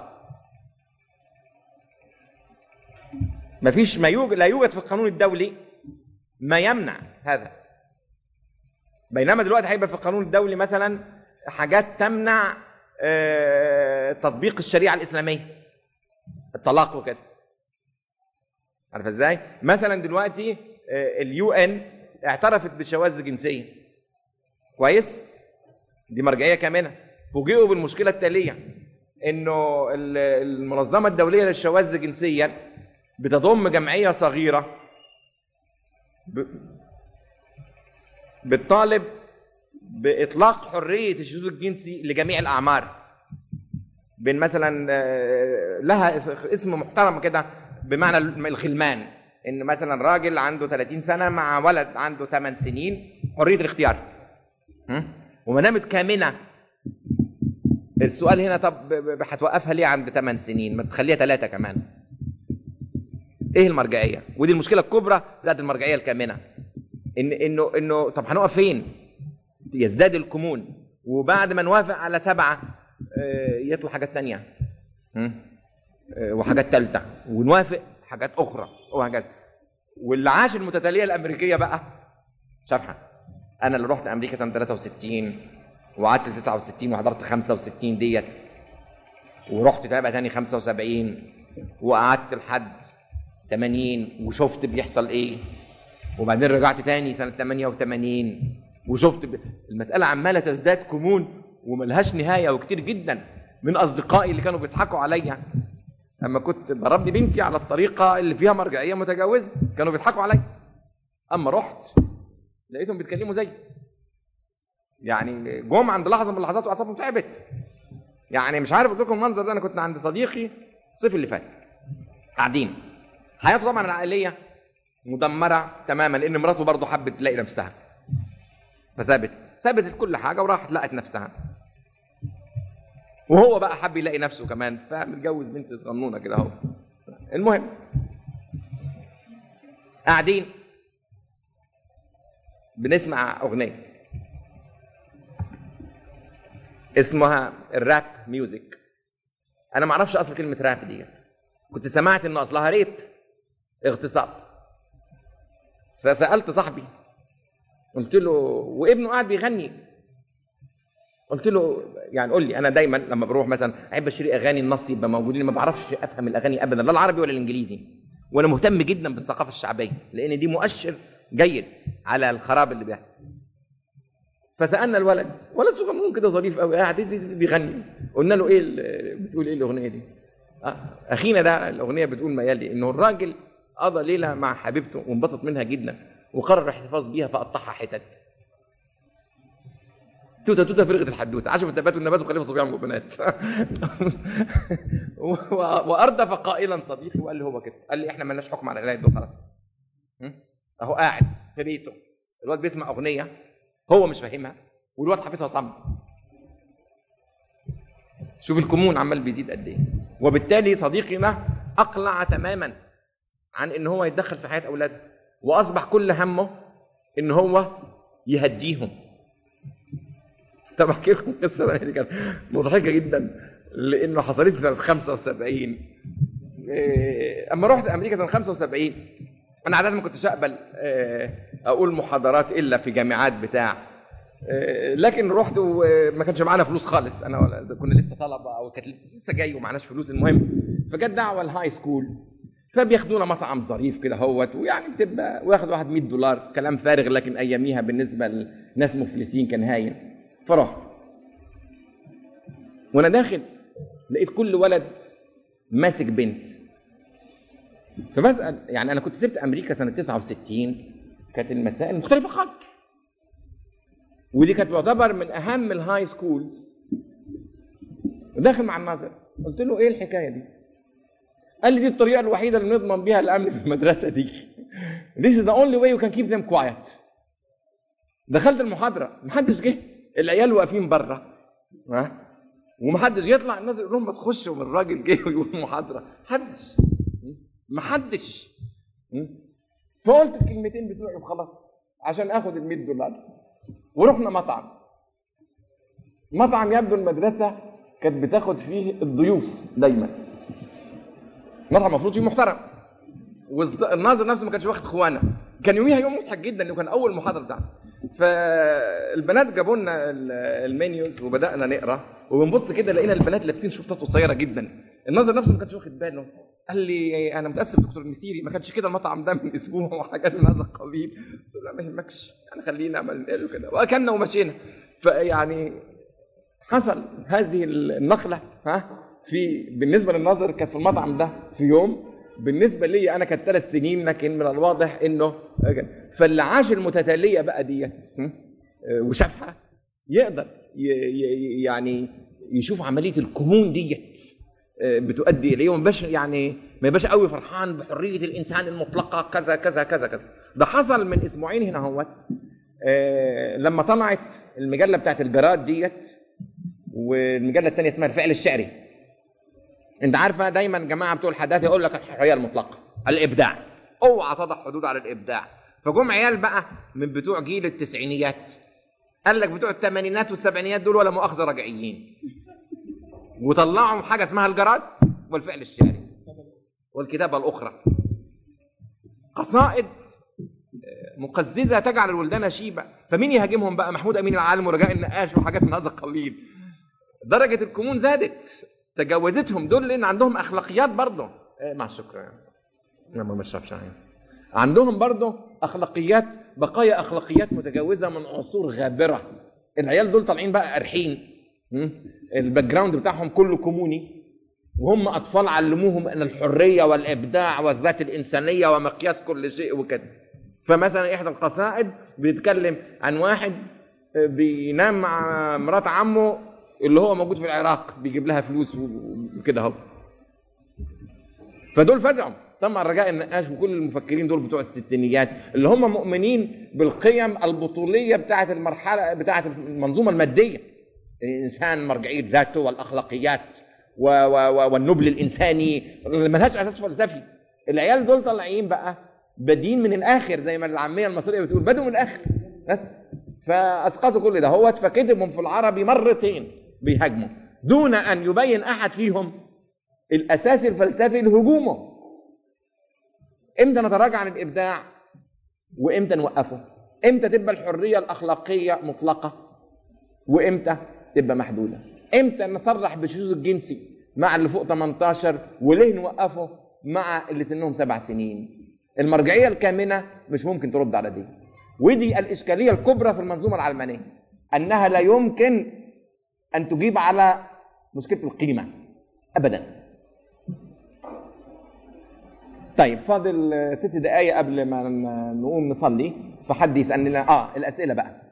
ما فيش ما يوجد لا يوجد في القانون الدولي ما يمنع هذا بينما دلوقتي هيبقى في القانون الدولي مثلا حاجات تمنع آه، تطبيق الشريعه الاسلاميه الطلاق وكده عارف ازاي مثلا دلوقتي اليو ان اعترفت بالشواذ الجنسيه كويس دي مرجعيه كامنه فوجئوا بالمشكله التاليه انه ال- المنظمه الدوليه للشواذ الجنسيه بتضم جمعيه صغيره ب- بتطالب باطلاق حريه الشذوذ الجنسي لجميع الاعمار بين مثلا آه، لها اسم محترم كده بمعنى الخلمان ان مثلا راجل عنده 30 سنه مع ولد عنده 8 سنين حريه الاختيار م? وما دامت كامنه السؤال هنا طب ب- ب- هتوقفها ليه عند 8 سنين ما تخليها ثلاثه كمان ايه المرجعيه ودي المشكله الكبرى بتاعت المرجعيه الكامنه ان انه انه طب هنقف فين يزداد الكمون وبعد ما نوافق على سبعه آه، يطلع حاجات تانية م? آه، وحاجات تالتة ونوافق حاجات أخرى وهكذا واللي عاش المتتالية الأمريكية بقى شافها أنا اللي رحت أمريكا سنة 63 وقعدت 69 وحضرت 65 ديت ورحت تابع تاني 75 وقعدت لحد 80 وشفت بيحصل ايه وبعدين رجعت تاني سنة 88 وشفت ب... المسألة عمالة تزداد كمون وملهاش نهاية وكتير جدا من أصدقائي اللي كانوا بيضحكوا عليا أما كنت بربي بنتي على الطريقة اللي فيها مرجعية متجاوزة كانوا بيضحكوا عليا أما رحت لقيتهم بيتكلموا زي يعني جم عند لحظة من اللحظات وأعصابهم تعبت يعني مش عارف أقول لكم المنظر ده أنا كنت عند صديقي الصيف اللي فات قاعدين حياته طبعا العائلية مدمرة تماما لأن مراته برضه حبت تلاقي نفسها فسابت سابت كل حاجة وراحت لقت نفسها وهو بقى حب يلاقي نفسه كمان فمتجوز بنت صغنونه كده اهو المهم قاعدين بنسمع اغنيه اسمها الراب ميوزك انا ما اعرفش اصل كلمه راب ديت كنت سمعت ان اصلها ريب اغتصاب فسالت صاحبي قلت له وابنه قاعد بيغني قلت له يعني قول لي انا دايما لما بروح مثلا احب اشتري اغاني النص يبقى موجودين ما بعرفش افهم الاغاني ابدا لا العربي ولا الانجليزي وانا مهتم جدا بالثقافه الشعبيه لان دي مؤشر جيد على الخراب اللي بيحصل فسالنا الولد ولد صغنون كده ظريف قوي قاعد بيغني قلنا له ايه ال- بتقول ايه الاغنيه دي آه، اخينا ده الاغنيه بتقول ما يلي انه الراجل قضى ليله مع حبيبته وانبسط منها جدا وقرر الاحتفاظ بيها فقطعها حتت توته توته فرغت الحدوته عاشوا في النبات والنبات وخليفه صبيان وبنات و- واردف قائلا صديقي وقال لي هو كده قال لي احنا مالناش حكم على العلاج دول خلاص م? اهو قاعد في بيته الواد بيسمع اغنيه هو مش فاهمها والواد حافظها صم شوف الكمون عمال بيزيد قد ايه وبالتالي صديقنا اقلع تماما عن ان هو يتدخل في حياه اولاده واصبح كل همه ان هو يهديهم طب احكي لكم قصه بقى دي كانت مضحكه جدا لانه حصلت لي سنه 75 إيه، اما رحت امريكا سنه 75 انا عاده ما كنتش اقبل آه، اقول محاضرات الا في جامعات بتاع آه، لكن رحت وما كانش معانا فلوس خالص انا ولا إذا كنا لسه طلبه او كانت لسه جاي ومعناش فلوس المهم فجت دعوه الهاي سكول فبياخدونا مطعم ظريف كده هوت ويعني بتبقى واخد واحد 100 دولار كلام فارغ لكن اياميها بالنسبه لناس مفلسين كان هاين فرحت وانا داخل لقيت كل ولد ماسك بنت فبسال يعني انا كنت سبت امريكا سنه 69 كانت المسائل مختلفه خالص ودي كانت تعتبر من اهم الهاي سكولز داخل مع الناظر قلت له ايه الحكايه دي قال لي دي الطريقه الوحيده اللي نضمن بيها الامن في المدرسه دي This is the only way you can keep them quiet دخلت المحاضره محدش جه العيال واقفين بره ها ومحدش يطلع الناس يقول لهم ما تخشوا من الراجل جه ويقول محاضره محدش محدش فقلت الكلمتين بتوعي وخلاص عشان اخد ال 100 دولار ورحنا مطعم مطعم يبدو المدرسه كانت بتاخد فيه الضيوف دايما مطعم المفروض فيه محترم والناظر نفسه ما كانش واخد خوانه كان يوميها يوم مضحك جدا انه كان اول محاضره بتاعته فالبنات جابوا لنا ال- المنيوز وبدانا نقرا وبنبص كده لقينا البنات لابسين شورتات قصيره جدا الناظر نفسه ما كانش واخد باله قال لي انا متاسف دكتور مسيري ما كانش كده المطعم ده من اسبوع وحاجات من هذا القبيل قلت له لا ما يهمكش يعني خلينا عملنا له كده واكلنا ومشينا فيعني حصل هذه النقله ها في بالنسبه للناظر كانت في المطعم ده في يوم بالنسبه لي انا كانت ثلاث سنين لكن من الواضح انه فاللي عاش المتتاليه بقى ديت م? وشافها يقدر ي- ي- يعني يشوف عمليه الكمون ديت بتؤدي اليه وما يبقاش يعني ما يبقاش قوي فرحان بحريه الانسان المطلقه كذا كذا كذا كذا ده حصل من اسبوعين هنا اهوت آه، لما طلعت المجله بتاعت الجراد ديت والمجله الثانيه اسمها الفعل الشعري انت عارفه دايما جماعه بتوع الحداثه يقول لك الحريه المطلقه الابداع اوعى تضع حدود على الابداع فجم عيال بقى من بتوع جيل التسعينيات قال لك بتوع الثمانينات والسبعينيات دول ولا مؤاخذه رجعيين وطلعوا حاجه اسمها الجراد والفعل الشعري والكتابه الاخرى قصائد مقززه تجعل الولدان شيبه فمين يهاجمهم بقى محمود امين العالم ورجاء النقاش وحاجات من هذا القبيل درجه الكمون زادت تجاوزتهم دول لان عندهم اخلاقيات برضه إيه مع الشكر يعني لا ما بشربش يعني عندهم برضه اخلاقيات بقايا اخلاقيات متجاوزه من عصور غابره العيال دول طالعين بقى قرحين م? الباك جراوند بتاعهم كله كوموني وهم اطفال علموهم ان الحريه والابداع والذات الانسانيه ومقياس كل شيء وكده فمثلا احدى القصائد بيتكلم عن واحد بينام مع مرات عمه اللي هو موجود في العراق بيجيب لها فلوس وكده اهو فدول فزعوا طبعا رجاء النقاش وكل المفكرين دول بتوع الستينيات اللي هم مؤمنين بالقيم البطوليه بتاعه المرحله بتاعه المنظومه الماديه الانسان مرجعيه ذاته والاخلاقيات و و و والنبل الانساني اللي ملهاش اساس فلسفي العيال دول طالعين بقى بادين من الاخر زي ما العاميه المصريه بتقول بدوا من الاخر بس فاسقطوا كل ده هو فكتبهم في العربي مرتين بيهاجموا دون ان يبين احد فيهم الاساس الفلسفي لهجومه امتى نتراجع عن الابداع وامتى نوقفه امتى تبقى الحريه الاخلاقيه مطلقه وامتى تبقى محدوده امتى نصرح بالشذوذ الجنسي مع اللي فوق 18 وليه نوقفه مع اللي سنهم سبع سنين المرجعيه الكامنه مش ممكن ترد على دي ودي الاشكاليه الكبرى في المنظومه العلمانيه انها لا يمكن ان تجيب على مشكله القيمه ابدا طيب فاضل آه، ست دقايق قبل ما ن- نقوم نصلي فحد يسالني اه الاسئله بقى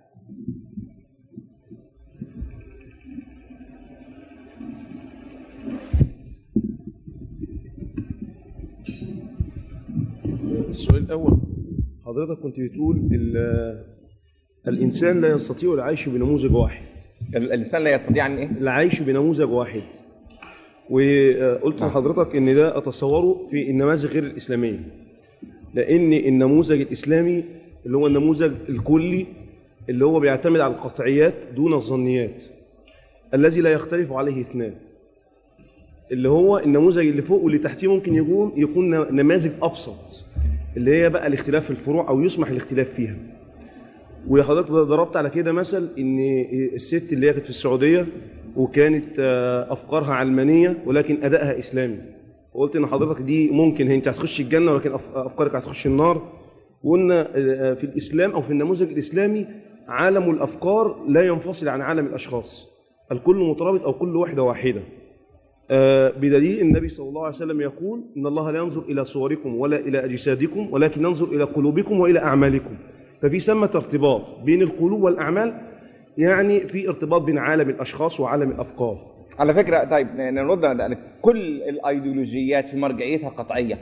السؤال الأول حضرتك كنت بتقول ال- الإنسان لا يستطيع العيش بنموذج واحد الإنسان لا يستطيع أن إيه؟ العيش بنموذج واحد وقلت لحضرتك إن ده أتصوره في النماذج غير الإسلامية لأن النموذج الإسلامي اللي هو النموذج الكلي اللي هو بيعتمد على القطعيات دون الظنيات الذي لا يختلف عليه اثنان اللي هو النموذج اللي فوق واللي تحتيه ممكن يكون يكون نماذج ابسط اللي هي بقى الاختلاف في الفروع او يسمح الاختلاف فيها وحضرتك ضربت على كده مثل ان الست اللي هي كانت في السعوديه وكانت آه، افكارها علمانيه ولكن ادائها اسلامي وقلت ان حضرتك دي ممكن انت هتخش الجنه ولكن أف- افكارك هتخش النار وقلنا آه، في الاسلام او في النموذج الاسلامي عالم الافكار لا ينفصل عن عالم الاشخاص الكل مترابط او كل وحده واحده آه، بدليل النبي صلى الله عليه وسلم يقول إن الله لا ينظر إلى صوركم ولا إلى أجسادكم ولكن ينظر إلى قلوبكم وإلى أعمالكم ففي ثمة ارتباط بين القلوب والأعمال يعني في ارتباط بين عالم الأشخاص وعالم الأفكار على فكره طيب نرد على كل الايديولوجيات في مرجعيتها قطعيه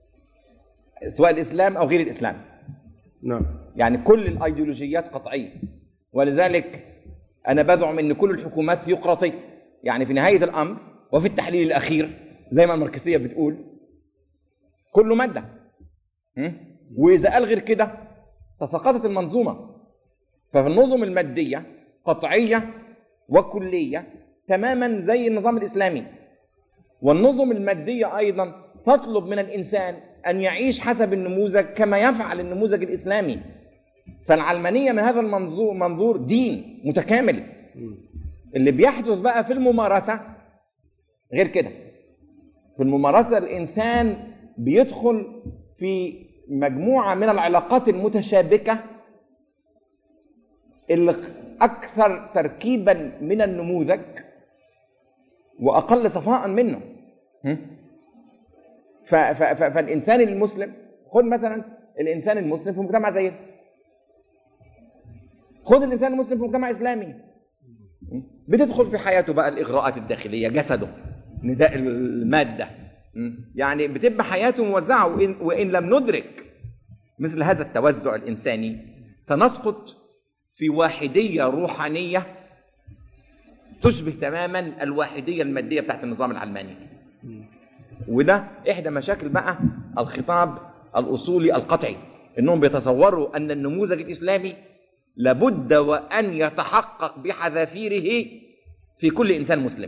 سواء الاسلام او غير الاسلام نعم يعني كل الايديولوجيات قطعيه ولذلك انا بدعم ان كل الحكومات ثيوقراطيه يعني في نهايه الامر وفي التحليل الاخير زي ما الماركسيه بتقول كله ماده م? واذا قال غير كده تساقطت المنظومه ففي النظم الماديه قطعيه وكليه تماما زي النظام الاسلامي والنظم الماديه ايضا تطلب من الانسان ان يعيش حسب النموذج كما يفعل النموذج الاسلامي فالعلمانيه من هذا المنظور منظور دين متكامل اللي بيحدث بقى في الممارسه غير كده في الممارسه الانسان بيدخل في مجموعه من العلاقات المتشابكه اللي اكثر تركيبا من النموذج واقل صفاء منه م? ف- ف- ف- فالانسان المسلم خد مثلا الانسان المسلم في مجتمع زي ده خد الانسان المسلم في مجتمع اسلامي بتدخل في حياته بقى الاغراءات الداخليه جسده نداء الماده م? يعني بتبقى حياته موزعه وإن, وان لم ندرك مثل هذا التوزع الانساني سنسقط في واحديه روحانيه تشبه تماما الواحديه الماديه بتاعت النظام العلماني وده احدى مشاكل بقى الخطاب الاصولي القطعي انهم بيتصوروا ان النموذج الاسلامي لابد وان يتحقق بحذافيره في كل انسان مسلم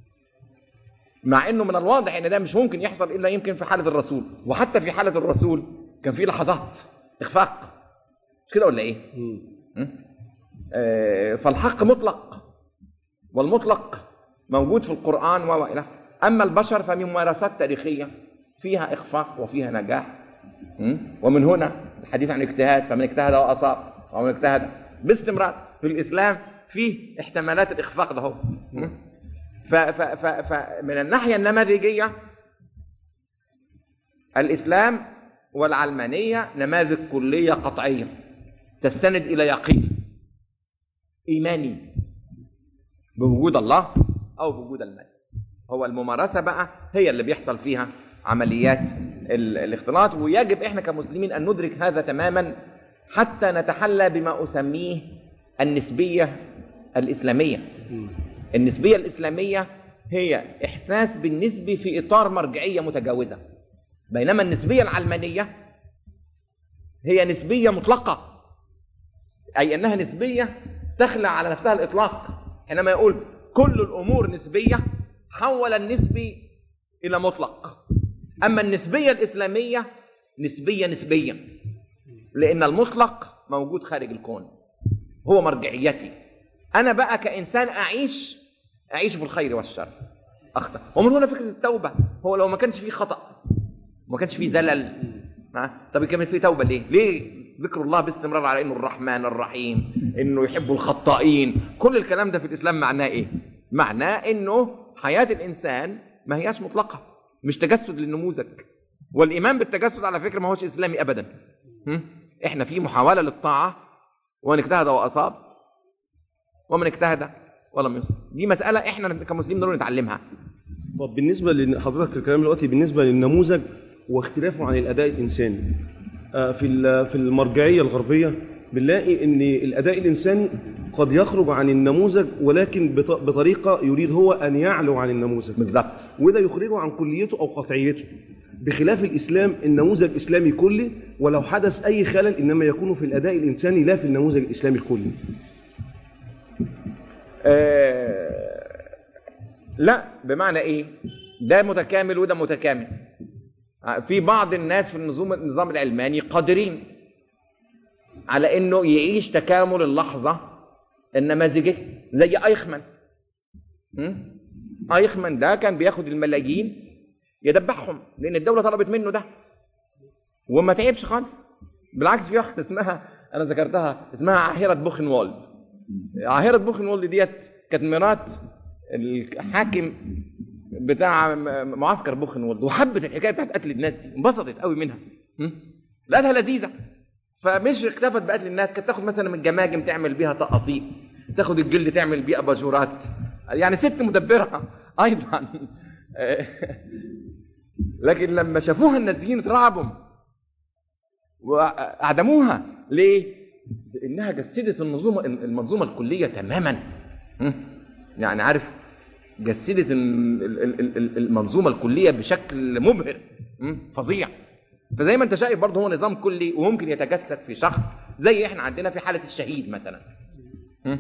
مع انه من الواضح ان ده مش ممكن يحصل الا يمكن في حاله الرسول وحتى في حاله الرسول كان في لحظات اخفاق مش كده ولا ايه م? آه، فالحق مطلق والمطلق موجود في القرآن و إلى أما البشر فممارسات تاريخية فيها إخفاق وفيها نجاح م? ومن هنا الحديث عن الاجتهاد فمن اجتهد وأصاب ومن اجتهد باستمرار في الإسلام فيه احتمالات الإخفاق ده هو م? ف- ف- ف- فمن الناحية النماذجية الإسلام والعلمانية نماذج كلية قطعية تستند إلى يقين إيماني بوجود الله أو بوجود المال هو الممارسة بقى هي اللي بيحصل فيها عمليات ال- الاختلاط ويجب إحنا كمسلمين أن ندرك هذا تماما حتى نتحلى بما أسميه النسبية الإسلامية النسبية الإسلامية هي إحساس بالنسبي في إطار مرجعية متجاوزة بينما النسبية العلمانية هي نسبية مطلقة أي أنها نسبية تخلع على نفسها الإطلاق حينما يقول كل الأمور نسبية حول النسبي إلى مطلق أما النسبية الإسلامية نسبية نسبية لأن المطلق موجود خارج الكون هو مرجعيتي أنا بقى كإنسان أعيش أعيش في الخير والشر أخطأ ومن هنا فكرة التوبة هو لو ما كانش فيه خطأ وما كانش فيه زلل ها طب كان فيه توبه ليه ليه ذكر الله باستمرار على انه الرحمن الرحيم انه يحب الخطائين كل الكلام ده في الاسلام معناه ايه معناه انه حياه الانسان ما هياش مطلقه مش تجسد للنموذج والايمان بالتجسد على فكره ما هوش اسلامي ابدا هم؟ احنا في محاوله للطاعه ومن اجتهد واصاب ومن اجتهد ولم يصب دي مساله احنا كمسلمين ضروري نتعلمها طب بالنسبه لحضرتك الكلام دلوقتي بالنسبه للنموذج واختلافه عن الاداء الانساني آه، في ال- في المرجعيه الغربيه بنلاقي ان الاداء الانساني قد يخرج عن النموذج ولكن بط- بطريقه يريد هو ان يعلو عن النموذج بالظبط وده يخرجه عن كليته او قطعيته بخلاف الاسلام النموذج اسلامي كلي ولو حدث اي خلل انما يكون في الاداء الانساني لا في النموذج الاسلامي الكلي آه، لا بمعنى ايه ده متكامل وده متكامل آه، في بعض الناس في النظام النظام العلماني قادرين على انه يعيش تكامل اللحظه النماذجيه زي ايخمان م? ايخمان ده كان بياخد الملايين يدبحهم لان الدوله طلبت منه ده وما تعبش خالص بالعكس في واحده اسمها انا ذكرتها اسمها عاهره بوخنوالد عاهرة بوخنولد ديت كانت مرات الحاكم بتاع م- معسكر بوخنولد وحبت الحكايه بتاعت قتل الناس دي انبسطت قوي منها م? لقتها لذيذه فمش اكتفت بقتل الناس كانت تاخد مثلا من الجماجم تعمل بيها طقاطيق تاخد الجلد تعمل بيه اباجورات يعني ست مدبره ايضا لكن لما شافوها النازيين اترعبوا واعدموها ليه؟ لانها جسدت النظومه المنظومه الكليه تماما م? يعني عارف جسدت ال- ال- ال- ال- المنظومه الكليه بشكل مبهر م? فظيع فزي ما انت شايف برضه هو نظام كلي وممكن يتجسد في شخص زي احنا عندنا في حاله الشهيد مثلا م?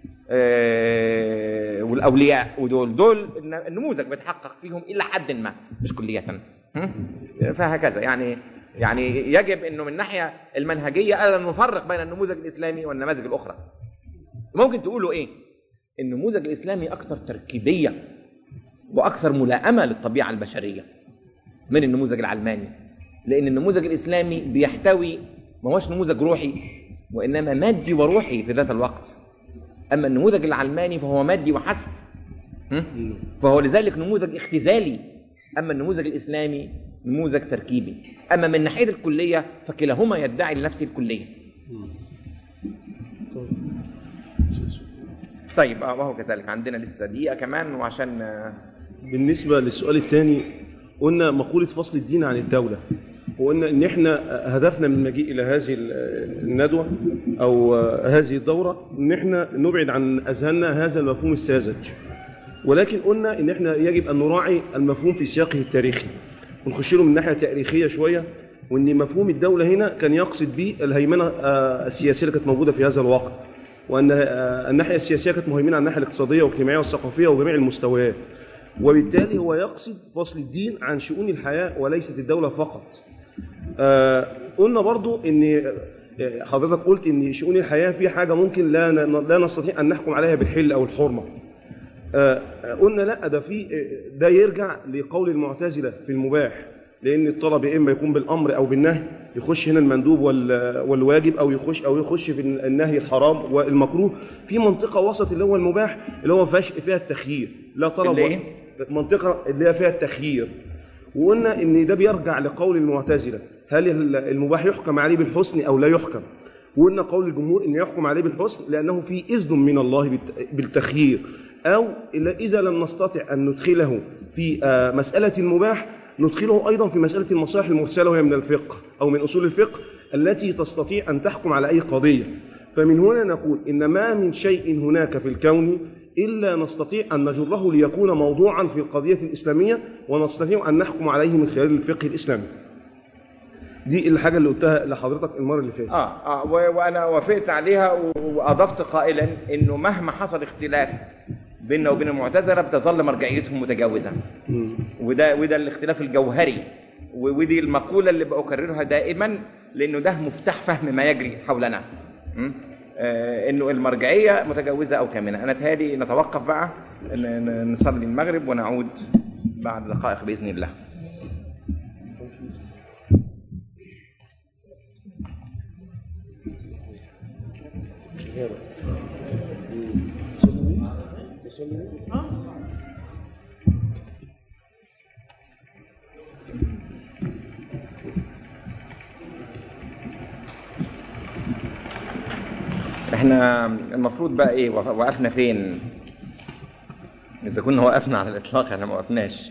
آه والاولياء ودول دول الن- النموذج بيتحقق فيهم الى حد ما مش كليه م? فهكذا يعني يعني يجب انه من الناحيه المنهجيه الا نفرق بين النموذج الاسلامي والنماذج الاخرى ممكن تقولوا ايه النموذج الاسلامي اكثر تركيبيه واكثر ملائمه للطبيعه البشريه من النموذج العلماني لان النموذج الاسلامي بيحتوي ما هوش نموذج روحي وانما مادي وروحي في ذات الوقت اما النموذج العلماني فهو مادي وحسب م? فهو لذلك نموذج اختزالي اما النموذج الاسلامي نموذج تركيبي اما من ناحيه الكليه فكلاهما يدعي لنفسه الكليه طيب اه وهو كذلك عندنا لسه دقيقه كمان وعشان آه، بالنسبة للسؤال الثاني قلنا مقولة فصل الدين عن الدولة وقلنا ان احنا هدفنا من المجيء الى هذه الندوة او هذه الدورة ان احنا نبعد عن اذهاننا هذا المفهوم الساذج ولكن قلنا ان احنا يجب ان نراعي المفهوم في سياقه التاريخي ونخش له من ناحية تاريخية شوية وان مفهوم الدولة هنا كان يقصد به الهيمنة آه، السياسية اللي كانت موجودة في هذا الوقت وان آه، الناحية السياسية كانت مهيمنة على الناحية الاقتصادية والاجتماعية والثقافية وجميع المستويات وبالتالي هو يقصد فصل الدين عن شؤون الحياة وليست الدولة فقط آه، قلنا برضو ان آه، حضرتك قلت ان شؤون الحياة في حاجة ممكن لا ن- لا نستطيع ان نحكم عليها بالحل او الحرمة آه، آه، قلنا لا ده في آه، ده يرجع لقول المعتزلة في المباح لان الطلب يا اما يكون بالامر او بالنهي يخش هنا المندوب وال- والواجب او يخش او يخش في النهي الحرام والمكروه في منطقه وسط اللي هو المباح اللي هو فيهاش فيها التخيير لا طلب اللي ولا- إيه؟ منطقه اللي هي فيها التخيير وقلنا ان ده بيرجع لقول المعتزله هل ال- المباح يحكم عليه بالحسن او لا يحكم وقلنا قول الجمهور ان يحكم عليه بالحسن لانه في اذن من الله بالت- بالتخيير او إلا اذا لم نستطع ان ندخله في آه، مساله المباح ندخله ايضا في مساله المصالح المرسله وهي من الفقه او من اصول الفقه التي تستطيع ان تحكم على اي قضيه فمن هنا نقول ان ما من شيء هناك في الكون الا نستطيع ان نجره ليكون موضوعا في القضيه الاسلاميه ونستطيع ان نحكم عليه من خلال الفقه الاسلامي دي الحاجه اللي قلتها لحضرتك المره اللي فاتت اه اه و- وانا وافقت عليها و- واضفت قائلا انه مهما حصل اختلاف بيننا وبين المعتزله بتظل مرجعيتهم متجاوزه وده وده الاختلاف الجوهري و- ودي المقوله اللي بكررها دائما لانه ده مفتاح فهم ما يجري حولنا م? آه انه المرجعيه متجاوزه او كامنه انا تهادي نتوقف بقى ن- ن- نصلي المغرب ونعود بعد دقائق باذن الله احنا المفروض بقى ايه وق- وقفنا فين اذا كنا وقفنا على الاطلاق احنا ما وقفناش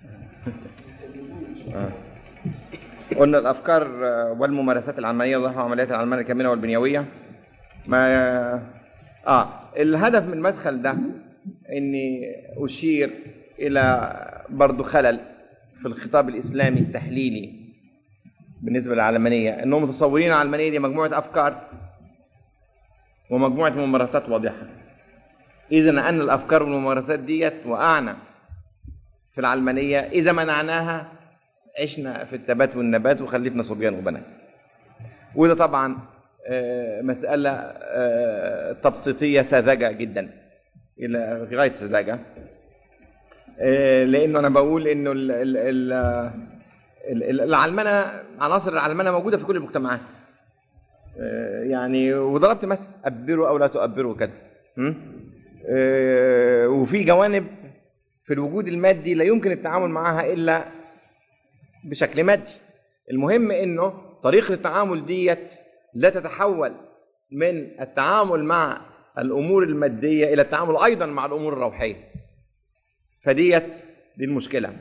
آه. قلنا الافكار آه، والممارسات العلمانيه ظهر عمليات العلمانيه الكامله والبنيويه ما اه الهدف من المدخل ده اني اشير الى برضو خلل في الخطاب الاسلامي التحليلي بالنسبه للعلمانيه انهم متصورين العلمانيه دي مجموعه افكار ومجموعه ممارسات واضحه اذا ان الافكار والممارسات ديت وقعنا في العلمانيه اذا منعناها عشنا في التبات والنبات وخلفنا صبيان وبنات وده طبعا آه، مسألة آه، تبسيطية ساذجة جدا إلى في غاية السذاجة آه، لأنه أنا بقول إنه ال- ال- ال- ال- ال- العلمنة عناصر العلمنة موجودة في كل المجتمعات آه، يعني وضربت مثل أبروا أو لا تؤبروا كده م? آه، وفي جوانب في الوجود المادي لا يمكن التعامل معها إلا بشكل مادي المهم انه طريقه التعامل ديت لا تتحول من التعامل مع الامور الماديه الى التعامل ايضا مع الامور الروحيه فديت دي المشكله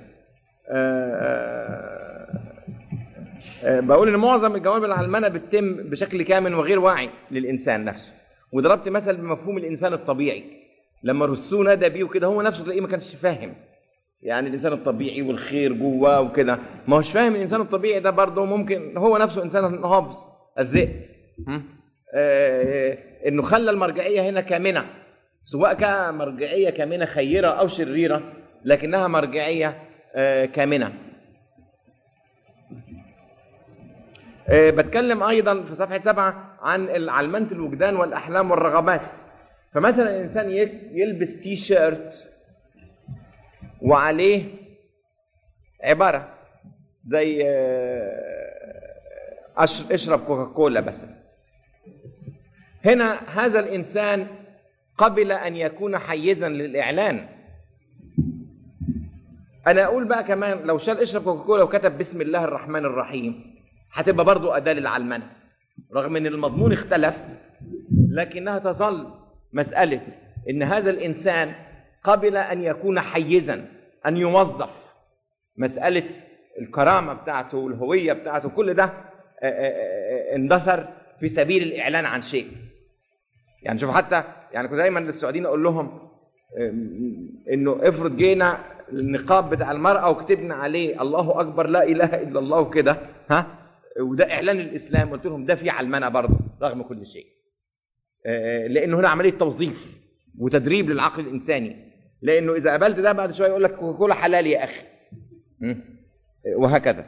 آه، آه، بقول ان معظم الجوانب العلمانه بتتم بشكل كامل وغير واعي للانسان نفسه وضربت مثل بمفهوم الانسان الطبيعي لما رسوه نادى بيه وكده هو نفسه تلاقيه ما كانش فاهم يعني الانسان الطبيعي والخير جواه وكده ما هوش فاهم الانسان الطبيعي ده برضه ممكن هو نفسه انسان هابز الذئب م? آه انه خلى المرجعيه هنا كامنه سواء كان مرجعيه كامنه خيره او شريره لكنها مرجعيه آه كامنه آه بتكلم ايضا في صفحه سبعه عن علمنه الوجدان والاحلام والرغبات فمثلا الانسان يك- يلبس تي شيرت وعليه عبارة زي آه، أش- اشرب كوكاكولا مثلا هنا هذا الإنسان قبل أن يكون حيزا للإعلان أنا أقول بقى كمان لو شال اشرب كوكاكولا وكتب بسم الله الرحمن الرحيم هتبقى برضو أداة للعلمنة رغم أن المضمون اختلف لكنها تظل مسألة أن هذا الإنسان قبل أن يكون حيزا أن يوظف مسألة الكرامة بتاعته والهوية بتاعته كل ده آه، آه، آه، اندثر في سبيل الإعلان عن شيء يعني شوف حتى يعني كنت دايما للسعوديين أقول لهم آم، إنه افرض جينا النقاب بتاع المرأة وكتبنا عليه الله أكبر لا إله إلا الله وكده ها وده إعلان الإسلام قلت لهم ده في علمنة برضه رغم كل شيء آه، لانه هنا عمليه توظيف وتدريب للعقل الانساني لانه اذا قابلت ده بعد شويه يقول لك كوكاكولا حلال يا اخي م? آه، وهكذا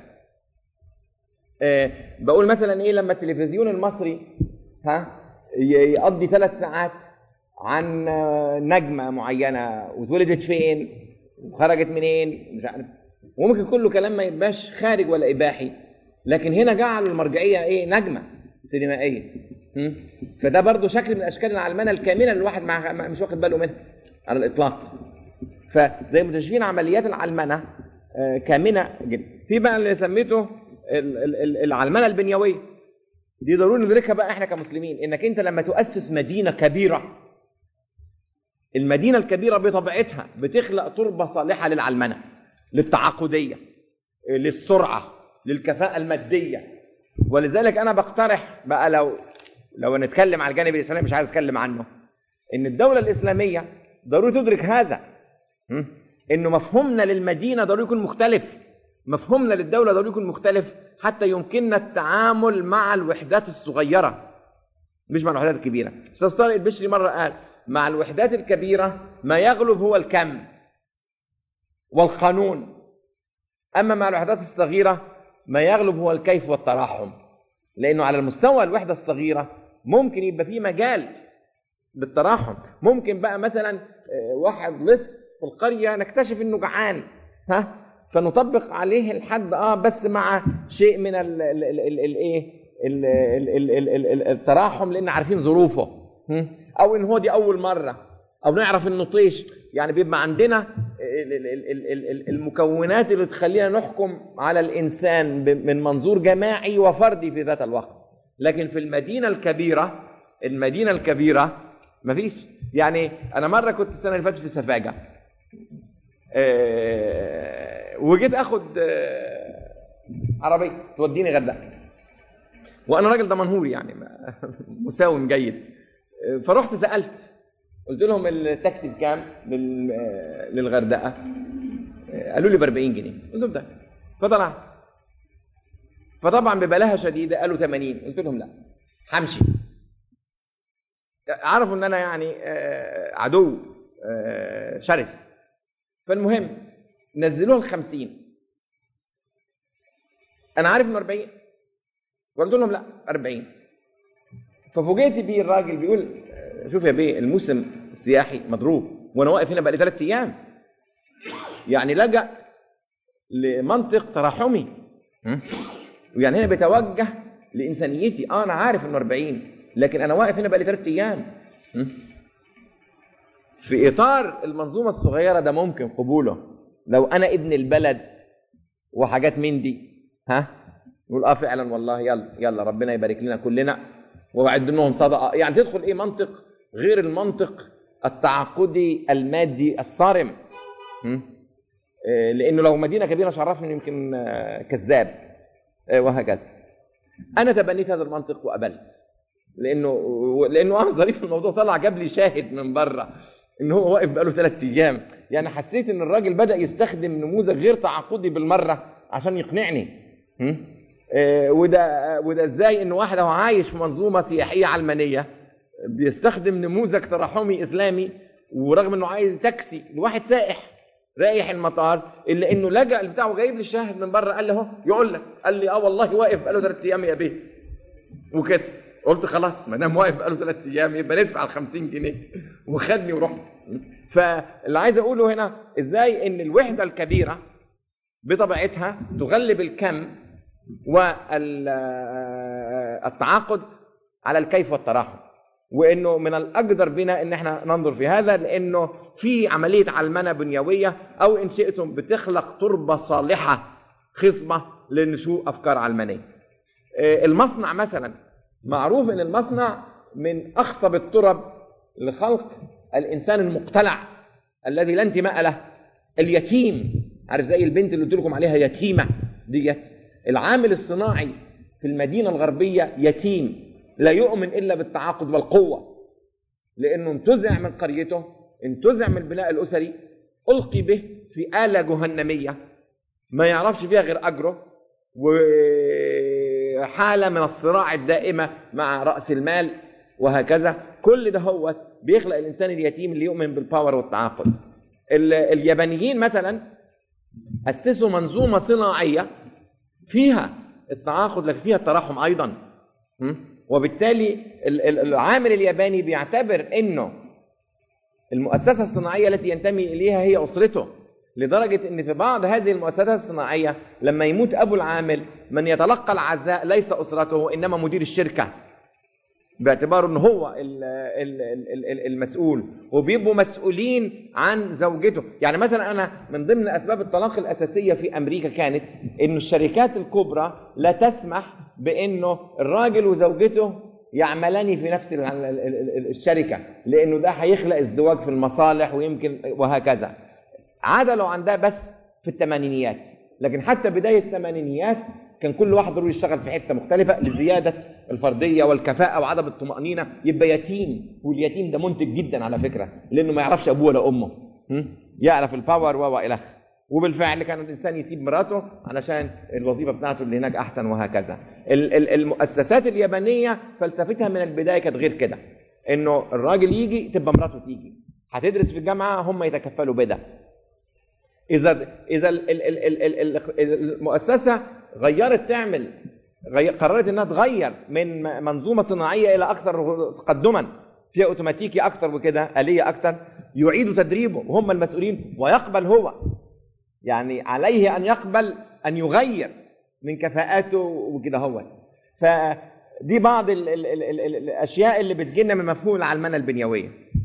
آه، بقول مثلا ايه لما التلفزيون المصري ها ي- يقضي ثلاث ساعات عن آه، نجمه معينه واتولدت فين وخرجت منين مش عارف وممكن كله كلام ما يبقاش خارج ولا اباحي لكن هنا جعلوا المرجعيه ايه نجمه سينمائيه م? فده برضو شكل من اشكال العلمنه الكامله اللي الواحد مع مع- مش واخد باله منها على الاطلاق فزي مكتشفين عمليات العلمنه آه، كامنه جدا في بقى اللي سميته ال- ال- ال- العلمنه البنيويه دي ضروري ندركها بقى احنا كمسلمين انك انت لما تؤسس مدينه كبيره المدينه الكبيره بطبيعتها بتخلق تربه صالحه للعلمنه للتعاقديه للسرعه للكفاءه الماديه ولذلك انا بقترح بقى لو لو نتكلم على الجانب الاسلامي مش عايز اتكلم عنه ان الدوله الاسلاميه ضروري تدرك هذا م? انه مفهومنا للمدينه ضروري يكون مختلف مفهومنا للدوله ضروري يكون مختلف حتى يمكننا التعامل مع الوحدات الصغيره مش مع الوحدات الكبيره استاذ طارق البشري مره قال مع الوحدات الكبيره ما يغلب هو الكم والقانون اما مع الوحدات الصغيره ما يغلب هو الكيف والتراحم لانه على المستوى الوحده الصغيره ممكن يبقى في مجال للتراحم ممكن بقى مثلا آه، واحد لص في القريه نكتشف انه جعان ها فنطبق عليه الحد اه بس مع شيء من ال- ال- ال- ال- الايه ال- ال- ال- ال- ال- ال- التراحم لان عارفين ظروفه هم؟ او ان هو دي اول مره او نعرف انه طيش يعني بيبقى عندنا ال- ال- ال- ال- ال- ال- المكونات اللي تخلينا نحكم على الانسان ب- من منظور جماعي وفردي في ذات الوقت لكن في المدينه الكبيره المدينه الكبيره مفيش يعني انا مره كنت السنه اللي فاتت في سفاجه آه، وجيت اخد آه، عربيه توديني غردقه وانا راجل دمنهوري يعني ما- مساوم جيد آه، فرحت سالت قلت لهم التاكسي بكام لل- آه، للغردقه آه، قالوا لي ب 40 جنيه قلت لهم ده فطلعت فطبعا ببلاهه شديده قالوا 80 قلت لهم لا همشي عرفوا ان انا يعني آه، عدو آه، شرس فالمهم نزلوها ل 50 انا عارف انه 40 قلت لهم لا 40 ففوجئت بيه الراجل بيقول آه، شوف يا بيه الموسم السياحي مضروب وانا واقف هنا بقالي ثلاث ايام يعني لجأ لمنطق تراحمي م? ويعني هنا بيتوجه لانسانيتي اه انا عارف انه 40 لكن انا واقف هنا بقالي ثلاث ايام م? في اطار المنظومه الصغيره ده ممكن قبوله لو انا ابن البلد وحاجات من دي ها نقول اه فعلا والله يلا يلا ربنا يبارك لنا كلنا وبعد لهم صدقه يعني تدخل ايه منطق غير المنطق التعاقدي المادي الصارم م? آه، لانه لو مدينه كبيره شرفني يمكن آه، كذاب آه، وهكذا انا تبنيت هذا المنطق وقبلت لانه لانه اه ظريف الموضوع طلع جاب لي شاهد من بره ان هو واقف بقاله ثلاث ايام يعني حسيت ان الراجل بدا يستخدم نموذج غير تعاقدي بالمره عشان يقنعني م? آه، وده وده ازاي ان واحد هو عايش في منظومه سياحيه علمانيه بيستخدم نموذج تراحمي اسلامي ورغم انه عايز تاكسي لواحد سائح رايح المطار الا انه لجأ بتاعه جايب لي الشاهد من بره قال لي اهو يقول لك قال لي اه والله واقف بقاله ثلاث ايام يا بيه وكده قلت خلاص ما دام واقف بقاله ثلاث ايام يبقى ندفع ال 50 جنيه وخدني ورحت فاللي عايز اقوله هنا ازاي ان الوحده الكبيره بطبيعتها تغلب الكم والتعاقد على الكيف والتراحم وانه من الاقدر بنا ان احنا ننظر في هذا لانه في عمليه علمنه بنيويه او ان شئتم بتخلق تربه صالحه خصبه لنشوء افكار علمانيه. آه، المصنع مثلا معروف ان المصنع من اخصب الترب لخلق الانسان المقتلع الذي لا انتماء له اليتيم عارف زي البنت اللي قلت لكم عليها يتيمه ديت العامل الصناعي في المدينه الغربيه يتيم لا يؤمن الا بالتعاقد والقوه لانه انتزع من قريته انتزع من البناء الاسري القي به في اله جهنميه ما يعرفش فيها غير اجره وحاله من الصراع الدائمه مع راس المال وهكذا كل ده هو بيخلق الانسان اليتيم اللي يؤمن بالباور والتعاقد ال- اليابانيين مثلا اسسوا منظومه صناعيه فيها التعاقد لكن فيها التراحم ايضا م? وبالتالي ال- ال- العامل الياباني بيعتبر انه المؤسسه الصناعيه التي ينتمي اليها هي اسرته لدرجه ان في بعض هذه المؤسسات الصناعيه لما يموت ابو العامل من يتلقى العزاء ليس اسرته انما مدير الشركه باعتباره ان هو ال- ال- ال- ال- المسؤول وبيبقوا مسؤولين عن زوجته يعني مثلا انا من ضمن اسباب الطلاق الاساسيه في امريكا كانت انه الشركات الكبرى لا تسمح بانه الراجل وزوجته يعملان في نفس ال- ال- ال- ال- الشركه لانه ده هيخلق ازدواج في المصالح ويمكن وهكذا عدلوا عن ده بس في الثمانينيات لكن حتى بدايه الثمانينيات كان كل واحد ضروري يشتغل في حته مختلفه لزياده الفرديه والكفاءه وعدم الطمانينه يبقى يتيم واليتيم ده منتج جدا على فكره لانه ما يعرفش ابوه ولا امه م? يعرف الباور و الى اخره وبالفعل كان الانسان يسيب مراته علشان الوظيفه بتاعته اللي هناك احسن وهكذا ال- ال- المؤسسات اليابانيه فلسفتها من البدايه كانت غير كده انه الراجل يجي تبقى مراته تيجي هتدرس في الجامعه هم يتكفلوا بده اذا اذا ال- ال- ال- ال- ال- المؤسسه غيرت تعمل غي- قررت انها تغير من م- منظومه صناعيه الى اكثر تقدما فيها اوتوماتيكي اكثر وكده اليه اكثر يعيد تدريبه وهم المسؤولين ويقبل هو يعني عليه ان يقبل ان يغير من كفاءاته وكده هو دي بعض ال ال ال ال ال الاشياء اللي بتجينا من مفهوم العلمنه البنيويه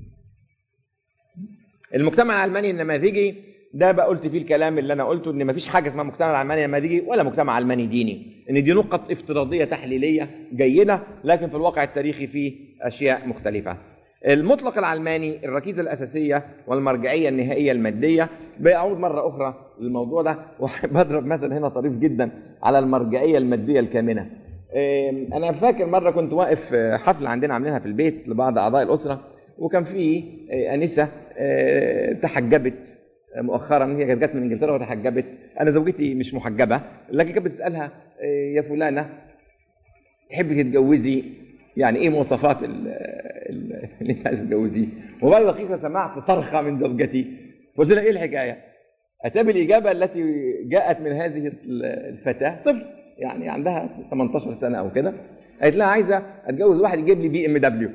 المجتمع العلماني النماذجي ده بقى قلت فيه الكلام اللي انا قلته ان مفيش حاجه اسمها مجتمع علماني نماذجي ولا مجتمع علماني ديني ان دي نقط افتراضيه تحليليه جيده لكن في الواقع التاريخي فيه اشياء مختلفه المطلق العلماني الركيزه الاساسيه والمرجعيه النهائيه الماديه بأعود مره اخرى للموضوع ده وبضرب مثل هنا طريف جدا على المرجعيه الماديه الكامنه إيه، انا فاكر مره كنت واقف في حفله عندنا عاملينها في البيت لبعض اعضاء الاسره وكان في إيه، انسه إيه، تحجبت مؤخرا هي كانت جت من انجلترا وتحجبت انا زوجتي مش محجبه لكن كانت بتسالها إيه، يا فلانه تحبي تتجوزي يعني ايه مواصفات ال- ال- اللي انت عايز تتجوزيه وبعد دقيقه سمعت صرخه من زوجتي قلت لها ايه الحكايه اتى بالاجابه التي جاءت من هذه الفتاه طفل يعني عندها 18 سنه او كده قالت لها عايزه اتجوز واحد يجيب لي بي ام دبليو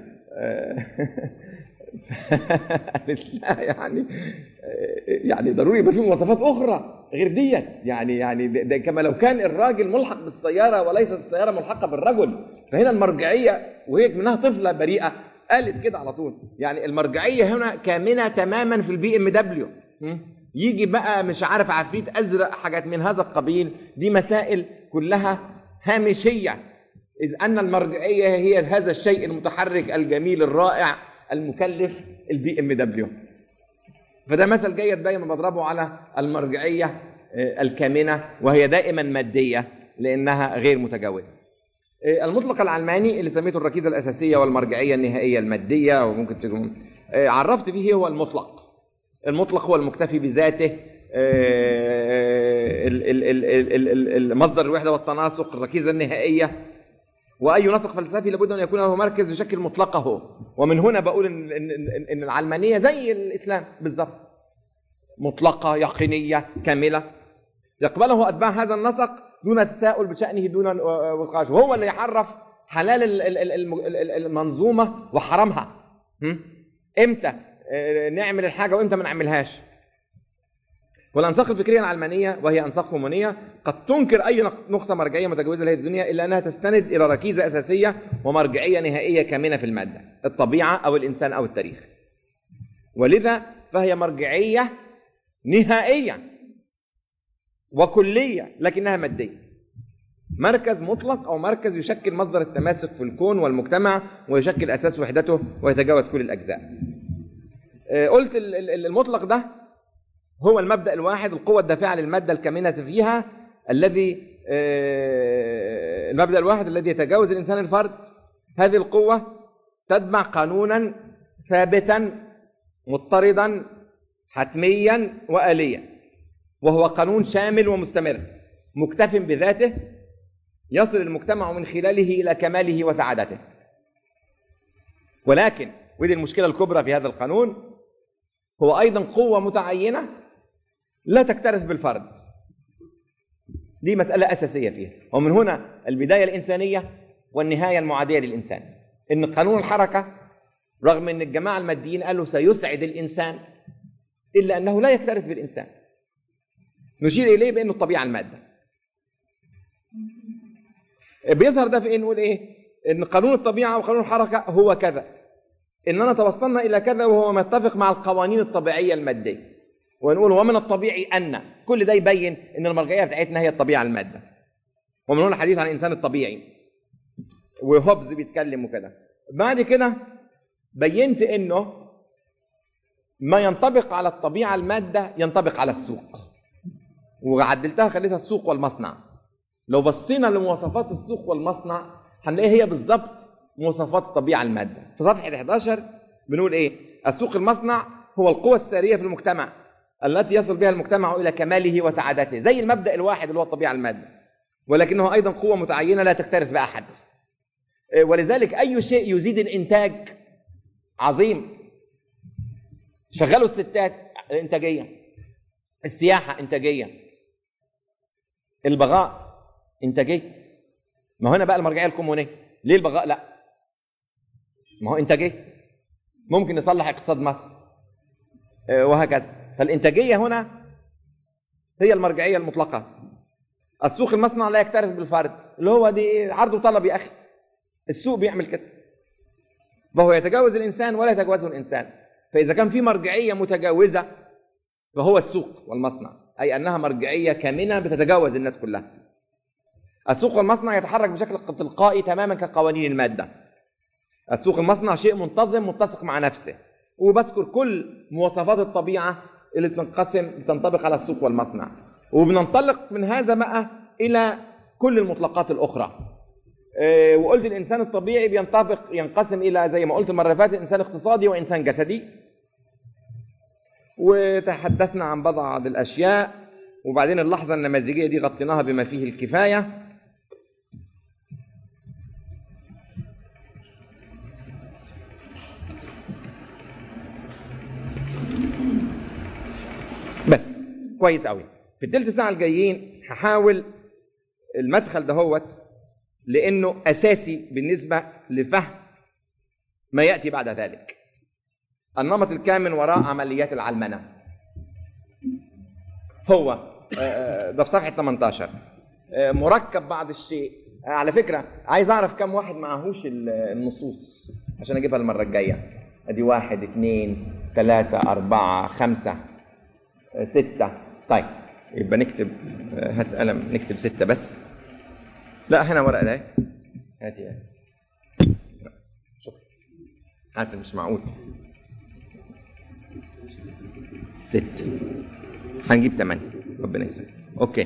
قالت لها يعني يعني ضروري يبقى في مواصفات اخرى غير ديت يعني يعني ده, ده كما لو كان الراجل ملحق بالسياره وليست السياره ملحقه بالرجل فهنا المرجعيه وهي منها طفله بريئه قالت كده على طول يعني المرجعيه هنا كامنه تماما في البي ام دبليو يجي بقى مش عارف عفريت ازرق حاجات من هذا القبيل دي مسائل كلها هامشيه اذ ان المرجعيه هي هذا الشيء المتحرك الجميل الرائع المكلف البي ام دبليو فده مثل جيد دايما بضربه على المرجعيه آه، الكامنه وهي دائما ماديه لانها غير متجاوزه آه، المطلق العلماني اللي سميته الركيزه الاساسيه والمرجعيه النهائيه الماديه وممكن تكون آه، عرفت فيه هو المطلق المطلق هو المكتفي بذاته آه، ال- ال- ال- ال- ال- المصدر الوحده والتناسق الركيزه النهائيه واي نسق فلسفي لابد ان يكون له مركز يشكل مطلقه ومن هنا بقول ان ان ان, إن العلمانيه زي الاسلام بالظبط مطلقه يقينيه كامله يقبله اتباع هذا النسق دون تساؤل بشانه دون وقاش وهو اللي يعرف حلال ال- ال- ال- الم- ال- ال- المنظومه وحرامها هم؟ امتى آه، نعمل الحاجه وامتى ما نعملهاش والانساق الفكريه العلمانيه وهي انساق كومونيه قد تنكر اي نق- نقطه مرجعيه متجاوزه لهذه الدنيا الا انها تستند الى ركيزه اساسيه ومرجعيه نهائيه كامنه في الماده الطبيعه او الانسان او التاريخ ولذا فهي مرجعيه نهائيه وكليه لكنها ماديه مركز مطلق او مركز يشكل مصدر التماسك في الكون والمجتمع ويشكل اساس وحدته ويتجاوز كل الاجزاء آه، قلت ال- ال- المطلق ده هو المبدا الواحد القوه الدافعه للماده الكامنه فيها الذي آه، المبدا الواحد الذي يتجاوز الانسان الفرد هذه القوه تتبع قانونا ثابتا مضطردا حتميا واليا وهو قانون شامل ومستمر مكتف بذاته يصل المجتمع من خلاله الى كماله وسعادته ولكن ودي المشكله الكبرى في هذا القانون هو ايضا قوه متعينه لا تكترث بالفرد دي مساله اساسيه فيها ومن هنا البدايه الانسانيه والنهايه المعاديه للانسان ان قانون الحركه رغم ان الجماعه الماديين قالوا سيسعد الانسان الا انه لا يكترث بالانسان نشير اليه بانه الطبيعه الماده بيظهر ده في ايه نقول ايه ان قانون الطبيعه وقانون الحركه هو كذا اننا توصلنا الى كذا وهو متفق مع القوانين الطبيعيه الماديه ونقول ومن الطبيعي ان كل ده يبين ان المرجعيه بتاعتنا هي الطبيعه الماده ومن هنا الحديث عن الانسان الطبيعي وهوبز بيتكلم وكده بعد كده بينت انه ما ينطبق على الطبيعه الماده ينطبق على السوق وعدلتها خليتها السوق والمصنع لو بصينا لمواصفات السوق والمصنع هنلاقيها هي بالظبط مواصفات الطبيعه الماده في صفحه 11 بنقول ايه السوق المصنع هو القوى الساريه في المجتمع التي يصل بها المجتمع الى كماله وسعادته زي المبدا الواحد اللي هو الطبيعه الماده ولكنه ايضا قوه متعينه لا تكترث باحد إيه، ولذلك اي شيء يزيد الانتاج عظيم شغلوا الستات انتاجيه السياحه انتاجيه البغاء انتاجيه ما هنا بقى المرجعيه الكومونيه ليه البغاء لا ما هو انتاجيه ممكن نصلح اقتصاد مصر آه، وهكذا فالانتاجيه هنا هي المرجعيه المطلقه السوق المصنع لا يكترث بالفرد اللي هو دي عرض وطلب يا اخي السوق بيعمل كده فهو يتجاوز الانسان ولا يتجاوزه الانسان فاذا كان في مرجعيه متجاوزه فهو السوق والمصنع اي انها مرجعيه كامنه بتتجاوز الناس كلها السوق والمصنع يتحرك بشكل تلقائي تماما كقوانين الماده السوق المصنع شيء منتظم متسق مع نفسه وبذكر كل مواصفات الطبيعه اللي بتنقسم بتنطبق على السوق والمصنع وبننطلق من هذا بقى الى كل المطلقات الاخرى آه، وقلت الانسان الطبيعي بينطبق ينقسم الى زي ما قلت المره اللي فاتت انسان اقتصادي وانسان جسدي وتحدثنا عن بعض الاشياء وبعدين اللحظه النماذجيه دي غطيناها بما فيه الكفايه بس كويس قوي في الثلث ساعه الجايين هحاول المدخل دهوت لانه اساسي بالنسبه لفهم ما ياتي بعد ذلك النمط الكامن وراء عمليات العلمنه هو آه، ده في صفحه 18 آه، مركب بعض الشيء آه، على فكره عايز اعرف كم واحد معهوش ال- النصوص عشان اجيبها المره الجايه ادي واحد اثنين ثلاثة أربعة خمسة آه، ستة طيب يبقى نكتب آه، هات قلم نكتب ستة بس لا هنا ورقة ده هاتي هاتي شكرا حاسس مش معقول ست هنجيب ثمانية ربنا يسلمك اوكي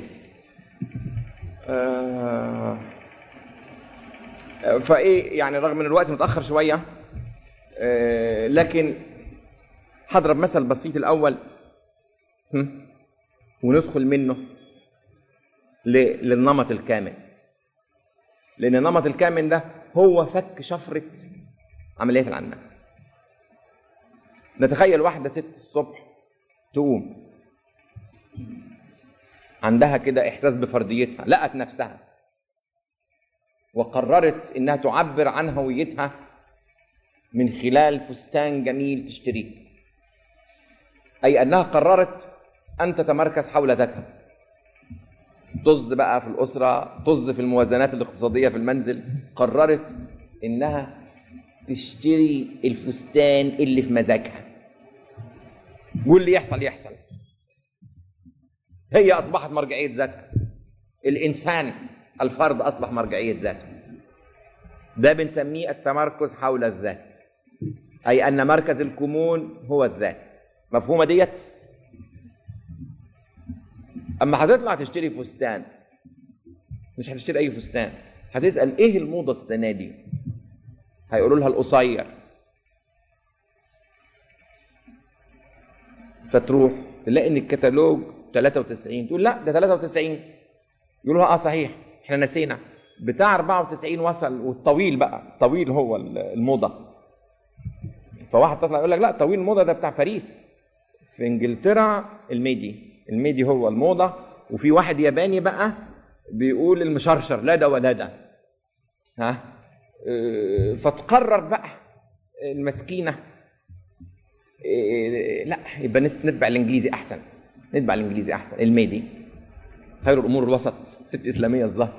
آه فايه يعني رغم ان الوقت متاخر شويه آه لكن هضرب مثل بسيط الاول هم؟ وندخل منه ل- للنمط الكامل لان النمط الكامل ده هو فك شفره عمليات العنان نتخيل واحده ست الصبح تقوم عندها كده احساس بفرديتها لقت نفسها وقررت انها تعبر عن هويتها من خلال فستان جميل تشتريه اي انها قررت ان تتمركز حول ذاتها طز بقى في الاسره طز في الموازنات الاقتصاديه في المنزل قررت انها تشتري الفستان اللي في مزاجها واللي يحصل يحصل هي اصبحت مرجعيه ذاتها الانسان الفرد اصبح مرجعيه ذاته ده بنسميه التمركز حول الذات اي ان مركز الكمون هو الذات مفهومه ديت اما هتطلع تشتري فستان مش هتشتري اي فستان هتسال ايه الموضه السنه دي هيقولوا لها القصير فتروح تلاقي ان الكتالوج 93 تقول لا ده 93 يقولوا لها اه صحيح احنا نسينا بتاع 94 وصل والطويل بقى طويل هو الموضه فواحد تطلع يقول لك لا طويل الموضه ده بتاع باريس في انجلترا الميدي الميدي هو الموضه وفي واحد ياباني بقى بيقول المشرشر لا ده ولا ده ها اه، فتقرر بقى المسكينه إيه، لا يبقى نس- نتبع الانجليزي احسن نتبع الانجليزي احسن الميدي خير الامور الوسط ست اسلاميه الظهر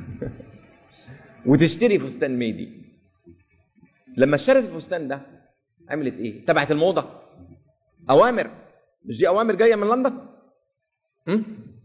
وتشتري فستان ميدي لما اشترت الفستان ده عملت ايه؟ تبعت الموضه اوامر مش دي اوامر جايه من لندن؟ م?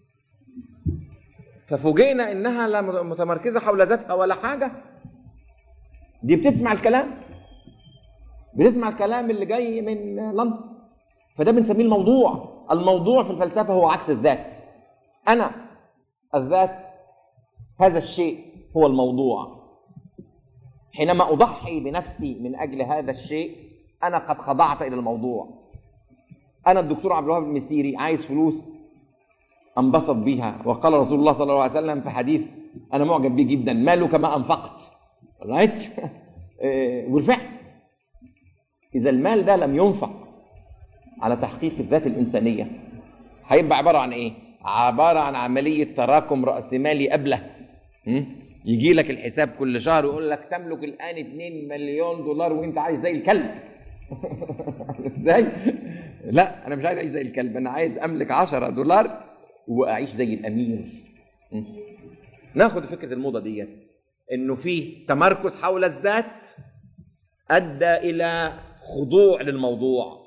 ففوجئنا انها لا متمركزه حول ذاتها ولا حاجه دي بتسمع الكلام بتسمع الكلام اللي جاي من لندن فده بنسميه الموضوع الموضوع في الفلسفه هو عكس الذات انا الذات هذا الشيء هو الموضوع حينما اضحي بنفسي من اجل هذا الشيء انا قد خضعت الى الموضوع انا الدكتور عبد الوهاب المسيري عايز فلوس انبسط بيها وقال رسول الله صلى الله عليه وسلم في حديث انا معجب بيه جدا مالك ما انفقت رايت والفعل اذا المال ده لم ينفق على تحقيق الذات الانسانيه هيبقى عباره عن ايه عباره عن عمليه تراكم راسمالي ابله يجي لك الحساب كل شهر ويقول لك تملك الان 2 مليون دولار وانت عايز زي الكلب ازاي لا انا مش عايز اعيش زي الكلب انا عايز املك 10 دولار واعيش زي الامير م? ناخد فكره الموضه ديت انه فيه تمركز حول الذات ادى الى خضوع للموضوع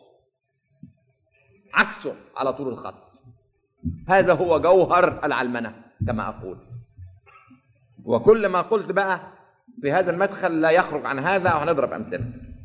عكسه على طول الخط هذا هو جوهر العلمنه كما اقول وكل ما قلت بقى في هذا المدخل لا يخرج عن هذا وهنضرب امثله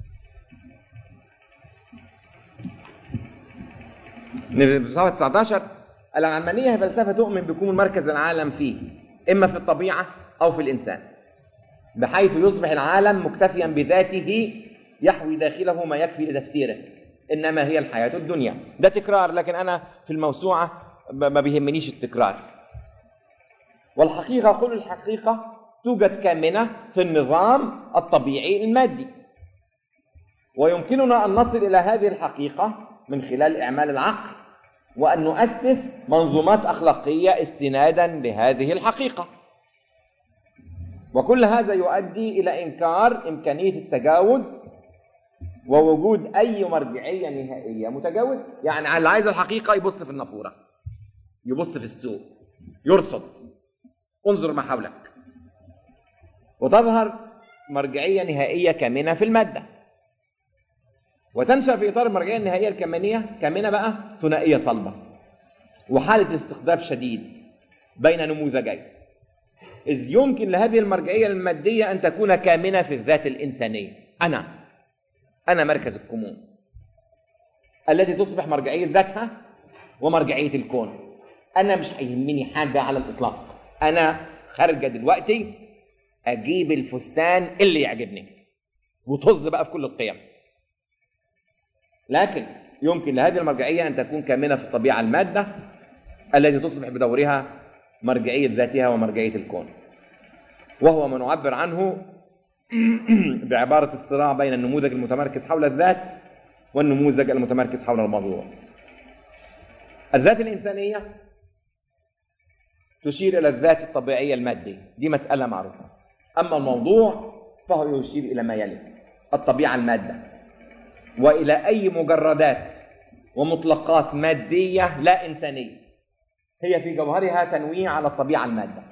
في صفحه 19 العلمانيه هي فلسفه تؤمن بكون مركز العالم فيه اما في الطبيعه او في الانسان بحيث يصبح العالم مكتفيا بذاته يحوي داخله ما يكفي لتفسيره انما هي الحياه الدنيا ده تكرار لكن انا في الموسوعه ما بيهمنيش التكرار والحقيقه كل الحقيقه توجد كامنه في النظام الطبيعي المادي ويمكننا ان نصل الى هذه الحقيقه من خلال اعمال العقل وان نؤسس منظومات اخلاقيه استنادا لهذه الحقيقه وكل هذا يؤدي الى انكار امكانيه التجاوز ووجود اي مرجعيه نهائيه متجاوز يعني على اللي عايز الحقيقه يبص في النافوره يبص في السوق يرصد انظر ما حولك وتظهر مرجعيه نهائيه كامنه في الماده وتنشا في اطار المرجعيه النهائيه الكمانيه كامنه بقى ثنائيه صلبه وحاله استخدام شديد بين نموذجين إذ يمكن لهذه المرجعية المادية أن تكون كامنة في الذات الإنسانية أنا أنا مركز الكمون التي تصبح مرجعية ذاتها ومرجعية الكون أنا مش هيهمني حاجة على الإطلاق أنا خارجة دلوقتي أجيب الفستان اللي يعجبني وطز بقى في كل القيم لكن يمكن لهذه المرجعية أن تكون كامنة في الطبيعة المادة التي تصبح بدورها مرجعية ذاتها ومرجعية الكون وهو ما نعبر عنه بعبارة الصراع بين النموذج المتمركز حول الذات والنموذج المتمركز حول الموضوع الذات الإنسانية تشير إلى الذات الطبيعية المادية دي مسألة معروفة أما الموضوع فهو يشير إلى ما يلي الطبيعة المادة وإلى أي مجردات ومطلقات مادية لا إنسانية هي في جوهرها تنويع على الطبيعة المادة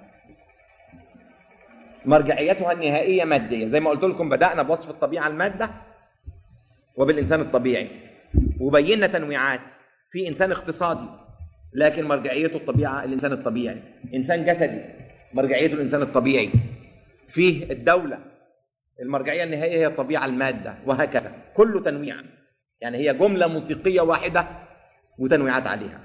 مرجعيتها النهائية مادية زي ما قلت لكم بدأنا بوصف الطبيعة المادة وبالإنسان الطبيعي وبينا تنويعات في إنسان اقتصادي لكن مرجعيته الطبيعة الإنسان الطبيعي إنسان جسدي مرجعيته الإنسان الطبيعي فيه الدولة المرجعية النهائية هي الطبيعة المادة وهكذا كله تنويع يعني هي جملة موسيقية واحدة وتنويعات عليها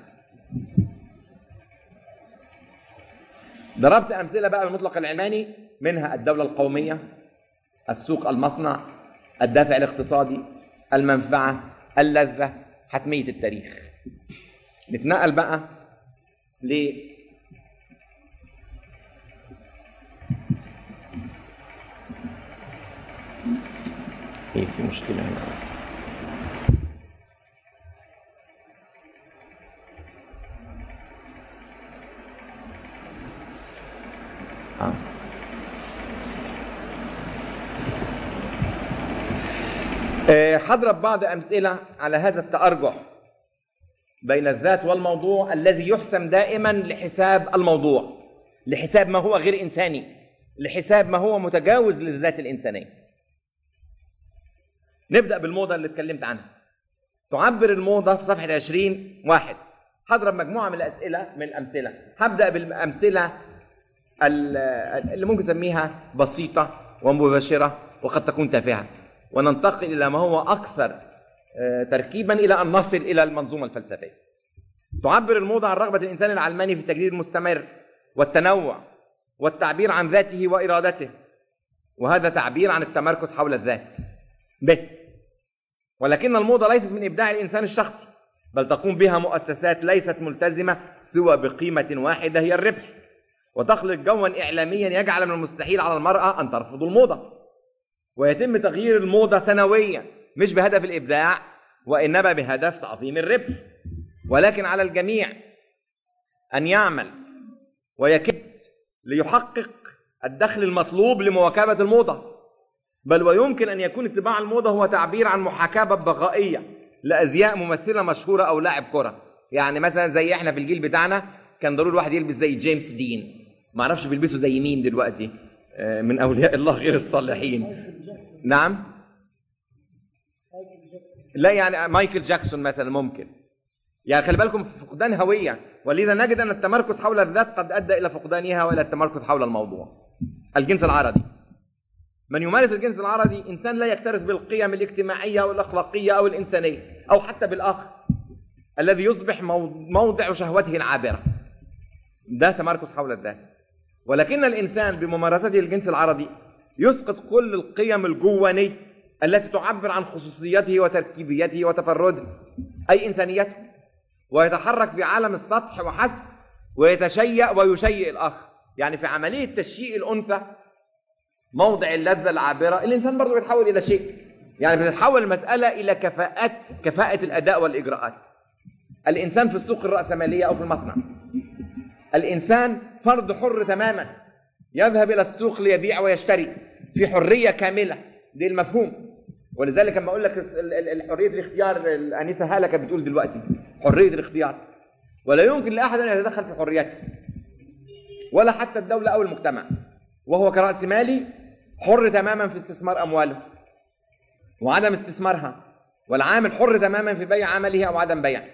ضربت أمثلة بقى بالمطلق العلماني منها الدولة القومية السوق المصنع الدافع الاقتصادي المنفعة اللذة حتمية التاريخ نتنقل بقى ل ايه في مشكلة هنا آه. آه، هضرب بعض أمثلة على هذا التأرجح بين الذات والموضوع الذي يحسم دائما لحساب الموضوع لحساب ما هو غير إنساني لحساب ما هو متجاوز للذات الإنسانية نبدأ بالموضة اللي اتكلمت عنها تعبر الموضة في صفحة 20 واحد هضرب مجموعة من الأسئلة من الأمثلة هبدأ بالأمثلة اللي ممكن نسميها بسيطة ومباشرة وقد تكون تافهة وننتقل إلى ما هو أكثر تركيبا إلى أن نصل إلى المنظومة الفلسفية تعبر الموضة عن رغبة الإنسان العلماني في التجديد المستمر والتنوع والتعبير عن ذاته وإرادته وهذا تعبير عن التمركز حول الذات ب ولكن الموضة ليست من إبداع الإنسان الشخصي بل تقوم بها مؤسسات ليست ملتزمة سوى بقيمة واحدة هي الربح وتخلق جوا إعلاميا يجعل من المستحيل على المرأة أن ترفض الموضة ويتم تغيير الموضة سنويا مش بهدف الإبداع وإنما بهدف تعظيم الربح ولكن على الجميع أن يعمل ويكد ليحقق الدخل المطلوب لمواكبة الموضة بل ويمكن أن يكون اتباع الموضة هو تعبير عن محاكاة بغائية لأزياء ممثلة مشهورة أو لاعب كرة يعني مثلا زي احنا في الجيل بتاعنا كان ضروري الواحد يلبس زي جيمس دين ما اعرفش بيلبسوا زي مين دلوقتي آه، من اولياء الله غير الصالحين نعم لا يعني مايكل جاكسون مثلا ممكن يعني خلي بالكم فقدان هويه ولذا نجد ان التمركز حول الذات قد ادى الى فقدانها والى التمركز حول الموضوع الجنس العربي من يمارس الجنس العربي انسان لا يكترث بالقيم الاجتماعيه والاخلاقيه او الانسانيه او حتى بالاخر الذي يصبح مو- موضع شهوته العابره ده تمركز حول الذات ولكن الانسان بممارسته الجنس العربي يسقط كل القيم الجوانيه التي تعبر عن خصوصيته وتركيبيته وتفرده اي انسانيته ويتحرك في عالم السطح وحسب ويتشيأ ويشيء الاخر يعني في عمليه تشييء الانثى موضع اللذه العابره الانسان برضه بيتحول الى شيء يعني بتتحول المساله الى كفاءات كفاءه الاداء والاجراءات الانسان في السوق الراسماليه او في المصنع الانسان فرد حر تماما يذهب الى السوق ليبيع ويشتري في حريه كامله دي المفهوم ولذلك لما اقول لك ال- ال- ال- حريه الاختيار الانسه هاله كانت بتقول دلوقتي حريه الاختيار ولا يمكن لاحد ان يتدخل في حريته ولا حتى الدوله او المجتمع وهو كراس مالي حر تماما في استثمار امواله وعدم استثمارها والعامل حر تماما في بيع عمله او عدم بيعه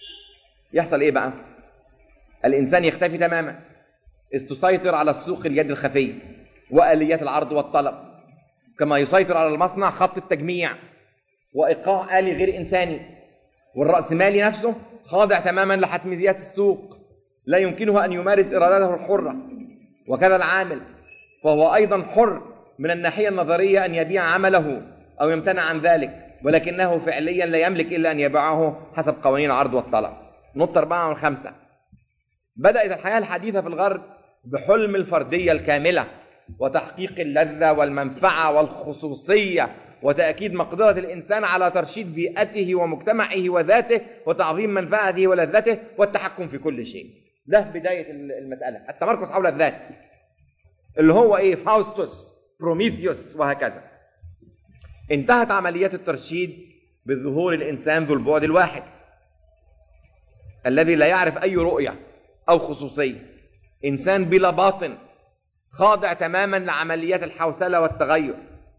يحصل ايه بقى الانسان يختفي تماما إذ تسيطر على السوق اليد الخفيه واليات العرض والطلب كما يسيطر على المصنع خط التجميع وايقاع آلي غير انساني والرأسمالي نفسه خاضع تماما لحتميات السوق لا يمكنه ان يمارس ارادته الحره وكذا العامل فهو ايضا حر من الناحيه النظريه ان يبيع عمله او يمتنع عن ذلك ولكنه فعليا لا يملك الا ان يبيعه حسب قوانين العرض والطلب نقطه اربعه وخمسه بدات الحياه الحديثه في الغرب بحلم الفرديه الكامله وتحقيق اللذه والمنفعه والخصوصيه وتاكيد مقدره الانسان على ترشيد بيئته ومجتمعه وذاته وتعظيم منفعته ولذته والتحكم في كل شيء ده بدايه المساله التمركز حول الذات اللي هو ايه فاوستوس بروميثيوس وهكذا انتهت عمليات الترشيد بظهور الانسان ذو البعد الواحد الذي لا يعرف اي رؤيه او خصوصيه انسان بلا باطن خاضع تماما لعمليات الحوسله والتغير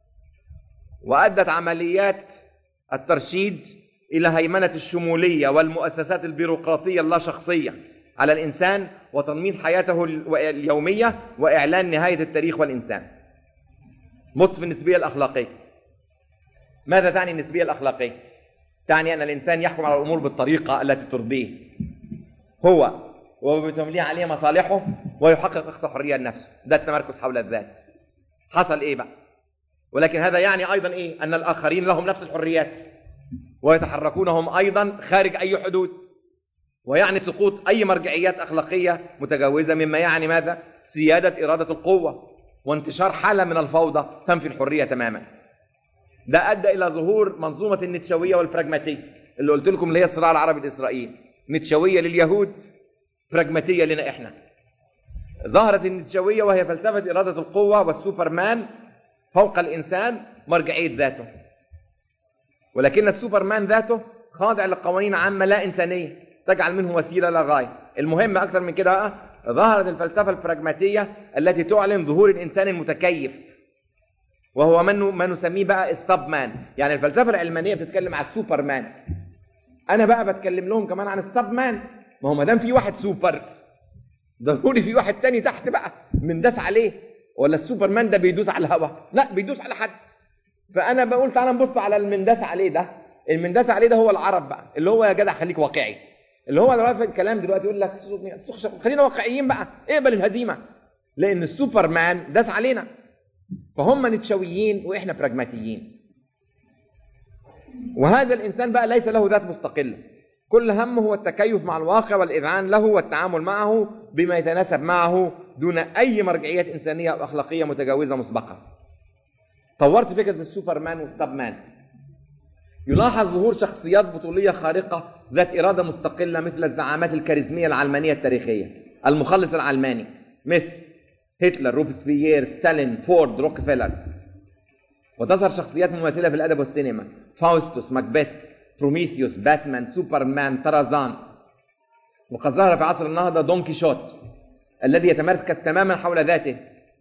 وادت عمليات الترشيد الى هيمنه الشموليه والمؤسسات البيروقراطيه اللا شخصيه على الانسان وتنميط حياته اليوميه واعلان نهايه التاريخ والانسان. بص في النسبيه الاخلاقيه. ماذا تعني النسبيه الاخلاقيه؟ تعني ان الانسان يحكم على الامور بالطريقه التي ترضيه. هو وبتمليه عليه مصالحه ويحقق اقصى حريه لنفسه، ده التمركز حول الذات. حصل ايه بقى؟ ولكن هذا يعني ايضا ايه؟ ان الاخرين لهم نفس الحريات ويتحركون هم ايضا خارج اي حدود. ويعني سقوط اي مرجعيات اخلاقيه متجاوزه مما يعني ماذا؟ سياده اراده القوه وانتشار حاله من الفوضى تنفي الحريه تماما. ده ادى الى ظهور منظومه النتشويه والبراجماتيه اللي قلت لكم اللي هي الصراع العربي الاسرائيلي. نتشويه لليهود براجماتيه لنا احنا. ظهرت النتشويه وهي فلسفه اراده القوه والسوبرمان فوق الانسان مرجعيه ذاته. ولكن السوبرمان ذاته خاضع لقوانين عامه لا انسانيه تجعل منه وسيله لا غايه المهم اكثر من كده بقى ظهرت الفلسفه البراجماتيه التي تعلن ظهور الانسان المتكيف وهو من ما نسميه بقى السب مان يعني الفلسفه العلمانيه بتتكلم على السوبر مان انا بقى بتكلم لهم كمان عن السب مان ما هو ما دام في واحد سوبر ضروري في واحد تاني تحت بقى منداس عليه ولا السوبر مان ده بيدوس على الهواء لا بيدوس على حد فانا بقول تعالى نبص على المنداس عليه ده المنداس عليه ده هو العرب بقى اللي هو يا جدع خليك واقعي اللي هو دلوقتي الكلام دلوقتي يقول لك خلينا واقعيين بقى اقبل الهزيمه لان السوبر مان داس علينا فهم نتشويين واحنا براجماتيين وهذا الانسان بقى ليس له ذات مستقله كل همه هو التكيف مع الواقع والاذعان له والتعامل معه بما يتناسب معه دون اي مرجعيات انسانيه او اخلاقيه متجاوزه مسبقا طورت فكره السوبرمان والسبمان يلاحظ ظهور شخصيات بطولية خارقة ذات إرادة مستقلة مثل الزعامات الكاريزمية العلمانية التاريخية المخلص العلماني مثل هتلر روبسبيير ستالين فورد روكفيلر وتظهر شخصيات مماثلة في الأدب والسينما فاوستوس ماكبيث بروميثيوس باتمان سوبرمان طرزان وقد ظهر في عصر النهضة دون كيشوت الذي يتمركز تماما حول ذاته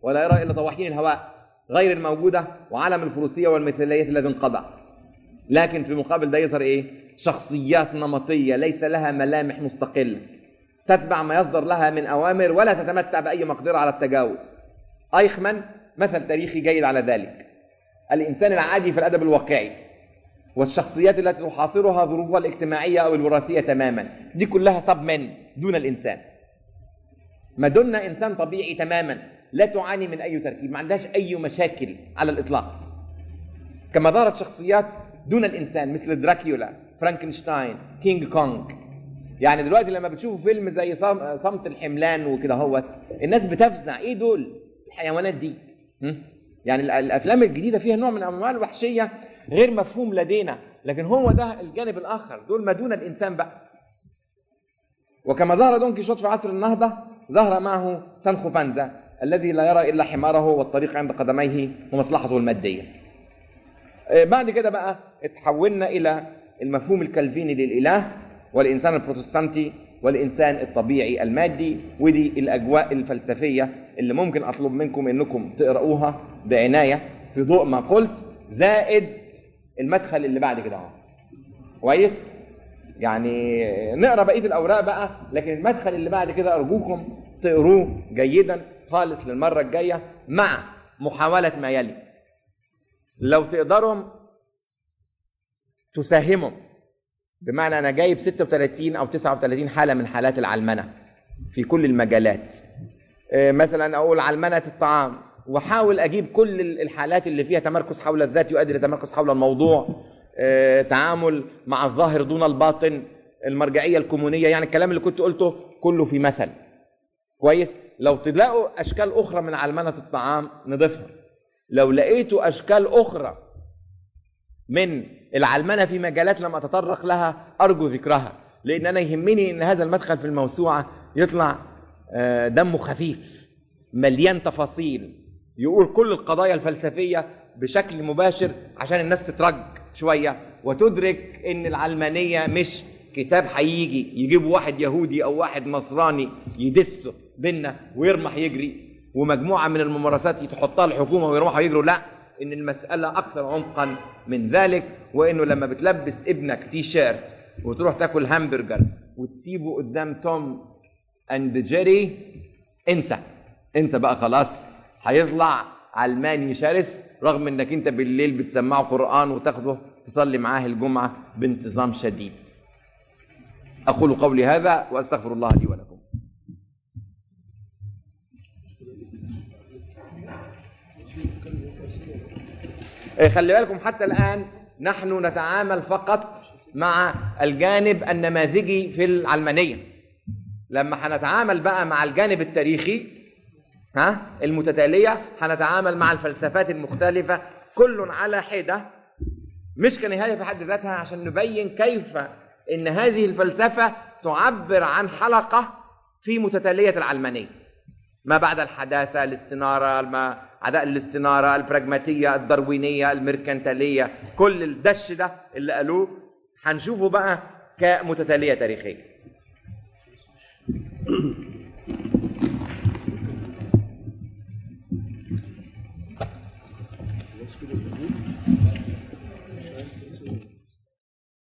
ولا يرى إلا طواحين الهواء غير الموجودة وعالم الفروسية والمثالية الذي انقضى لكن في مقابل ده يظهر إيه؟ شخصيات نمطية ليس لها ملامح مستقلة تتبع ما يصدر لها من أوامر ولا تتمتع بأي مقدرة على التجاوز أيخمان مثل تاريخي جيد على ذلك الإنسان العادي في الأدب الواقعي والشخصيات التي تحاصرها ظروفها الاجتماعية أو الوراثية تماما دي كلها سب من دون الإنسان مادونا إنسان طبيعي تماما لا تعاني من أي تركيب ما عندهاش أي مشاكل على الإطلاق كما ظهرت شخصيات دون الإنسان مثل دراكيولا فرانكنشتاين كينج كونج يعني دلوقتي لما بتشوفوا فيلم زي صم- صمت الحملان وكده هوت الناس بتفزع ايه دول الحيوانات دي م? يعني ال- الافلام الجديده فيها نوع من انواع الوحشيه غير مفهوم لدينا لكن هو ده الجانب الاخر دول ما دون الانسان بقى وكما ظهر دون كيشوت في عصر النهضه ظهر معه سانخو بانزا الذي لا يرى الا حماره والطريق عند قدميه ومصلحته الماديه آه، بعد كده بقى اتحولنا الى المفهوم الكالفيني للاله والانسان البروتستانتي والانسان الطبيعي المادي ودي الاجواء الفلسفيه اللي ممكن اطلب منكم انكم تقراوها بعنايه في ضوء ما قلت زائد المدخل اللي بعد كده اهو كويس يعني نقرا بقيه الاوراق بقى لكن المدخل اللي بعد كده ارجوكم تقروه جيدا خالص للمره الجايه مع محاوله ما يلي لو تقدروا تساهموا بمعنى انا جايب 36 او 39 حاله من حالات العلمنه في كل المجالات آه، مثلا اقول علمنه الطعام واحاول اجيب كل ال- الحالات اللي فيها تمركز حول الذات يؤدي لتمركز حول الموضوع آه، تعامل مع الظاهر دون الباطن المرجعيه الكومونيه يعني الكلام اللي كنت قلته كله في مثل كويس لو تلاقوا اشكال اخرى من علمنه الطعام نضيفها لو لقيتوا اشكال اخرى من العلمنه في مجالات لم اتطرق لها ارجو ذكرها لان انا يهمني ان هذا المدخل في الموسوعه يطلع آه، دمه خفيف مليان تفاصيل يقول كل القضايا الفلسفيه بشكل مباشر عشان الناس تترج شويه وتدرك ان العلمانيه مش كتاب هيجي يجيب واحد يهودي او واحد نصراني يدسه بينا ويرمح يجري ومجموعه من الممارسات تحطها الحكومه ويروحوا يجروا لا ان المساله اكثر عمقا من ذلك وانه لما بتلبس ابنك تي شيرت وتروح تاكل همبرجر وتسيبه قدام توم اند جيري انسى انسى بقى خلاص هيطلع علماني شرس رغم انك انت بالليل بتسمعه قران وتاخده تصلي معاه الجمعه بانتظام شديد اقول قولي هذا واستغفر الله لي ولكم إيه، خلي بالكم حتى الآن نحن نتعامل فقط مع الجانب النماذجي في العلمانية لما هنتعامل بقى مع الجانب التاريخي ها المتتالية هنتعامل مع الفلسفات المختلفة كل على حدة مش كنهاية في حد ذاتها عشان نبين كيف إن هذه الفلسفة تعبر عن حلقة في متتالية العلمانية ما بعد الحداثة الاستنارة ما عداء الاستنارة البراجماتية الدروينية الميركنتالية كل الدش ده اللي قالوه هنشوفه بقى كمتتالية تاريخية